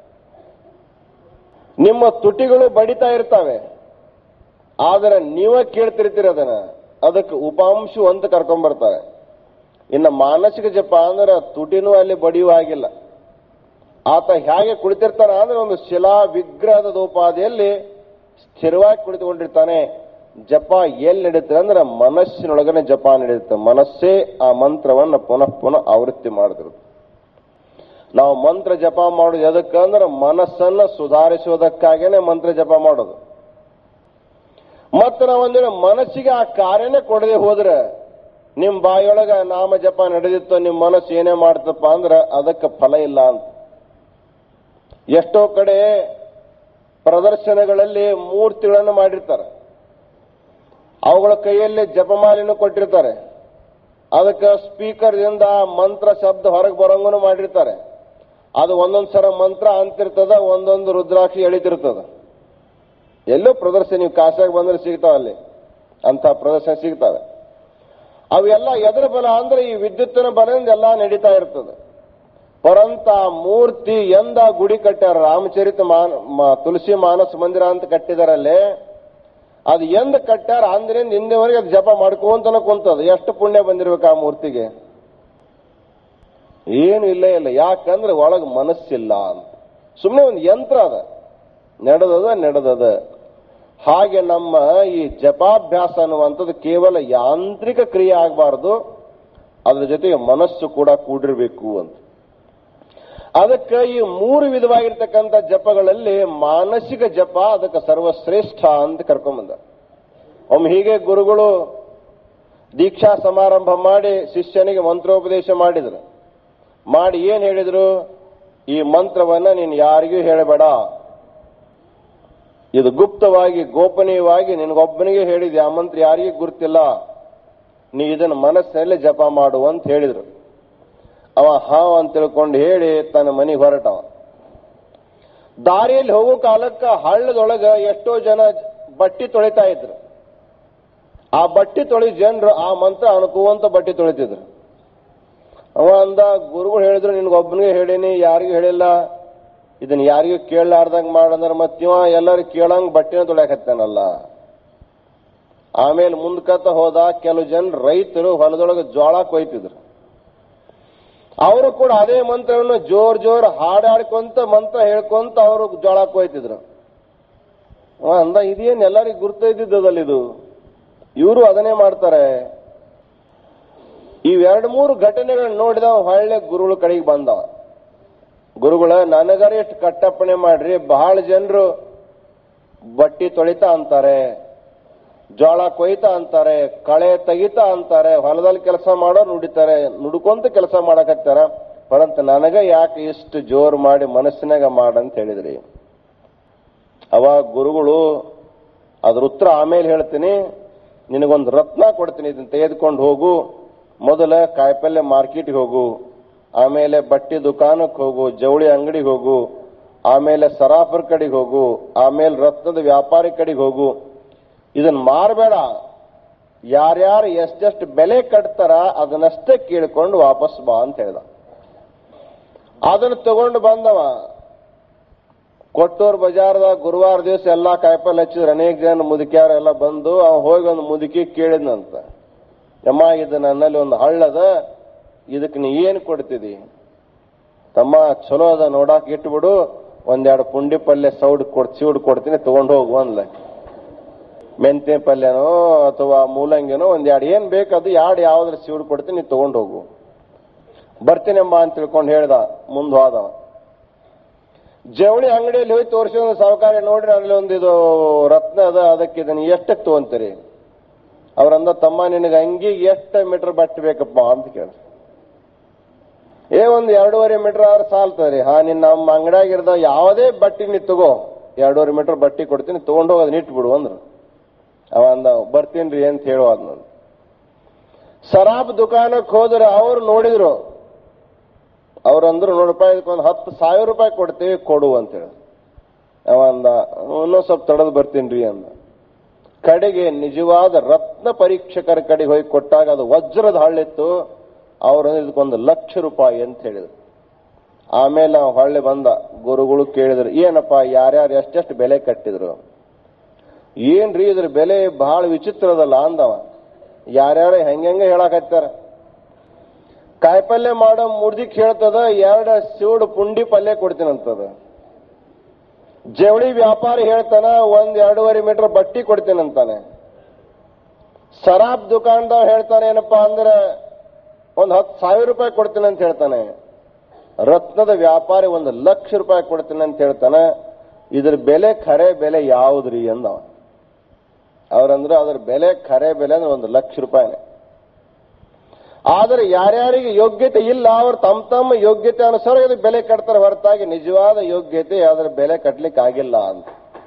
ನಿಮ್ಮ ತುಟಿಗಳು ಬಡಿತಾ ಇರ್ತವೆ ಆದರೆ ನೀವೇ ಕೇಳ್ತಿರ್ತೀರಿ ಅದನ್ನ ಅದಕ್ಕೆ ಉಪಾಂಶ ಅಂತ ಕರ್ಕೊಂಡ್ಬರ್ತಾರೆ ಇನ್ನು ಮಾನಸಿಕ ಜಪ ಅಂದ್ರೆ ತುಟಿನೂ ಅಲ್ಲಿ ಬಡಿಯುವ ಹಾಗಿಲ್ಲ ಆತ ಹೇಗೆ ಕುಳಿತಿರ್ತಾನ ಅಂದ್ರೆ ಒಂದು ಶಿಲಾ ವಿಗ್ರಹದ ದೋಪಾದಿಯಲ್ಲಿ ಸ್ಥಿರವಾಗಿ ಕುಳಿತುಕೊಂಡಿರ್ತಾನೆ ಜಪ ಎಲ್ಲಿ ನಡೀತದೆ ಅಂದ್ರೆ ಮನಸ್ಸಿನೊಳಗನೆ ಜಪ ನಡೆಯುತ್ತೆ ಮನಸ್ಸೇ ಆ ಮಂತ್ರವನ್ನು ಪುನಃ ಪುನಃ ಆವೃತ್ತಿ ಮಾಡಿದಿರುತ್ತೆ ನಾವು ಮಂತ್ರ ಜಪ ಮಾಡೋದು ಎದಕ್ಕಂದ್ರೆ ಮನಸ್ಸನ್ನ ಸುಧಾರಿಸುವುದಕ್ಕಾಗೇನೆ ಮಂತ್ರ ಜಪ ಮಾಡೋದು ಮತ್ತೆ ನಾವು ಒಂದಿನ ಮನಸ್ಸಿಗೆ ಆ ಕಾರ್ಯನೇ ಕೊಡದೆ ಹೋದ್ರೆ ನಿಮ್ ಬಾಯಿಯೊಳಗ ನಾಮ ಜಪ ನಡೆದಿತ್ತು ನಿಮ್ ಮನಸ್ಸು ಏನೇ ಮಾಡ್ತಪ್ಪ ಅಂದ್ರೆ ಅದಕ್ಕೆ ಫಲ ಇಲ್ಲ ಅಂತ ಎಷ್ಟೋ ಕಡೆ ಪ್ರದರ್ಶನಗಳಲ್ಲಿ ಮೂರ್ತಿಗಳನ್ನು ಮಾಡಿರ್ತಾರೆ ಅವುಗಳ ಕೈಯಲ್ಲಿ ಜಪಮಾಲಿನೂ ಕೊಟ್ಟಿರ್ತಾರೆ ಅದಕ್ಕೆ ಸ್ಪೀಕರ್ದಿಂದ ಮಂತ್ರ ಶಬ್ದ ಹೊರಗೆ ಬರೋಂಗನು ಮಾಡಿರ್ತಾರೆ ಅದು ಒಂದೊಂದ್ ಸಲ ಮಂತ್ರ ಅಂತಿರ್ತದ ಒಂದೊಂದು ರುದ್ರಾಕ್ಷಿ ಎಳಿತಿರ್ತದ ಎಲ್ಲೋ ಪ್ರದರ್ಶನ ನೀವು ಕಾಸಾಗಿ ಬಂದ್ರೆ ಸಿಗ್ತಾವ ಅಲ್ಲಿ ಅಂತ ಪ್ರದರ್ಶನ ಸಿಗ್ತವೆ ಅವೆಲ್ಲ ಎದರ ಬಲ ಅಂದ್ರೆ ಈ ವಿದ್ಯುತ್ತಿನ ಬಲದಿಂದ ಎಲ್ಲ ನಡೀತಾ ಇರ್ತದೆ ಪರಂತ ಮೂರ್ತಿ ಎಂದ ಗುಡಿ ಕಟ್ಟಾರ ರಾಮಚರಿತ ಮಾನ ಮ- ತುಳಸಿ ಮಾನಸ ಮಂದಿರ ಅಂತ ಕಟ್ಟಿದಾರಲ್ಲೇ ಅದು ಎಂದ ಕಟ್ಟಾರ ಅಂದಿನಿಂದ ಹಿಂದೆವರೆಗೆ ಅದು ಜಪ ಮಾಡ್ಕೊಂತನ ಕುಂತದ ಎಷ್ಟು ಪುಣ್ಯ ಬಂದಿರ್ಬೇಕು ಆ ಮೂರ್ತಿಗೆ ಏನು ಇಲ್ಲ ಇಲ್ಲ ಯಾಕಂದ್ರೆ ಒಳಗೆ ಮನಸ್ಸಿಲ್ಲ ಅಂತ ಸುಮ್ಮನೆ ಒಂದು ಯಂತ್ರ ಅದ ನಡೆದದ ನಡೆದದ ಹಾಗೆ ನಮ್ಮ ಈ ಜಪಾಭ್ಯಾಸ ಅನ್ನುವಂಥದ್ದು ಕೇವಲ ಯಾಂತ್ರಿಕ ಕ್ರಿಯೆ ಆಗಬಾರ್ದು ಅದ್ರ ಜೊತೆಗೆ ಮನಸ್ಸು ಕೂಡ ಕೂಡಿರಬೇಕು ಅಂತ ಅದಕ್ಕೆ ಈ ಮೂರು ವಿಧವಾಗಿರ್ತಕ್ಕಂಥ ಜಪಗಳಲ್ಲಿ ಮಾನಸಿಕ ಜಪ ಅದಕ್ಕೆ ಸರ್ವಶ್ರೇಷ್ಠ ಅಂತ ಕರ್ಕೊಂಬಂದ ಒಮ್ಮೆ ಹೀಗೆ ಗುರುಗಳು ದೀಕ್ಷಾ ಸಮಾರಂಭ ಮಾಡಿ ಶಿಷ್ಯನಿಗೆ ಮಂತ್ರೋಪದೇಶ ಮಾಡಿದ್ರು ಮಾಡಿ ಏನ್ ಹೇಳಿದ್ರು ಈ ಮಂತ್ರವನ್ನ ನೀನು ಯಾರಿಗೂ ಹೇಳಬೇಡ ಇದು ಗುಪ್ತವಾಗಿ ಗೋಪನೀಯವಾಗಿ ನಿನಗೊಬ್ಬನಿಗೆ ಹೇಳಿದೆ ಆ ಮಂತ್ರ ಯಾರಿಗೂ ಗುರುತಿಲ್ಲ ನೀ ಇದನ್ನು ಮನಸ್ಸಿನಲ್ಲೇ ಜಪ ಮಾಡು ಅಂತ ಹೇಳಿದ್ರು ಅವ ಹಾ ಅಂತ ತಿಳ್ಕೊಂಡು ಹೇಳಿ ತನ್ನ ಮನೆಗೆ ಹೊರಟವ ದಾರಿಯಲ್ಲಿ ಹೋಗೋ ಕಾಲಕ್ಕ ಹಳ್ಳದೊಳಗ ಎಷ್ಟೋ ಜನ ಬಟ್ಟಿ ತೊಳಿತಾ ಇದ್ರು ಆ ಬಟ್ಟಿ ತೊಳಿ ಜನರು ಆ ಮಂತ್ರ ಅನುಕೂವಂತ ಬಟ್ಟಿ ತೊಳಿತಿದ್ರು ಅವ ಅಂದ ಗುರುಗಳು ಹೇಳಿದ್ರು ನಿನ್ಗೊಬ್ಬನಿಗೆ ಹೇಳೀನಿ ಯಾರಿಗೂ ಹೇಳಿಲ್ಲ ಇದನ್ನ ಯಾರಿಗೂ ಕೇಳಲಾರ್ದಂಗ್ ಮಾಡಂದ್ರ ಮತ್ತಿವ ಎಲ್ಲರೂ ಕೇಳಂಗ್ ಬಟ್ಟೆನ ತೊಳ್ಯಾಕತ್ತಾನಲ್ಲ ಆಮೇಲೆ ಮುಂದ್ಕತ್ತ ಹೋದ ಕೆಲವು ಜನ ರೈತರು ಹೊಲದೊಳಗೆ ಜೋಳ ಕೊಯ್ತಿದ್ರು ಅವರು ಕೂಡ ಅದೇ ಮಂತ್ರವನ್ನು ಜೋರ್ ಜೋರ್ ಹಾಡಾಡ್ಕೊಂತ ಮಂತ್ರ ಹೇಳ್ಕೊಂತ ಅವರು ಜೋಳ ಕೊಯ್ತಿದ್ರು ಅವ ಅಂದ ಇದೇನ್ ಎಲ್ಲರಿಗೂ ಗುರ್ತ ಇದ್ದಿದ್ದದಲ್ಲ ಇದು ಇವರು ಅದನ್ನೇ ಮಾಡ್ತಾರೆ ಇವೆರಡು ಮೂರು ಘಟನೆಗಳನ್ನ ನೋಡಿದ ಹೊಳ್ಳೆ ಗುರುಗಳ ಕಡೆಗೆ ಬಂದವ ಗುರುಗಳ ನನಗರ ಎಷ್ಟು ಕಟ್ಟಪ್ಪಣೆ ಮಾಡ್ರಿ ಬಹಳ ಜನರು ಬಟ್ಟಿ ತೊಳಿತಾ ಅಂತಾರೆ ಜೋಳ ಕೊಯ್ತಾ ಅಂತಾರೆ ಕಳೆ ತೆಗಿತಾ ಅಂತಾರೆ ಹೊಲದಲ್ಲಿ ಕೆಲಸ ಮಾಡೋ ನುಡಿತಾರೆ ನುಡ್ಕೊಂತ ಕೆಲಸ ಮಾಡಕತ್ತಾರ ಪರಂತ ನನಗ ಯಾಕೆ ಇಷ್ಟು ಜೋರ್ ಮಾಡಿ ಮನಸ್ಸಿನಾಗ ಮಾಡಂತ ಹೇಳಿದ್ರಿ ಅವಾಗ ಗುರುಗಳು ಅದ್ರ ಉತ್ತರ ಆಮೇಲೆ ಹೇಳ್ತೀನಿ ನಿನಗೊಂದು ರತ್ನ ಕೊಡ್ತೀನಿ ಇದನ್ನ ತೆಗೆದುಕೊಂಡು ಹೋಗು ಮೊದಲ ಕಾಯಿಪಲ್ಯ ಮಾರ್ಕೆಟ್ಗೆ ಹೋಗು ಆಮೇಲೆ ಬಟ್ಟೆ ದುಕಾನಕ್ಕೆ ಹೋಗು ಜವಳಿ ಅಂಗಡಿಗೆ ಹೋಗು ಆಮೇಲೆ ಸರಾಫರ್ ಕಡೆಗೆ ಹೋಗು ಆಮೇಲೆ ರತ್ನದ ವ್ಯಾಪಾರಿ ಕಡೆಗೆ ಹೋಗು ಇದನ್ನ ಮಾರಬೇಡ ಯಾರ್ಯಾರು ಎಷ್ಟೆಷ್ಟು ಬೆಲೆ ಕಟ್ತಾರ ಅದನ್ನಷ್ಟೇ ಕೇಳಿಕೊಂಡು ವಾಪಸ್ ಬಾ ಅಂತ ಹೇಳ್ದ ಅದನ್ನ ತಗೊಂಡು ಬಂದವ ಕೊಟ್ಟೂರ್ ಬಜಾರ್ದಾಗ ಗುರುವಾರ ದಿವಸ ಎಲ್ಲಾ ಕಾಯಿಪಲ್ಲೆ ಹಚ್ಚಿದ್ರು ಅನೇಕ ಜನ ಮುದುಕಿಯಾರ ಎಲ್ಲ ಬಂದು ಅವ ಹೋಗಿ ಒಂದು ಮುದುಕಿ ಕೇಳಿದ್ನಂತ ಯಮ್ಮ ಇದು ನನ್ನಲ್ಲಿ ಒಂದು ಹಳ್ಳದ ಇದಕ್ಕೆ ನೀ ಏನು ಕೊಡ್ತಿದಿ ತಮ್ಮ ಚಲೋ ಅದ ನೋಡಾಕ್ ಇಟ್ಬಿಡು ಒಂದೆರಡು ಪುಂಡಿ ಪಲ್ಯ ಸೌಡ್ ಕೊಡ್ ಸೀಡ್ ಕೊಡ್ತೀನಿ ತಗೊಂಡು ಹೋಗು ಅಂದ್ಲ ಮೆಂತ್ಯ ಪಲ್ಯನೋ ಅಥವಾ ಮೂಲಂಗಿನೋ ಒಂದೆರಡು ಏನ್ ಬೇಕದು ಎರಡು ಯಾವ್ದ್ರ ಸೀಡ್ ಕೊಡ್ತೀನಿ ನೀ ತಗೊಂಡು ಹೋಗು ಬರ್ತೀನಮ್ಮ ಅಂತ ತಿಳ್ಕೊಂಡು ಹೇಳ್ದ ಮುಂದ್ ಹೋದವ ಜವಳಿ ಅಂಗಡಿಯಲ್ಲಿ ಹೋಗಿ ತೋರಿಸಿದ ಸಾವುಕಾರ ನೋಡ್ರಿ ಅಲ್ಲಿ ಒಂದು ಇದು ರತ್ನ ಅದ ಅದಕ್ಕೆ ಇದನ್ನ ಎಷ್ಟಕ್ಕೆ ತಗೊಂತೀರಿ ಅವ್ರಂದ ತಮ್ಮ ನಿನಗೆ ಅಂಗಿಗೆ ಎಷ್ಟು ಮೀಟರ್ ಬಟ್ಟೆ ಬೇಕಪ್ಪ ಅಂತ ಕೇಳ ಏ ಒಂದು ಎರಡೂವರೆ ಮೀಟರ್ ಆದ್ರೆ ಸಾಲ್ತದ್ರಿ ಹಾ ನಿನ್ನ ನಮ್ಮ ಅಂಗಡಿಯಾಗಿರ್ದ ಯಾವುದೇ ಬಟ್ಟೆ ನೀ ತಗೋ ಎರಡೂವರೆ ಮೀಟರ್ ಬಟ್ಟೆ ಕೊಡ್ತೀನಿ ತಗೊಂಡು ಹೋಗೋದನ್ನ ಇಟ್ಬಿಡು ಅಂದ್ರು ಅವ ಅಂದ ಬರ್ತೀನ್ರಿ ಅಂತ ಹೇಳುವಾದ ನಾನು ಸರಾಬ್ ದುಕಾನಕ್ಕೆ ಹೋದ್ರೆ ಅವ್ರು ನೋಡಿದ್ರು ಅವ್ರಂದ್ರು ನೋಡಪ್ಪ ಇದಕ್ಕೊಂದು ಹತ್ತು ಸಾವಿರ ರೂಪಾಯಿ ಕೊಡ್ತೀವಿ ಕೊಡು ಅಂತ ಹೇಳಿ ಅವ ಅಂದ ಇನ್ನೊಂದ್ ಸ್ವಲ್ಪ ತಡೆದು ಬರ್ತೀನ್ರಿ ಅಂದ ಕಡೆಗೆ ನಿಜವಾದ ರತ್ನ ಪರೀಕ್ಷಕರ ಕಡೆಗೆ ಹೋಗಿ ಕೊಟ್ಟಾಗ ಅದು ವಜ್ರದ ಹಳ್ಳಿತ್ತು ಅವ್ರು ಇದಕ್ಕೊಂದು ಲಕ್ಷ ರೂಪಾಯಿ ಅಂತ ಹೇಳಿದ್ರು ಆಮೇಲೆ ನಾವು ಹೊಳ್ಳಿ ಬಂದ ಗುರುಗಳು ಕೇಳಿದ್ರು ಏನಪ್ಪ ಯಾರ್ಯಾರು ಎಷ್ಟೆಷ್ಟು ಬೆಲೆ ಕಟ್ಟಿದ್ರು ಏನ್ರಿ ಇದ್ರ ಬೆಲೆ ಬಹಳ ವಿಚಿತ್ರದಲ್ಲ ಅಂದವ ಯಾರ್ಯಾರು ಹೆಂಗೆಂಗ ಹೇಳಕತ್ತಾರ ಕಾಯಿಪಲ್ಯ ಮಾಡೋ ಮುಡ್ದಿಕ್ ಹೇಳ್ತದ ಎರಡು ಸೀಡು ಪುಂಡಿ ಪಲ್ಯ ಕೊಡ್ತೀನಂತದ ಜವಳಿ ವ್ಯಾಪಾರಿ ಹೇಳ್ತಾನ ಒಂದ್ ಎರಡೂವರೆ ಮೀಟರ್ ಬಟ್ಟಿ ಕೊಡ್ತೀನಂತಾನೆ ಸರಾಬ್ ದುಕಾನ್ದವ್ ಹೇಳ್ತಾನೆ ಏನಪ್ಪಾ ಅಂದ್ರೆ ಒಂದ್ ಹತ್ತು ಸಾವಿರ ರೂಪಾಯಿ ಕೊಡ್ತೀನಿ ಅಂತ ಹೇಳ್ತಾನೆ ರತ್ನದ ವ್ಯಾಪಾರಿ ಒಂದು ಲಕ್ಷ ರೂಪಾಯಿ ಕೊಡ್ತೀನಿ ಅಂತ ಹೇಳ್ತಾನೆ ಇದ್ರ ಬೆಲೆ ಖರೆ ಬೆಲೆ ಯಾವುದ್ರಿ ಅಂದವ ಅವ್ರಂದ್ರೆ ಅದ್ರ ಬೆಲೆ ಖರೆ ಬೆಲೆ ಅಂದ್ರೆ ಒಂದು ಲಕ್ಷ ರೂಪಾಯಿನೇ ಆದರೆ ಯಾರ್ಯಾರಿಗೆ ಯೋಗ್ಯತೆ ಇಲ್ಲ ಅವ್ರು ತಮ್ಮ ತಮ್ಮ ಯೋಗ್ಯತೆ ಅನುಸಾರ ಇದಕ್ಕೆ ಬೆಲೆ ಕಟ್ತಾರೆ ಹೊರತಾಗಿ ನಿಜವಾದ ಯೋಗ್ಯತೆ ಅದರ ಬೆಲೆ ಕಟ್ಲಿಕ್ಕೆ ಆಗಿಲ್ಲ ಅಂತ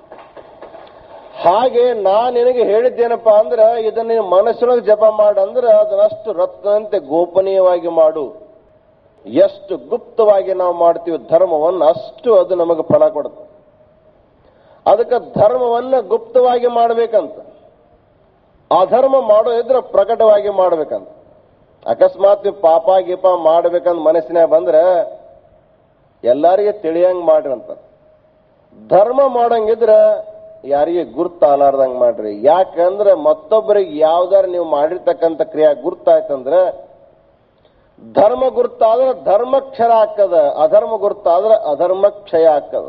ಹಾಗೆ ನಾ ನಿನಗೆ ಹೇಳಿದ್ದೇನಪ್ಪ ಅಂದ್ರೆ ಇದನ್ನ ನೀನು ಮನಸ್ಸೊಳಗೆ ಜಪ ಮಾಡಂದ್ರೆ ಅದನ್ನಷ್ಟು ರತ್ನಂತೆ ಗೋಪನೀಯವಾಗಿ ಮಾಡು ಎಷ್ಟು ಗುಪ್ತವಾಗಿ ನಾವು ಮಾಡ್ತೀವಿ ಧರ್ಮವನ್ನು ಅಷ್ಟು ಅದು ನಮಗೆ ಫಲ ಕೊಡುತ್ತೆ ಅದಕ್ಕೆ ಧರ್ಮವನ್ನ ಗುಪ್ತವಾಗಿ ಮಾಡಬೇಕಂತ ಅಧರ್ಮ ಮಾಡೋ ಇದ್ರೆ ಪ್ರಕಟವಾಗಿ ಮಾಡ್ಬೇಕಂತ ಅಕಸ್ಮಾತ್ ನೀವು ಪಾಪ ಗೀಪ ಮಾಡ್ಬೇಕಂತ ಮನಸ್ಸಿನಾಗ ಬಂದ್ರೆ ಎಲ್ಲರಿಗೆ ತಿಳಿಯಂಗ್ ಮಾಡ್ರಿ ಅಂತ ಧರ್ಮ ಮಾಡಂಗಿದ್ರ ಯಾರಿಗೆ ಗುರ್ತಾಲಾರ್ದಂಗ್ ಮಾಡ್ರಿ ಯಾಕಂದ್ರೆ ಮತ್ತೊಬ್ಬರಿಗೆ ಯಾವ್ದಾರ ನೀವು ಮಾಡಿರ್ತಕ್ಕಂಥ ಕ್ರಿಯೆ ಗುರ್ತಾಯ್ತಂದ್ರೆ ಧರ್ಮ ಗುರ್ತಾದ್ರೆ ಧರ್ಮಕ್ಷರ ಆಗ್ತದ ಅಧರ್ಮ ಗುರ್ತಾದ್ರೆ ಅಧರ್ಮ ಕ್ಷಯ ಆಗ್ತದ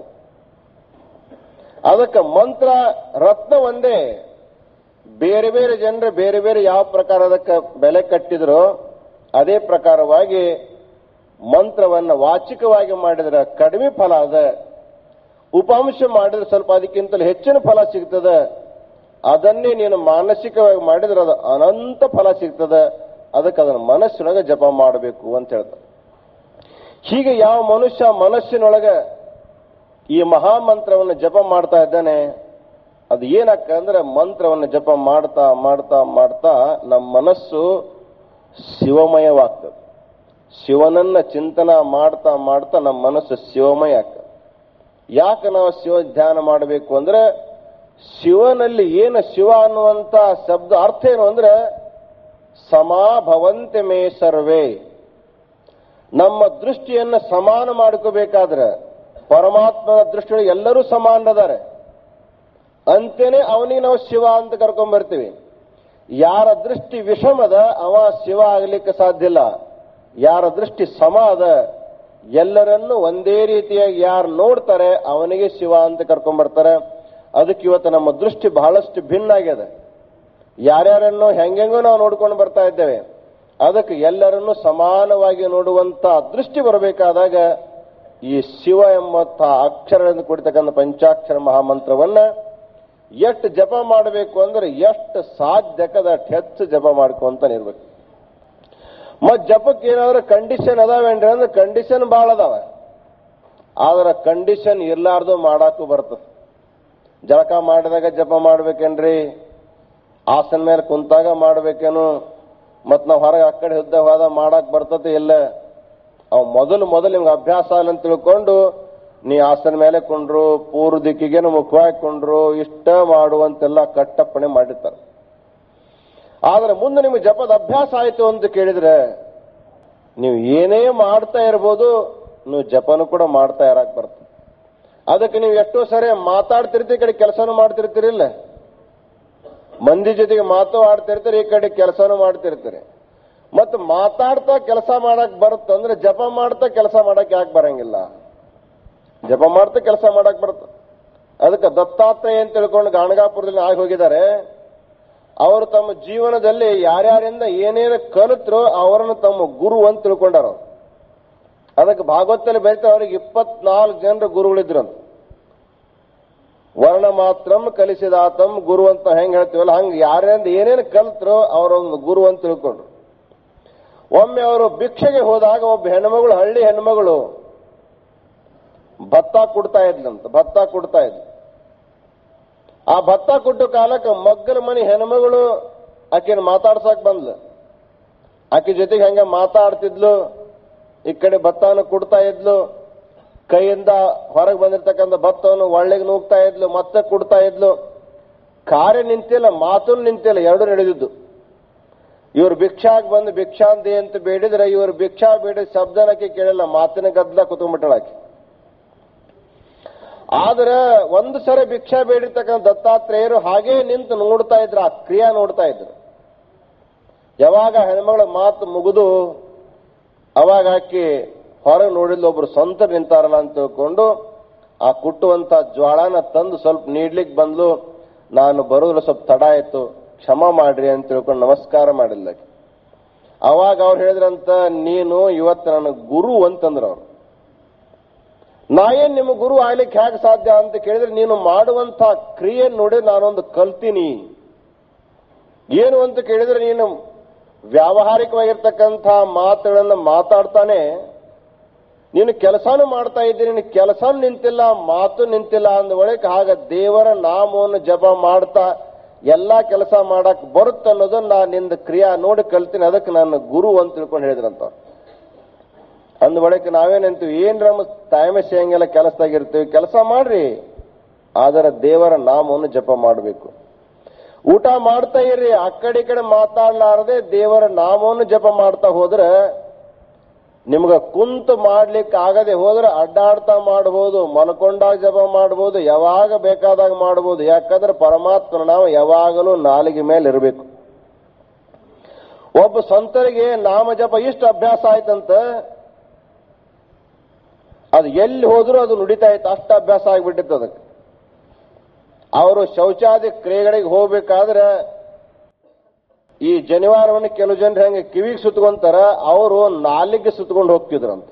ಅದಕ್ಕೆ ಮಂತ್ರ ರತ್ನ ಒಂದೇ ಬೇರೆ ಬೇರೆ ಜನರು ಬೇರೆ ಬೇರೆ ಯಾವ ಪ್ರಕಾರ ಅದಕ್ಕೆ ಬೆಲೆ ಕಟ್ಟಿದ್ರು ಅದೇ ಪ್ರಕಾರವಾಗಿ ಮಂತ್ರವನ್ನ ವಾಚಿಕವಾಗಿ ಮಾಡಿದ್ರೆ ಕಡಿಮೆ ಫಲ ಅದ ಉಪಾಂಶ ಮಾಡಿದ್ರೆ ಸ್ವಲ್ಪ ಅದಕ್ಕಿಂತಲೂ ಹೆಚ್ಚಿನ ಫಲ ಸಿಗ್ತದೆ ಅದನ್ನೇ ನೀನು ಮಾನಸಿಕವಾಗಿ ಮಾಡಿದ್ರೆ ಅದು ಅನಂತ ಫಲ ಸಿಗ್ತದೆ ಅದಕ್ಕೆ ಅದನ್ನ ಮನಸ್ಸಿನೊಳಗೆ ಜಪ ಮಾಡಬೇಕು ಅಂತ ಹೇಳ್ತಾರೆ ಹೀಗೆ ಯಾವ ಮನುಷ್ಯ ಮನಸ್ಸಿನೊಳಗೆ ಈ ಮಹಾಮಂತ್ರವನ್ನು ಜಪ ಮಾಡ್ತಾ ಇದ್ದಾನೆ ಅದು ಏನಕ್ಕ ಅಂದ್ರೆ ಮಂತ್ರವನ್ನು ಜಪ ಮಾಡ್ತಾ ಮಾಡ್ತಾ ಮಾಡ್ತಾ ನಮ್ಮ ಮನಸ್ಸು ಶಿವಮಯವಾಗ್ತದೆ ಶಿವನನ್ನ ಚಿಂತನ ಮಾಡ್ತಾ ಮಾಡ್ತಾ ನಮ್ಮ ಮನಸ್ಸು ಶಿವಮಯ ಆಗ್ತದೆ ಯಾಕೆ ನಾವು ಶಿವ ಧ್ಯಾನ ಮಾಡಬೇಕು ಅಂದ್ರೆ ಶಿವನಲ್ಲಿ ಏನು ಶಿವ ಅನ್ನುವಂತ ಶಬ್ದ ಅರ್ಥ ಏನು ಅಂದ್ರೆ ಸಮಾ ಭವಂತೆ ಮೇ ಸರ್ವೇ ನಮ್ಮ ದೃಷ್ಟಿಯನ್ನು ಸಮಾನ ಮಾಡ್ಕೋಬೇಕಾದ್ರೆ ಪರಮಾತ್ಮನ ದೃಷ್ಟಿಯೊಳಗೆ ಎಲ್ಲರೂ ಸಮಾನರದಾರೆ ಅಂತೇನೆ ಅವನಿಗೆ ನಾವು ಶಿವ ಅಂತ ಕರ್ಕೊಂಡ್ ಬರ್ತೀವಿ ಯಾರ ದೃಷ್ಟಿ ವಿಷಮದ ಅವ ಶಿವ ಆಗ್ಲಿಕ್ಕೆ ಸಾಧ್ಯ ಇಲ್ಲ ಯಾರ ದೃಷ್ಟಿ ಸಮ ಅದ ಎಲ್ಲರನ್ನು ಒಂದೇ ರೀತಿಯಾಗಿ ಯಾರು ನೋಡ್ತಾರೆ ಅವನಿಗೆ ಶಿವ ಅಂತ ಕರ್ಕೊಂಡ್ ಬರ್ತಾರೆ ಅದಕ್ಕೆ ಇವತ್ತು ನಮ್ಮ ದೃಷ್ಟಿ ಬಹಳಷ್ಟು ಭಿನ್ನ ಆಗ್ಯದ ಯಾರ್ಯಾರನ್ನು ಹೆಂಗೆಂಗೋ ನಾವು ನೋಡ್ಕೊಂಡು ಬರ್ತಾ ಇದ್ದೇವೆ ಅದಕ್ಕೆ ಎಲ್ಲರನ್ನು ಸಮಾನವಾಗಿ ನೋಡುವಂತ ದೃಷ್ಟಿ ಬರಬೇಕಾದಾಗ ಈ ಶಿವ ಎಂಬಂತ ಅಕ್ಷರದಿಂದ ಕೂಡಿತಕ್ಕಂಥ ಪಂಚಾಕ್ಷರ ಮಹಾಮಂತ್ರವನ್ನ ಎಷ್ಟು ಜಪ ಮಾಡಬೇಕು ಅಂದ್ರೆ ಎಷ್ಟು ಸಾಧ್ಯಕದ ಅಷ್ಟು ಹೆಚ್ಚು ಜಪ ಮಾಡ್ಕೊಂತ ಇರ್ಬೇಕು ಮತ್ ಜಪಕ್ಕೆ ಏನಾದ್ರು ಕಂಡೀಷನ್ ಅದಾವೇನ್ರಿ ಅಂದ್ರೆ ಕಂಡೀಷನ್ ಭಾಳ ಅದಾವ ಆದ್ರ ಕಂಡೀಷನ್ ಇರ್ಲಾರ್ದು ಮಾಡಾಕು ಬರ್ತದ ಜಳಕ ಮಾಡಿದಾಗ ಜಪ ಮಾಡ್ಬೇಕೇನ್ರಿ ಆಸನ ಮೇಲೆ ಕುಂತಾಗ ಮಾಡ್ಬೇಕೇನು ಮತ್ ನಾವ್ ಹೊರಗೆ ಆ ಕಡೆ ಹುದ್ದ ಹೋದ ಮಾಡಕ್ ಬರ್ತದೆ ಇಲ್ಲ ಅವ್ ಮೊದಲು ಮೊದಲು ನಿಮ್ಗೆ ಅಭ್ಯಾಸ ಆಗಲ್ಲ ಅಂತ ತಿಳ್ಕೊಂಡು ನೀ ಆಸನ ಮೇಲೆ ಕೊಂಡ್ರು ಪೂರ್ವ ದಿಕ್ಕಿಗೇನು ಮುಖವಾಗಿ ಕೊಂಡ್ರು ಇಷ್ಟ ಮಾಡುವಂತೆಲ್ಲ ಕಟ್ಟಪ್ಪಣೆ ಮಾಡಿರ್ತಾರೆ ಆದ್ರೆ ಮುಂದೆ ನಿಮ್ಗೆ ಜಪದ ಅಭ್ಯಾಸ ಆಯ್ತು ಅಂತ ಕೇಳಿದ್ರೆ ನೀವು ಏನೇ ಮಾಡ್ತಾ ಇರ್ಬೋದು ನೀವು ಜಪನು ಕೂಡ ಮಾಡ್ತಾ ಇರಕ್ ಬರ್ತದೆ ಅದಕ್ಕೆ ನೀವು ಎಷ್ಟೋ ಸರಿ ಮಾತಾಡ್ತಿರ್ತೀರಿ ಈ ಕಡೆ ಕೆಲಸನೂ ಮಾಡ್ತಿರ್ತೀರಿಲ್ಲ ಮಂದಿ ಜೊತೆಗೆ ಮಾತು ಆಡ್ತಿರ್ತೀರಿ ಈ ಕಡೆ ಕೆಲಸನೂ ಮಾಡ್ತಿರ್ತೀರಿ ಮತ್ತು ಮಾತಾಡ್ತಾ ಕೆಲಸ ಮಾಡಕ್ ಬರುತ್ತಂದ್ರೆ ಜಪ ಮಾಡ್ತಾ ಕೆಲಸ ಮಾಡಕ್ ಯಾಕೆ ಬರಂಗಿಲ್ಲ ಜಪ ಮಾಡ್ತಾ ಕೆಲಸ ಮಾಡಕ್ ಬರುತ್ತೆ ಅದಕ್ಕೆ ದತ್ತಾತ್ರೇಯ ಅಂತ ತಿಳ್ಕೊಂಡು ಗಾಣಗಾಪುರದಲ್ಲಿ ಆಗಿ ಹೋಗಿದ್ದಾರೆ ಅವರು ತಮ್ಮ ಜೀವನದಲ್ಲಿ ಯಾರ್ಯಾರಿಂದ ಏನೇನು ಕಲಿತ್ರು ಅವರನ್ನು ತಮ್ಮ ಗುರು ಅಂತ ತಿಳ್ಕೊಂಡಾರ ಅವ್ರು. ಅದಕ್ಕೆ ಭಾಗವತದಲ್ಲಿ ಬರೀತಾರೆ ಅವ್ರಿಗೆ ಇಪ್ಪತ್ನಾಲ್ಕು ಜನರು ಗುರುಗಳಿದ್ರಂತ ವರ್ಣ ಮಾತ್ರಂ ಕಲಿಸಿದಾತಂ ಗುರು ಅಂತ ಹೆಂಗ್ ಹೇಳ್ತೀವಲ್ಲ ಹಂಗ ಯಾರ್ಯಾರಿಂದ ಏನೇನು ಕಲ್ತ್ರು ಅವರೊಂದು ಗುರು ಅಂತ ತಿಳ್ಕೊಂಡ್ರು ಒಮ್ಮೆ ಅವರು ಭಿಕ್ಷೆಗೆ ಹೋದಾಗ ಒಬ್ಬ ಹೆಣ್ಮಗಳು ಹಳ್ಳಿ ಹೆಣ್ಮಗಳು ಭತ್ತ ಕುಡ್ತಾ ಇದ್ಲಂತ ಭತ್ತ ಕುಡ್ತಾ ಇದ್ಲು ಆ ಭತ್ತ ಕುಟ್ಟು ಕಾಲಕ್ಕೆ ಮಗ್ಗಲ ಮನೆ ಹೆಣ್ಮಗಳು ಆಕೆನ ಮಾತಾಡ್ಸಕ್ ಬಂದ್ಲು ಆಕೆ ಜೊತೆಗೆ ಹಂಗೆ ಮಾತಾಡ್ತಿದ್ಲು ಈ ಕಡೆ ಭತ್ತವನ್ನು ಕುಡ್ತಾ ಇದ್ಲು ಕೈಯಿಂದ ಹೊರಗೆ ಬಂದಿರ್ತಕ್ಕಂಥ ಭತ್ತವನ್ನು ಒಳ್ಳೆಗೆ ನೂಗ್ತಾ ಇದ್ಲು ಮತ್ತೆ ಕುಡ್ತಾ ಇದ್ಲು ಕಾರ್ಯ ನಿಂತಿಲ್ಲ ಮಾತು ನಿಂತಿಲ್ಲ ಎರಡು ನಡೆದಿದ್ದು ಇವ್ರು ಭಿಕ್ಷಾಗ್ ಬಂದು ಭಿಕ್ಷಾಂತಿ ಅಂತ ಬೇಡಿದ್ರೆ ಇವ್ರು ಭಿಕ್ಷಾ ಬೇಡಿದ ಶಬ್ದನಕ್ಕೆ ಕೇಳಿಲ್ಲ ಮಾತಿನ ಗದ್ದಲ ಕುತ್ಕೊಂಡ್ಬಿಟ್ಟಳಾಕಿ ಆದ್ರೆ ಒಂದು ಸರಿ ಭಿಕ್ಷಾ ಬೇಡಿರ್ತಕ್ಕಂಥ ದತ್ತಾತ್ರೇಯರು ಹಾಗೇ ನಿಂತು ನೋಡ್ತಾ ಇದ್ರು ಆ ಕ್ರಿಯಾ ನೋಡ್ತಾ ಇದ್ರು ಯಾವಾಗ ಹೆಣ್ಮಗಳ ಮಾತು ಮುಗಿದು ಅವಾಗ ಆಕಿ ಹೊರಗೆ ನೋಡಿದ್ಲು ಒಬ್ರು ಸ್ವಂತ ನಿಂತಾರಲ್ಲ ಅಂತ ತಿಳ್ಕೊಂಡು ಆ ಕುಟ್ಟುವಂತ ಜ್ವಾಳನ ತಂದು ಸ್ವಲ್ಪ ನೀಡ್ಲಿಕ್ಕೆ ಬಂದ್ಲು ನಾನು ಬರೋದ್ರ ಸ್ವಲ್ಪ ತಡ ಆಯ್ತು ಕ್ಷಮ ಮಾಡ್ರಿ ಅಂತ ತಿಳ್ಕೊಂಡು ನಮಸ್ಕಾರ ಮಾಡಿಲ್ಲ ಆಕಿ. ಅವಾಗ ಅವ್ರು ಹೇಳಿದ್ರಂತ ನೀನು ಇವತ್ತು ನನ್ನ ಗುರು ಅಂತಂದ್ರು ಅವ್ರು ನಾ ಏನ್ ನಿಮ್ಮ ಗುರು ಆಗ್ಲಿಕ್ಕೆ ಹೇಗೆ ಸಾಧ್ಯ ಅಂತ ಕೇಳಿದ್ರೆ ನೀನು ಮಾಡುವಂತ ಕ್ರಿಯೆ ನೋಡಿ ನಾನೊಂದು ಕಲ್ತೀನಿ ಏನು ಅಂತ ಕೇಳಿದ್ರೆ ನೀನು ವ್ಯಾವಹಾರಿಕವಾಗಿರ್ತಕ್ಕಂಥ ಮಾತುಗಳನ್ನ ಮಾತಾಡ್ತಾನೆ ನೀನು ಕೆಲಸನೂ ಮಾಡ್ತಾ ಇದ್ದೀನಿ ನಿನ್ನ ಕೆಲಸ ನಿಂತಿಲ್ಲ ಮಾತು ನಿಂತಿಲ್ಲ ಅಂದ ಒಳಗೆ ಆಗ ದೇವರ ನಾಮವನ್ನು ಜಪ ಮಾಡ್ತಾ ಎಲ್ಲಾ ಕೆಲಸ ಮಾಡಕ್ ಬರುತ್ತೆ ಅನ್ನೋದನ್ನ ನಾ ನಿಂದ ಕ್ರಿಯಾ ನೋಡಿ ಕಲ್ತೀನಿ ಅದಕ್ಕೆ ನಾನು ಗುರು ಅಂತ ತಿಳ್ಕೊಂಡು ಹೇಳಿದ್ರಂತ ಅವ್ರು. ಅಂದ ಬಳಿಕ ನಾವೇನಂತೀವಿ ಏನ್ ನಮ್ಮ ತಾಯಮಸಿ ಹಂಗೆಲ್ಲ ಕೆಲಸದಾಗಿರ್ತೀವಿ ಕೆಲಸ ಮಾಡ್ರಿ ಆದರೆ ದೇವರ ನಾಮವನ್ನು ಜಪ ಮಾಡಬೇಕು ಊಟ ಮಾಡ್ತಾ ಇರ್ರಿ ಆ ಕಡೆ ಈ ಕಡೆ ಮಾತಾಡ್ಲಾರದೆ ದೇವರ ನಾಮವನ್ನು ಜಪ ಮಾಡ್ತಾ ಹೋದ್ರೆ ನಿಮ್ಗ ಕುಂತು ಮಾಡ್ಲಿಕ್ಕೆ ಆಗದೆ ಹೋದ್ರೆ ಅಡ್ಡಾಡ್ತಾ ಮಾಡಬಹುದು ಮಲ್ಕೊಂಡಾಗ ಜಪ ಮಾಡಬಹುದು ಯಾವಾಗ ಬೇಕಾದಾಗ ಮಾಡಬಹುದು ಯಾಕಂದ್ರೆ ಪರಮಾತ್ಮನ ನಾವು ಯಾವಾಗಲೂ ನಾಲಿಗೆ ಮೇಲೆ ಇರಬೇಕು ಒಬ್ಬ ಸಂತರಿಗೆ ನಾಮ ಜಪ ಇಷ್ಟು ಅಭ್ಯಾಸ ಆಯ್ತಂತ ಅದು ಎಲ್ಲಿ ಹೋದ್ರೂ ಅದು ನುಡಿತಾ ಇತ್ತು ಅಷ್ಟು ಅಭ್ಯಾಸ ಆಗಿಬಿಟ್ಟಿತ್ತು ಅದಕ್ಕೆ ಅವರು ಶೌಚಾದಿ ಕ್ರಿಯೆಗಳಿಗೆ ಹೋಗ್ಬೇಕಾದ್ರೆ ಈ ಜನಿವಾರವನ್ನು ಕೆಲವು ಜನರು ಹೆಂಗೆ ಕಿವಿಗೆ ಸುತ್ಕೊಂತಾರ ಅವರು ನಾಲಿಗೆ ಸುತ್ಕೊಂಡು ಹೋಗ್ತಿದ್ರಂತ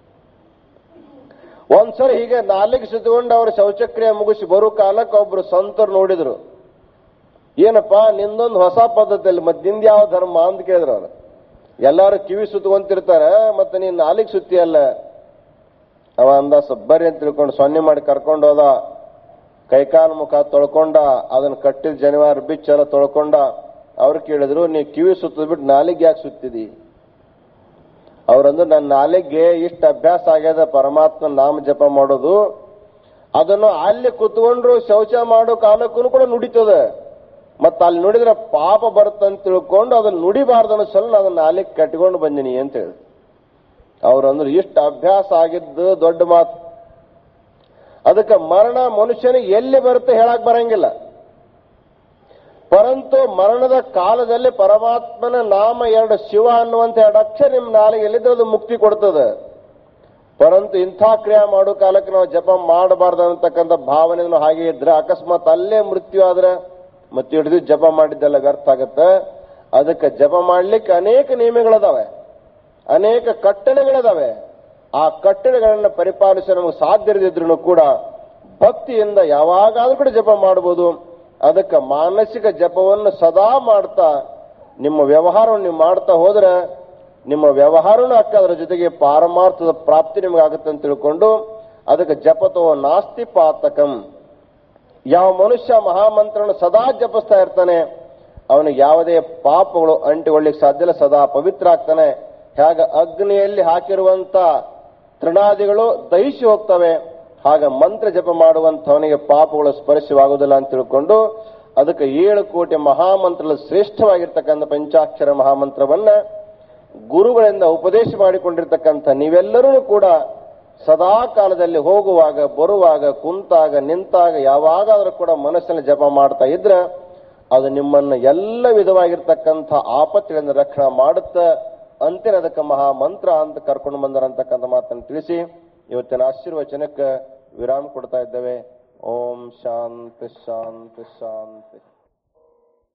ಒಂದ್ಸರಿ ಹೀಗೆ ನಾಲಿಗೆ ಸುತ್ಕೊಂಡು ಅವ್ರ ಶೌಚಕ್ರಿಯೆ ಮುಗಿಸಿ ಬರೋ ಕಾಲಕ್ಕೆ ಒಬ್ರು ಸಂತರು ನೋಡಿದ್ರು ಏನಪ್ಪಾ ನಿಂದೊಂದು ಹೊಸ ಪದ್ಧತಿಯಲ್ಲಿ ಮತ್ತೆ ನಿಂದ ಯಾವ ಧರ್ಮ ಅಂತ ಕೇಳಿದ್ರು ಅವ್ರು ಎಲ್ಲಾರು ಕಿವಿ ಸುತ್ಕೊಂತಿರ್ತಾರೆ ಮತ್ತೆ ನೀನ್ ನಾಲಿಗೆ ಸುತ್ತಿಯಲ್ಲ ಅವ ಅಂದ ಸ್ವಲ್ಪ ಬರ್ರಿ ಅಂತ ತಿಳ್ಕೊಂಡು ಸೊನ್ನೆ ಮಾಡಿ ಕರ್ಕೊಂಡು ಹೋದ ಕೈಕಾಲು ಮುಖ ತೊಳ್ಕೊಂಡ ಅದನ್ನ ಕಟ್ಟಿದ ಜನಿವಾರ ಬಿಚ್ಚೆಲ್ಲ ತೊಳ್ಕೊಂಡ ಅವ್ರು ಕೇಳಿದ್ರು ನೀ ಕಿವಿ ಸುತ್ತದ್ಬಿಟ್ಟು ನಾಲಿಗೆ ಯಾಕೆ ಸುತ್ತಿದಿ ಅವ್ರಂದ್ರು ನನ್ನ ನಾಲಿಗೆ ಇಷ್ಟ ಅಭ್ಯಾಸ ಆಗ್ಯದ ಪರಮಾತ್ಮ ನಾಮ ಜಪ ಮಾಡೋದು ಅದನ್ನು ಅಲ್ಲಿ ಕುತ್ಕೊಂಡ್ರು ಶೌಚ ಮಾಡೋ ಕಾಲಕ್ಕೂ ಕೂಡ ನುಡಿತದ ಮತ್ತ ಅಲ್ಲಿ ನುಡಿದ್ರೆ ಪಾಪ ಬರುತ್ತಂತ ತಿಳ್ಕೊಂಡು ಅದನ್ನ ನುಡಿಬಾರ್ದು ಅನ್ನೋ ಸಲ ಅದನ್ನ ನಾಲಿಗೆ ಕಟ್ಕೊಂಡು ಬಂದಿನಿ ಅಂತ ಹೇಳಿ ಅವ್ರಂದ್ರು ಇಷ್ಟ ಅಭ್ಯಾಸ ಆಗಿದ್ದು ದೊಡ್ಡ ಮಾತು ಅದಕ್ಕೆ ಮರಣ ಮನುಷ್ಯನಿಗೆ ಎಲ್ಲಿ ಬರುತ್ತೆ ಹೇಳಕ್ ಬರಂಗಿಲ್ಲ ಪರಂತು ಮರಣದ ಕಾಲದಲ್ಲಿ ಪರಮಾತ್ಮನ ನಾಮ ಎರಡು ಶಿವ ಅನ್ನುವಂತ ಎರಡು ಅಕ್ಷರ ನಿಮ್ಮ ನಾಲಿಗೆಯಲ್ಲಿದ್ರೆ ಅದು ಮುಕ್ತಿ ಕೊಡ್ತದೆ ಪರಂತು ಇಂಥ ಕ್ರಿಯೆ ಮಾಡೋ ಕಾಲಕ್ಕೆ ನಾವು ಜಪ ಮಾಡಬಾರ್ದು ಅನ್ನತಕ್ಕಂಥ ಭಾವನೆ ಹಾಗೆ ಇದ್ರೆ ಅಕಸ್ಮಾತ್ ಅಲ್ಲೇ ಮೃತ್ಯು ಆದ್ರೆ ಮತ್ತೆ ಹಿಡಿದು ಜಪ ಮಾಡಿದ್ದೆಲ್ಲ ವ್ಯರ್ಥ ಆಗತ್ತೆ ಅದಕ್ಕೆ ಜಪ ಮಾಡ್ಲಿಕ್ಕೆ ಅನೇಕ ನಿಯಮಗಳದಾವೆ ಅನೇಕ ಕಟ್ಟಳೆಗಳಿದಾವೆ ಆ ಕಟ್ಟಳೆಗಳನ್ನು ಪರಿಪಾಲಿಸಲು ನಮಗೆ ಸಾಧ್ಯ ಇರದಿದ್ರು ಕೂಡ ಭಕ್ತಿಯಿಂದ ಯಾವಾಗಾದ್ರೂ ಕೂಡ ಜಪ ಮಾಡಬಹುದು ಅದಕ್ಕೆ ಮಾನಸಿಕ ಜಪವನ್ನು ಸದಾ ಮಾಡ್ತಾ ನಿಮ್ಮ ವ್ಯವಹಾರವನ್ನು ನೀವು ಮಾಡ್ತಾ ಹೋದ್ರೆ ನಿಮ್ಮ ವ್ಯವಹಾರನೂ ಅಕ್ಕದ್ರ ಜೊತೆಗೆ ಪಾರಮಾರ್ಥದ ಪ್ರಾಪ್ತಿ ನಿಮಗೆ ಆಗುತ್ತೆ ಅಂತ ತಿಳ್ಕೊಂಡು ಅದಕ್ಕೆ ಜಪತೋ ನಾಸ್ತಿ ಪಾತಕಂ ಯಾವ ಮನುಷ್ಯ ಮಹಾಮಂತ್ರನ ಸದಾ ಜಪಿಸ್ತಾ ಇರ್ತಾನೆ ಅವನಿಗೆ ಯಾವುದೇ ಪಾಪಗಳು ಅಂಟಿಕೊಳ್ಳಿಕ್ಕೆ ಸಾಧ್ಯ ಇಲ್ಲ ಸದಾ ಪವಿತ್ರ ಆಗ್ತಾನೆ ಹೇಗೆ ಅಗ್ನಿಯಲ್ಲಿ ಹಾಕಿರುವಂತ ತೃಣಾದಿಗಳು ದಹಿಸಿ ಹೋಗ್ತವೆ ಹಾಗ ಮಂತ್ರ ಜಪ ಮಾಡುವಂಥವನಿಗೆ ಪಾಪಗಳು ಸ್ಪರ್ಶವಾಗುವುದಿಲ್ಲ ಅಂತ ತಿಳ್ಕೊಂಡು ಅದಕ್ಕೆ ಏಳು ಕೋಟಿ ಮಹಾಮಂತ್ರದ ಶ್ರೇಷ್ಠವಾಗಿರ್ತಕ್ಕಂಥ ಪಂಚಾಕ್ಷರ ಮಹಾಮಂತ್ರವನ್ನ ಗುರುಗಳಿಂದ ಉಪದೇಶ ಮಾಡಿಕೊಂಡಿರ್ತಕ್ಕಂಥ ನೀವೆಲ್ಲರೂ ಕೂಡ ಸದಾ ಕಾಲದಲ್ಲಿ ಹೋಗುವಾಗ ಬರುವಾಗ ಕುಂತಾಗ ನಿಂತಾಗ ಯಾವಾಗಾದ್ರೂ ಕೂಡ ಮನಸ್ಸಿನ ಜಪ ಮಾಡ್ತಾ ಇದ್ರೆ ಅದು ನಿಮ್ಮನ್ನು ಎಲ್ಲ ವಿಧವಾಗಿರ್ತಕ್ಕಂಥ ಆಪತ್ತಿಗಳಿಂದ ರಕ್ಷಣೆ ಮಾಡುತ್ತ ಅಂತಿನ ಅದಕ್ಕೆ ಮಹಾಮಂತ್ರ ಅಂತ ಕರ್ಕೊಂಡು ಬಂದರಂತಕ್ಕಂಥ ಮಾತನ್ನು ತಿಳಿಸಿ ಇವತ್ತಿನ ಆಶೀರ್ವಚನಕ್ಕೆ ವಿರಾಮ ಕೊಡ್ತಾ ಇದ್ದೇವೆ ಓಂ ಶಾಂತಿ ಶಾಂತಿ ಶಾಂತಿ